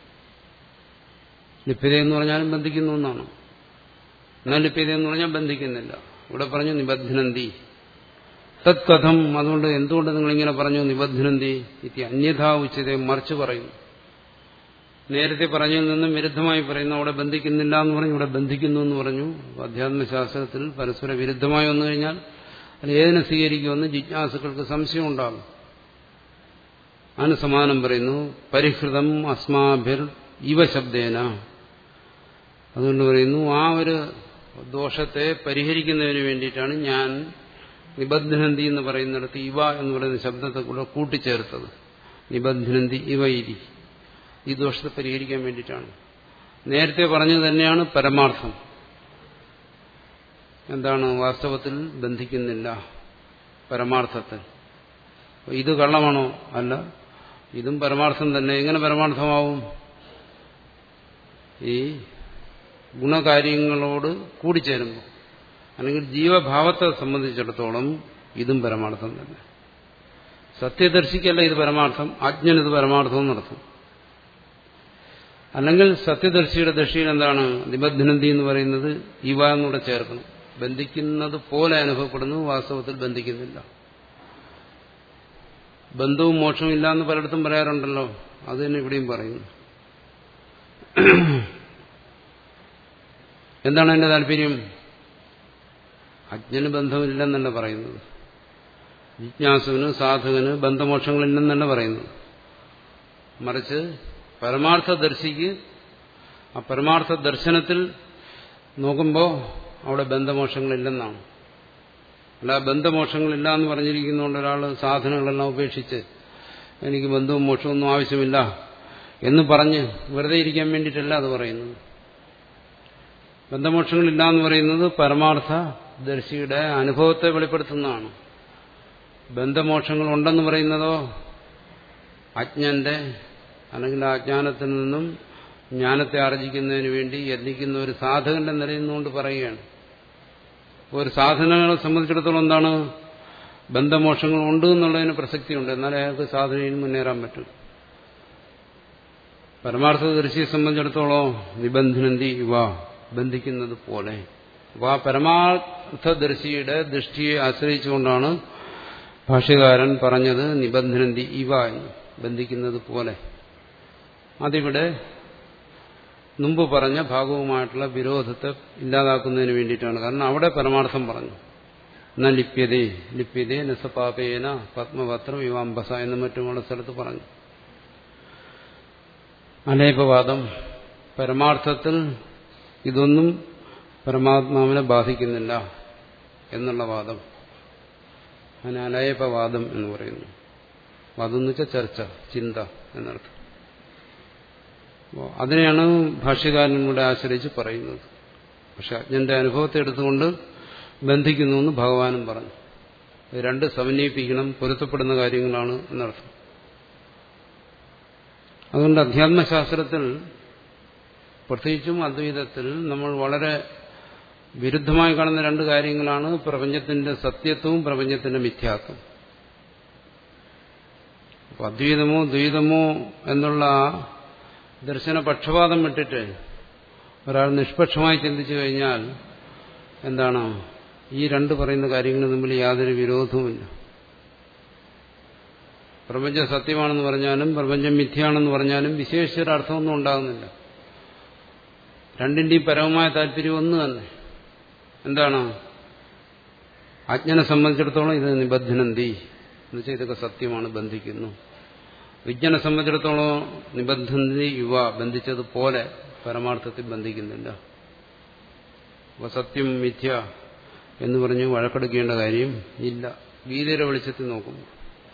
ലിപ്യത എന്ന് പറഞ്ഞാലും ബന്ധിക്കുന്നു എന്നാണ് എന്നാൽ ലിപ്യത എന്ന് പറഞ്ഞാൽ ബന്ധിക്കുന്നില്ല ഇവിടെ പറഞ്ഞു നിബന്ധനന്തി തത് കഥം അതുകൊണ്ട് എന്തുകൊണ്ട് നിങ്ങളിങ്ങനെ പറഞ്ഞു നിബന്ധനന്തി ഇത്തി അന്യഥാ ഉച്ചതയെ മറിച്ച് പറയുന്നു നേരത്തെ പറഞ്ഞതിൽ നിന്നും വിരുദ്ധമായി പറയുന്നു അവിടെ ബന്ധിക്കുന്നില്ല എന്ന് പറഞ്ഞു ഇവിടെ ബന്ധിക്കുന്നു എന്ന് പറഞ്ഞു അധ്യാത്മശാസ്ത്രത്തിൽ പരസ്പര വിരുദ്ധമായി വന്നു കഴിഞ്ഞാൽ അത് ഏതിനെ സ്വീകരിക്കുമെന്ന് ജിജ്ഞാസുക്കൾക്ക് സംശയം ഉണ്ടാകും അതിന് സമാനം പറയുന്നു പരിഹൃതം അസ്മാഭിർ ഇവ ശബ്ദേന അതുകൊണ്ട് പറയുന്നു ആ ഒരു ദോഷത്തെ പരിഹരിക്കുന്നതിന് വേണ്ടിയിട്ടാണ് ഞാൻ നിബന്ധനന്തി എന്ന് പറയുന്നിടത്ത് ഇവ എന്ന് പറയുന്ന ശബ്ദത്തെ കൂടെ കൂട്ടിച്ചേർത്തത് നിബന്ധനന്തി ഇവ ഇരി ഈ ദോഷത്തെ പരിഹരിക്കാൻ വേണ്ടിയിട്ടാണ് നേരത്തെ പറഞ്ഞത് തന്നെയാണ് പരമാർത്ഥം എന്താണ് വാസ്തവത്തിൽ ബന്ധിക്കുന്നില്ല പരമാർത്ഥത്തിൽ ഇത് കള്ളമാണോ അല്ല ഇതും പരമാർത്ഥം തന്നെ എങ്ങനെ പരമാർത്ഥമാവും ഈ ഗുണകാര്യങ്ങളോട് കൂടിച്ചേരുമ്പോൾ അല്ലെങ്കിൽ ജീവഭാവത്തെ സംബന്ധിച്ചിടത്തോളം ഇതും പരമാർത്ഥം തന്നെ സത്യദർശിക്കല്ല ഇത് പരമാർത്ഥം അജ്ഞനിത് പരമാർത്ഥം നടത്തും അല്ലെങ്കിൽ സത്യദർശിയുടെ ദൃഷ്ടിയിൽ എന്താണ് നിബന്ധനന്തി എന്ന് പറയുന്നത് ഇവ എന്നൂടെ ചേർക്കണം ബന്ധിക്കുന്നത് പോലെ അനുഭവപ്പെടുന്നു വാസ്തവത്തിൽ ബന്ധിക്കുന്നില്ല ബന്ധവും മോക്ഷവും ഇല്ല എന്ന് പലയിടത്തും പറയാറുണ്ടല്ലോ അത് തന്നെ ഇവിടെയും പറയുന്നു എന്താണ് എന്റെ താല്പര്യം അജ്ഞന് ബന്ധമില്ലെന്നല്ല പറയുന്നത് ജിജ്ഞാസുവിന് സാധകന് ബന്ധമോക്ഷങ്ങളില്ലെന്നല്ല പറയുന്നത് മറിച്ച് പരമാർത്ഥദർശിക്ക് ആ പരമാർത്ഥ ദർശനത്തിൽ നോക്കുമ്പോൾ അവിടെ ബന്ധമോക്ഷങ്ങളില്ലെന്നാണ് അല്ല ബന്ധമോക്ഷങ്ങളില്ല എന്ന് പറഞ്ഞിരിക്കുന്നതുകൊണ്ട് ഒരാൾ സാധനങ്ങളെല്ലാം ഉപേക്ഷിച്ച് എനിക്ക് ബന്ധവും മോക്ഷമൊന്നും ആവശ്യമില്ല എന്ന് പറഞ്ഞ് വെറുതെ ഇരിക്കാൻ വേണ്ടിയിട്ടല്ല അത് പറയുന്നത് ബന്ധമോക്ഷങ്ങളില്ല എന്ന് പറയുന്നത് പരമാർത്ഥ ദർശിയുടെ അനുഭവത്തെ വെളിപ്പെടുത്തുന്നതാണ് ബന്ധമോക്ഷങ്ങൾ ഉണ്ടെന്ന് പറയുന്നതോ അജ്ഞന്റെ അല്ലെങ്കിൽ ആ അജ്ഞാനത്തിൽ നിന്നും ജ്ഞാനത്തെ ആർജിക്കുന്നതിന് വേണ്ടി യത്നിക്കുന്ന ഒരു സാധകന്റെ നിലയിൽ നിന്നുകൊണ്ട് പറയുകയാണ് ഒരു സാധനങ്ങളെ സംബന്ധിച്ചിടത്തോളം എന്താണ് ബന്ധമോക്ഷങ്ങൾ ഉണ്ട് എന്നുള്ളതിന് പ്രസക്തിയുണ്ട് എന്നാൽ അയാൾക്ക് സാധനയിൽ മുന്നേറാൻ പറ്റും പരമാർത്ഥ ദർശിയെ സംബന്ധിച്ചിടത്തോളം നിബന്ധനന്തി ഇവ ബന്ധിക്കുന്നത് പോലെ അപ്പോൾ ആ പരമാർത്ഥദർശിയുടെ ദൃഷ്ടിയെ ആശ്രയിച്ചുകൊണ്ടാണ് ഭാഷ്യകാരൻ പറഞ്ഞത് നിബന്ധനന്തി ഇവ എന്ന് ബന്ധിക്കുന്നത് പോലെ അതിവിടെ മുമ്പ് പറഞ്ഞ ഭാഗവുമായിട്ടുള്ള വിരോധത്തെ ഇല്ലാതാക്കുന്നതിന് വേണ്ടിയിട്ടാണ് കാരണം അവിടെ പരമാർത്ഥം പറഞ്ഞു ന ലിപ്യതേ ലിപ്യതേ നസപാപേന പത്മപത്രം ഇവാംബസ എന്നും മറ്റുമുള്ള സ്ഥലത്ത് പറഞ്ഞു അലേപവാദം പരമാർത്ഥത്തിൽ ഇതൊന്നും പരമാത്മാവിനെ ബാധിക്കുന്നില്ല എന്നുള്ള വാദം അതിന് അലയപവാദം എന്ന് പറയുന്നു വാദം എന്ന് വെച്ചാൽ ചർച്ച ചിന്ത എന്നർത്ഥം അതിനെയാണ് ഭാഷ്യകാരൻ കൂടെ ആശ്രയിച്ച് പറയുന്നത് പക്ഷെ അജ്ഞന്റെ അനുഭവത്തെ എടുത്തുകൊണ്ട് ബന്ധിക്കുന്നു എന്ന് ഭഗവാനും പറഞ്ഞു രണ്ട് സമന്വയിപ്പിക്കണം പൊരുത്തപ്പെടുന്ന കാര്യങ്ങളാണ് എന്നർത്ഥം അതുകൊണ്ട് അധ്യാത്മശാസ്ത്രത്തിൽ പ്രത്യേകിച്ചും അദ്വൈതത്തിൽ നമ്മൾ വളരെ വിരുദ്ധമായി കാണുന്ന രണ്ട് കാര്യങ്ങളാണ് പ്രപഞ്ചത്തിന്റെ സത്യത്വവും പ്രപഞ്ചത്തിന്റെ മിഥ്യാത്വം അപ്പൊ അദ്വൈതമോ ദ്വൈതമോ എന്നുള്ള ദർശന പക്ഷപാതം വിട്ടിട്ട് ഒരാൾ നിഷ്പക്ഷമായി ചിന്തിച്ചു കഴിഞ്ഞാൽ എന്താണ് ഈ രണ്ട് പറയുന്ന കാര്യങ്ങൾ തമ്മിൽ യാതൊരു വിരോധവുമില്ല പ്രപഞ്ചം സത്യമാണെന്ന് പറഞ്ഞാലും പ്രപഞ്ചം മിഥ്യയാണെന്ന് പറഞ്ഞാലും വിശേഷിച്ചൊരു അർത്ഥമൊന്നും ഉണ്ടാകുന്നില്ല രണ്ടിന്റെയും പരമമായ താല്പര്യം ഒന്ന് തന്നെ എന്താണ് അജ്ഞനെ സംബന്ധിച്ചിടത്തോളം ഇത് നിബന്ധനന്തി എന്നുവെച്ചാൽ ഇതൊക്കെ സത്യമാണ് ബന്ധിക്കുന്നു വിജ്ഞനെ സംബന്ധിച്ചിടത്തോളം നിബന്ധന്തി യുവ ബന്ധിച്ചതുപോലെ പരമാർത്ഥത്തിൽ ബന്ധിക്കുന്നില്ല അപ്പൊ സത്യം മിഥ്യ എന്ന് പറഞ്ഞ് വഴക്കെടുക്കേണ്ട കാര്യം ഇല്ല ഗീതയുടെ വെളിച്ചത്തിൽ നോക്കുമ്പോൾ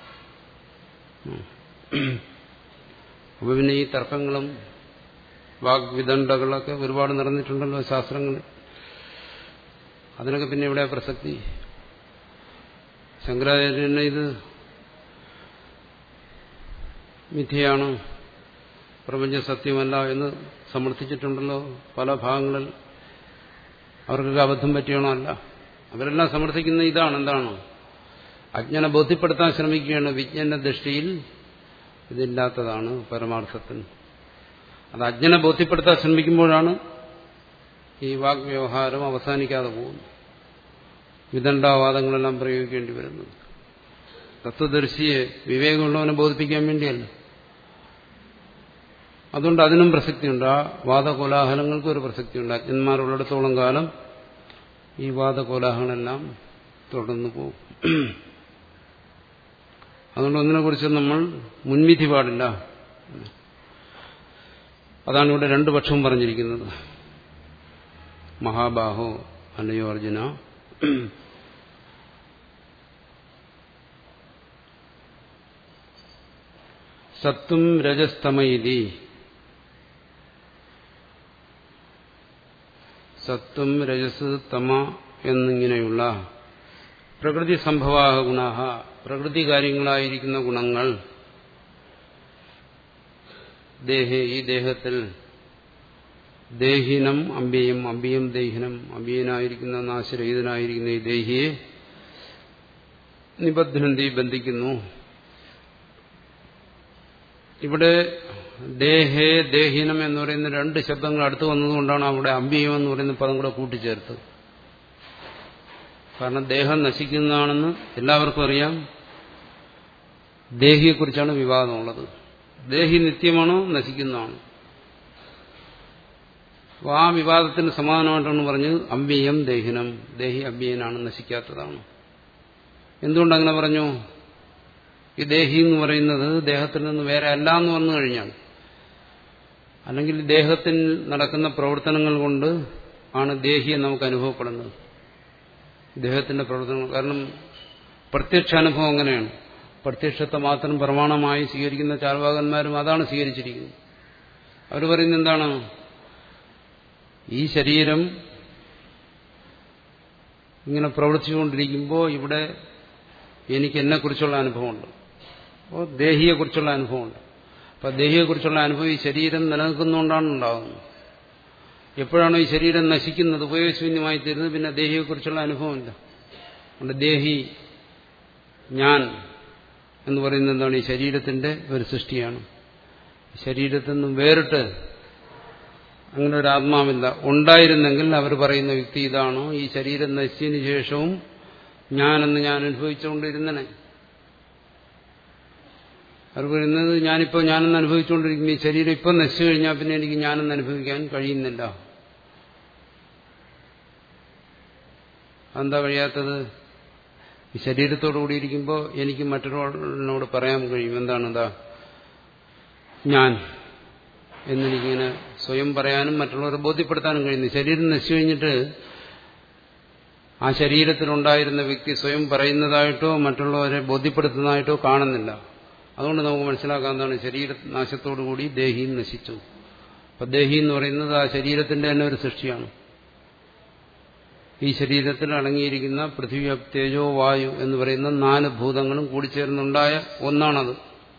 അപ്പൊ പിന്നെ ഈ തർക്കങ്ങളും വാഗ്വിദണ്ഡകളൊക്കെ ഒരുപാട് നടന്നിട്ടുണ്ടല്ലോ ശാസ്ത്രങ്ങളിൽ അതിനൊക്കെ പിന്നെ ഇവിടെ പ്രസക്തി ശങ്കരാചാര്യനെ ഇത് മിഥ്യയാണ് പ്രപഞ്ച സത്യമല്ല എന്ന് സമർത്ഥിച്ചിട്ടുണ്ടല്ലോ പല ഭാഗങ്ങളിൽ അവർക്കൊക്കെ അബദ്ധം പറ്റിയണോ അല്ല അവരെല്ലാം സമർത്ഥിക്കുന്ന ഇതാണ് എന്താണ് അജ്ഞനെ ബോധ്യപ്പെടുത്താൻ ശ്രമിക്കുകയാണ് വിജ്ഞന്റെ ദൃഷ്ടിയിൽ ഇതില്ലാത്തതാണ് പരമാർത്ഥത്തിൽ അത് അജ്ഞനെ ബോധ്യപ്പെടുത്താൻ ശ്രമിക്കുമ്പോഴാണ് ഈ വാഗ്വ്യവഹാരം അവസാനിക്കാതെ പോകുന്നത് വിദണ്ഡാവാദങ്ങളെല്ലാം പ്രയോഗിക്കേണ്ടി വരുന്നത് തത്വദർശിയെ വിവേകമുള്ളവനെ ബോധിപ്പിക്കാൻ വേണ്ടിയല്ല അതുകൊണ്ട് അതിനും പ്രസക്തിയുണ്ട് ആ വാദകോലാഹലങ്ങൾക്കും ഒരു പ്രസക്തിയുണ്ട് അജ്ഞന്മാരുള്ളിടത്തോളം കാലം ഈ വാദകോലാഹലമെല്ലാം തുടർന്നു പോകും അതുകൊണ്ട് ഒന്നിനെക്കുറിച്ച് നമ്മൾ മുൻവിധി പാടില്ല അതാണ് ഇവിടെ രണ്ടു പക്ഷവും പറഞ്ഞിരിക്കുന്നത് മഹാബാഹോ അല്ലയോ അർജുന സത്തും രജസ്തമയിതി സത്വം രജസ് തമ എന്നിങ്ങനെയുള്ള പ്രകൃതി സംഭവാഹ ഗുണ പ്രകൃതി കാര്യങ്ങളായിരിക്കുന്ന ഗുണങ്ങൾ ദേഹേ ഈ ദേഹത്തിൽ ദേഹിനം അമ്പിയം അമ്പിയം ദേഹിനം അമ്പിയനായിരിക്കുന്ന നാശരഹിതനായിരിക്കുന്ന ഈ ദേഹിയെ നിബദ്ധനന്തി ബന്ധിക്കുന്നു ഇവിടെ ദേഹേ ദേഹിനം എന്ന് പറയുന്ന രണ്ട് ശബ്ദങ്ങൾ അടുത്ത് വന്നതുകൊണ്ടാണ് അവിടെ അമ്പിയം എന്ന് പറയുന്ന പദം കൂടെ കൂട്ടിച്ചേർത്തത് കാരണം ദേഹം നശിക്കുന്നതാണെന്ന് എല്ലാവർക്കും അറിയാം ദേഹിയെക്കുറിച്ചാണ് വിവാദമുള്ളത് ദേഹി നിത്യമാണോ നശിക്കുന്നതാണ് അപ്പോൾ ആ വിവാദത്തിന് സമാധാനമായിട്ടാണ് പറഞ്ഞത് അമ്പിയം ദേഹിനം ദേഹി അമ്പിയനാണ് നശിക്കാത്തതാണ് എന്തുകൊണ്ടങ്ങനെ പറഞ്ഞു ഈ ദേഹി എന്ന് പറയുന്നത് ദേഹത്തിൽ നിന്ന് വേറെ അല്ല എന്ന് വന്നു കഴിഞ്ഞാൽ അല്ലെങ്കിൽ ദേഹത്തിൽ നടക്കുന്ന പ്രവർത്തനങ്ങൾ കൊണ്ട് ആണ് ദേഹിയെ നമുക്ക് അനുഭവപ്പെടുന്നത് ദേഹത്തിന്റെ പ്രവർത്തനങ്ങൾ കാരണം പ്രത്യക്ഷ അനുഭവം അങ്ങനെയാണ് പ്രത്യക്ഷത്തെ മാത്രം പ്രമാണമായി സ്വീകരിക്കുന്ന ചാർവാകന്മാരും അതാണ് സ്വീകരിച്ചിരിക്കുന്നത് അവർ പറയുന്നത് എന്താണ് ഈ ശരീരം ഇങ്ങനെ പ്രവർത്തിച്ചുകൊണ്ടിരിക്കുമ്പോൾ ഇവിടെ എനിക്ക് എന്നെക്കുറിച്ചുള്ള അനുഭവമുണ്ട് അപ്പോൾ ദേഹിയെക്കുറിച്ചുള്ള അനുഭവമുണ്ട് അപ്പം ദേഹിയെക്കുറിച്ചുള്ള അനുഭവം ഈ ശരീരം നിലനിൽക്കുന്നതുകൊണ്ടാണ് ഉണ്ടാകുന്നത് എപ്പോഴാണോ ഈ ശരീരം നശിക്കുന്നത് ഉപയോഗശൂന്യമായി തീരുന്നത് പിന്നെ ദേഹിയെക്കുറിച്ചുള്ള അനുഭവമില്ല അതുകൊണ്ട് ദേഹി ഞാൻ എന്ന് പറയുന്നത് എന്താണ് ഈ ശരീരത്തിന്റെ ഒരു സൃഷ്ടിയാണ് ശരീരത്തിൽ നിന്നും വേറിട്ട് അങ്ങനെ ഒരു ആത്മാവില്ല ഉണ്ടായിരുന്നെങ്കിൽ അവർ പറയുന്ന വ്യക്തി ഇതാണോ ഈ ശരീരം നശിച്ചതിന് ശേഷവും ഞാനെന്ന് ഞാൻ അനുഭവിച്ചുകൊണ്ടിരുന്നനെ അവർ പറയുന്നത് ഞാനിപ്പോൾ ഞാനെന്ന് അനുഭവിച്ചുകൊണ്ടിരിക്കുന്ന ഈ ശരീരം ഇപ്പം നശിച്ചു കഴിഞ്ഞാൽ പിന്നെ എനിക്ക് ഞാനെന്ന് അനുഭവിക്കാൻ കഴിയുന്നില്ല എന്താ കഴിയാത്തത് ഈ ശരീരത്തോടുകൂടി ഇരിക്കുമ്പോൾ എനിക്ക് മറ്റൊരാളിനോട് പറയാൻ കഴിയും എന്താണ് എന്താ ഞാൻ എന്നെനിക്കിങ്ങനെ സ്വയം പറയാനും മറ്റുള്ളവരെ ബോധ്യപ്പെടുത്താനും കഴിയുന്നു ശരീരം നശിച്ചു കഴിഞ്ഞിട്ട് ആ ശരീരത്തിലുണ്ടായിരുന്ന വ്യക്തി സ്വയം പറയുന്നതായിട്ടോ മറ്റുള്ളവരെ ബോധ്യപ്പെടുത്തുന്നതായിട്ടോ കാണുന്നില്ല അതുകൊണ്ട് നമുക്ക് മനസ്സിലാക്കാവുന്നതാണ് ശരീരനാശത്തോടുകൂടി ദേഹിയും നശിച്ചു അപ്പൊ ദേഹി എന്ന് പറയുന്നത് ആ ശരീരത്തിന്റെ തന്നെ ഒരു സൃഷ്ടിയാണ് ഈ ശരീരത്തിൽ അടങ്ങിയിരിക്കുന്ന പൃഥ്വി തേജോ വായു എന്ന് പറയുന്ന നാല് ഭൂതങ്ങളും കൂടിച്ചേർന്നുണ്ടായ ഒന്നാണത്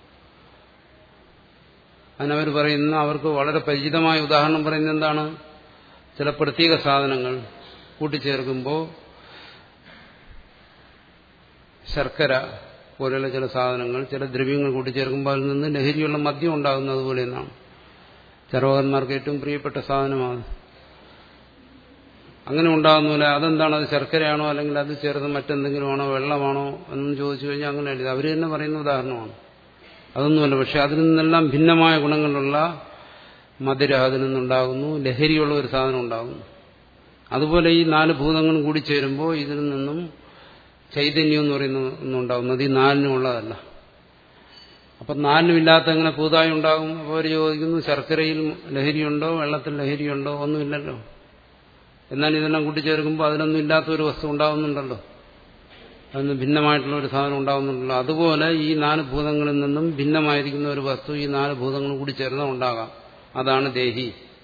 അതിനവർ പറയുന്ന അവർക്ക് വളരെ പരിചിതമായ ഉദാഹരണം പറയുന്നത് എന്താണ് ചില പ്രത്യേക സാധനങ്ങൾ കൂട്ടിച്ചേർക്കുമ്പോൾ ശർക്കര പോലെയുള്ള ചില സാധനങ്ങൾ ചില ദ്രവ്യങ്ങൾ കൂട്ടിച്ചേർക്കുമ്പോൾ അതിൽ നിന്ന് ലഹരിയുള്ള മദ്യം ഉണ്ടാകുന്നത് പോലെ എന്നാണ് ചെറുപകന്മാർക്ക് ഏറ്റവും പ്രിയപ്പെട്ട സാധനമാണ് അങ്ങനെ ഉണ്ടാകുന്നില്ല അതെന്താണ് അത് ശർക്കരയാണോ അല്ലെങ്കിൽ അത് ചേർന്ന് മറ്റെന്തെങ്കിലും ആണോ വെള്ളമാണോ എന്നും ചോദിച്ചു കഴിഞ്ഞാൽ അങ്ങനെയല്ല അവർ തന്നെ പറയുന്ന ഉദാഹരണമാണ് അതൊന്നുമല്ല പക്ഷെ അതിൽ നിന്നെല്ലാം ഭിന്നമായ ഗുണങ്ങളുള്ള മധുര അതിൽ നിന്നുണ്ടാകുന്നു ലഹരിയുള്ള ഒരു സാധനം ഉണ്ടാകുന്നു അതുപോലെ ഈ നാല് ഭൂതങ്ങളും കൂടി ചേരുമ്പോൾ ഇതിൽ നിന്നും ചൈതന്യം എന്ന് പറയുന്ന ഒന്നുണ്ടാകുന്നത് ഈ നാലിനും ഉള്ളതല്ല അപ്പം നാലിനുമില്ലാത്ത എങ്ങനെ പുതുതായി ഉണ്ടാകും അപ്പോൾ അവർ ചോദിക്കുന്നു ശർക്കരയിൽ ലഹരിയുണ്ടോ വെള്ളത്തിൽ ലഹരിയുണ്ടോ ഒന്നുമില്ലല്ലോ എന്നാൽ ഇതെല്ലാം കൂട്ടിച്ചേർക്കുമ്പോൾ അതിനൊന്നും ഇല്ലാത്ത ഒരു വസ്തു ഉണ്ടാകുന്നുണ്ടല്ലോ അതിന് ഭിന്നമായിട്ടുള്ള ഒരു സാധനം ഉണ്ടാകുന്നുണ്ടല്ലോ അതുപോലെ ഈ നാല് ഭൂതങ്ങളിൽ നിന്നും ഭിന്നമായിരിക്കുന്ന ഒരു വസ്തു ഈ നാല് ഭൂതങ്ങളും കൂടി ചേർന്നാൽ ഉണ്ടാകാം അതാണ് ദേഹി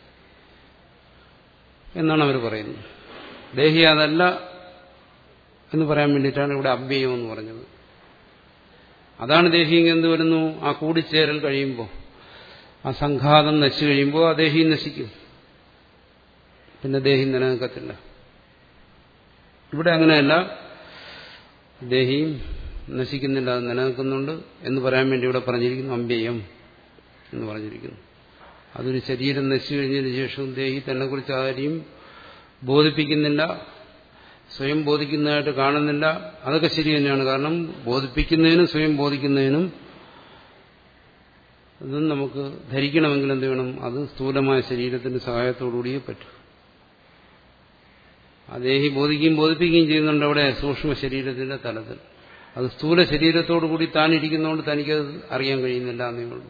എന്നാണ് അവർ പറയുന്നത് ദേഹി അതല്ല എന്ന് പറയാൻ വേണ്ടിയിട്ടാണ് ഇവിടെ അഭ്യയം എന്ന് പറഞ്ഞത് അതാണ് ദേഹിങ് എന്ത് വരുന്നു ആ കൂടിച്ചേരൽ കഴിയുമ്പോൾ ആ സംഘാതം നശിച്ചു കഴിയുമ്പോൾ ആ ദേഹി നശിക്കും പിന്നെ ദേഹി നിലനിൽക്കത്തില്ല ഇവിടെ അങ്ങനെയല്ല ദേഹിയും നശിക്കുന്നില്ല അത് നിലനിൽക്കുന്നുണ്ട് എന്ന് പറയാൻ വേണ്ടി ഇവിടെ പറഞ്ഞിരിക്കുന്നു അമ്പേയം എന്ന് പറഞ്ഞിരിക്കുന്നു അതൊരു ശരീരം നശിച്ചു കഴിഞ്ഞതിന് ശേഷവും ദേഹി തന്നെക്കുറിച്ച് ആരെയും ബോധിപ്പിക്കുന്നില്ല സ്വയം ബോധിക്കുന്നതായിട്ട് കാണുന്നില്ല അതൊക്കെ ശരി തന്നെയാണ് കാരണം ബോധിപ്പിക്കുന്നതിനും സ്വയം ബോധിക്കുന്നതിനും ഇതും നമുക്ക് ധരിക്കണമെങ്കിൽ എന്ത് വേണം അത് സ്ഥൂലമായ ശരീരത്തിന്റെ സഹായത്തോടുകൂടിയേ പറ്റൂ ദേഹി ബോധിക്കുകയും ബോധിപ്പിക്കുകയും ചെയ്യുന്നുണ്ട് അവിടെ സൂക്ഷ്മ ശരീരത്തിന്റെ തലത്തിൽ അത് സ്ഥൂല ശരീരത്തോടു കൂടി താൻ ഇരിക്കുന്നതുകൊണ്ട് തനിക്കത് അറിയാൻ കഴിയുന്നില്ല എന്നേ ഉള്ളൂ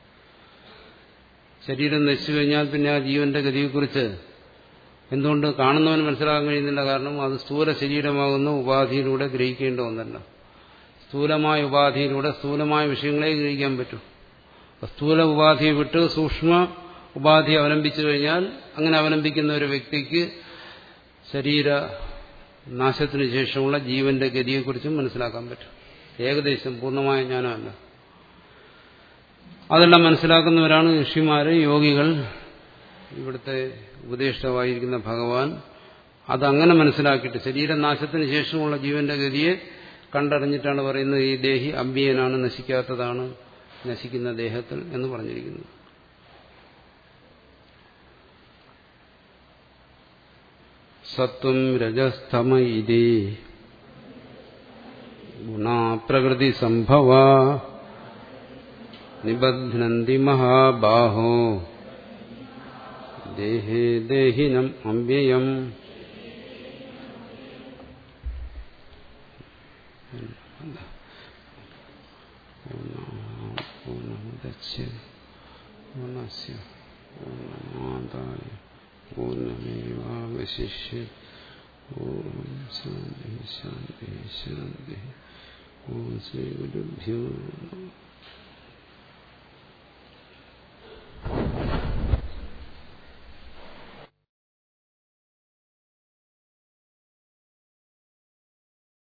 ശരീരം നശിച്ചു കഴിഞ്ഞാൽ പിന്നെ ആ ജീവന്റെ ഗതിയെക്കുറിച്ച് എന്തുകൊണ്ട് കാണുന്നവന് മനസ്സിലാക്കാൻ കഴിയുന്നില്ല കാരണം അത് സ്ഥൂല ശരീരമാകുന്ന ഉപാധിയിലൂടെ ഗ്രഹിക്കേണ്ട ഒന്നല്ല സ്ഥൂലമായ ഉപാധിയിലൂടെ സ്ഥൂലമായ വിഷയങ്ങളെ ഗ്രഹിക്കാൻ പറ്റും സ്ഥൂല ഉപാധിയെ വിട്ട് സൂക്ഷ്മ ഉപാധി അവലംബിച്ചു കഴിഞ്ഞാൽ അങ്ങനെ അവലംബിക്കുന്ന ഒരു വ്യക്തിക്ക് ശരീര നാശത്തിനു ശേഷമുള്ള ജീവന്റെ ഗതിയെക്കുറിച്ചും മനസ്സിലാക്കാൻ പറ്റും ഏകദേശം പൂർണ്ണമായ ജ്ഞാനമല്ല അതെല്ലാം മനസ്സിലാക്കുന്നവരാണ് ഋഷിമാര് യോഗികൾ ഇവിടുത്തെ ഉപദേഷ്ടാവായിരിക്കുന്ന ഭഗവാൻ അതങ്ങനെ മനസ്സിലാക്കിയിട്ട് ശരീരനാശത്തിന് ശേഷമുള്ള ജീവന്റെ ഗതിയെ കണ്ടറിഞ്ഞിട്ടാണ് പറയുന്നത് ഈ ദേഹി അമ്പിയനാണ് നശിക്കാത്തതാണ് നശിക്കുന്ന ദേഹത്തിൽ എന്ന് പറഞ്ഞിരിക്കുന്നു സത്വം രജസ്തമ ഇതി ഗുണാപ്രകൃതി സംഭവ നിബധ്നന്തി മഹാബാഹോ ദേഹേ ദേഹിനം അമ്പ്യയം പൂർണ്ണമുദച്ഛ പൂർണ്ണസ്യ പൂർണ്ണമാദായ പൂർണ്ണമേവാവശിഷ്യ ഓം ശാന്തി ശാന്തി ശാന്തി ഓം ശ്രീ ഗുരുഭ്യോ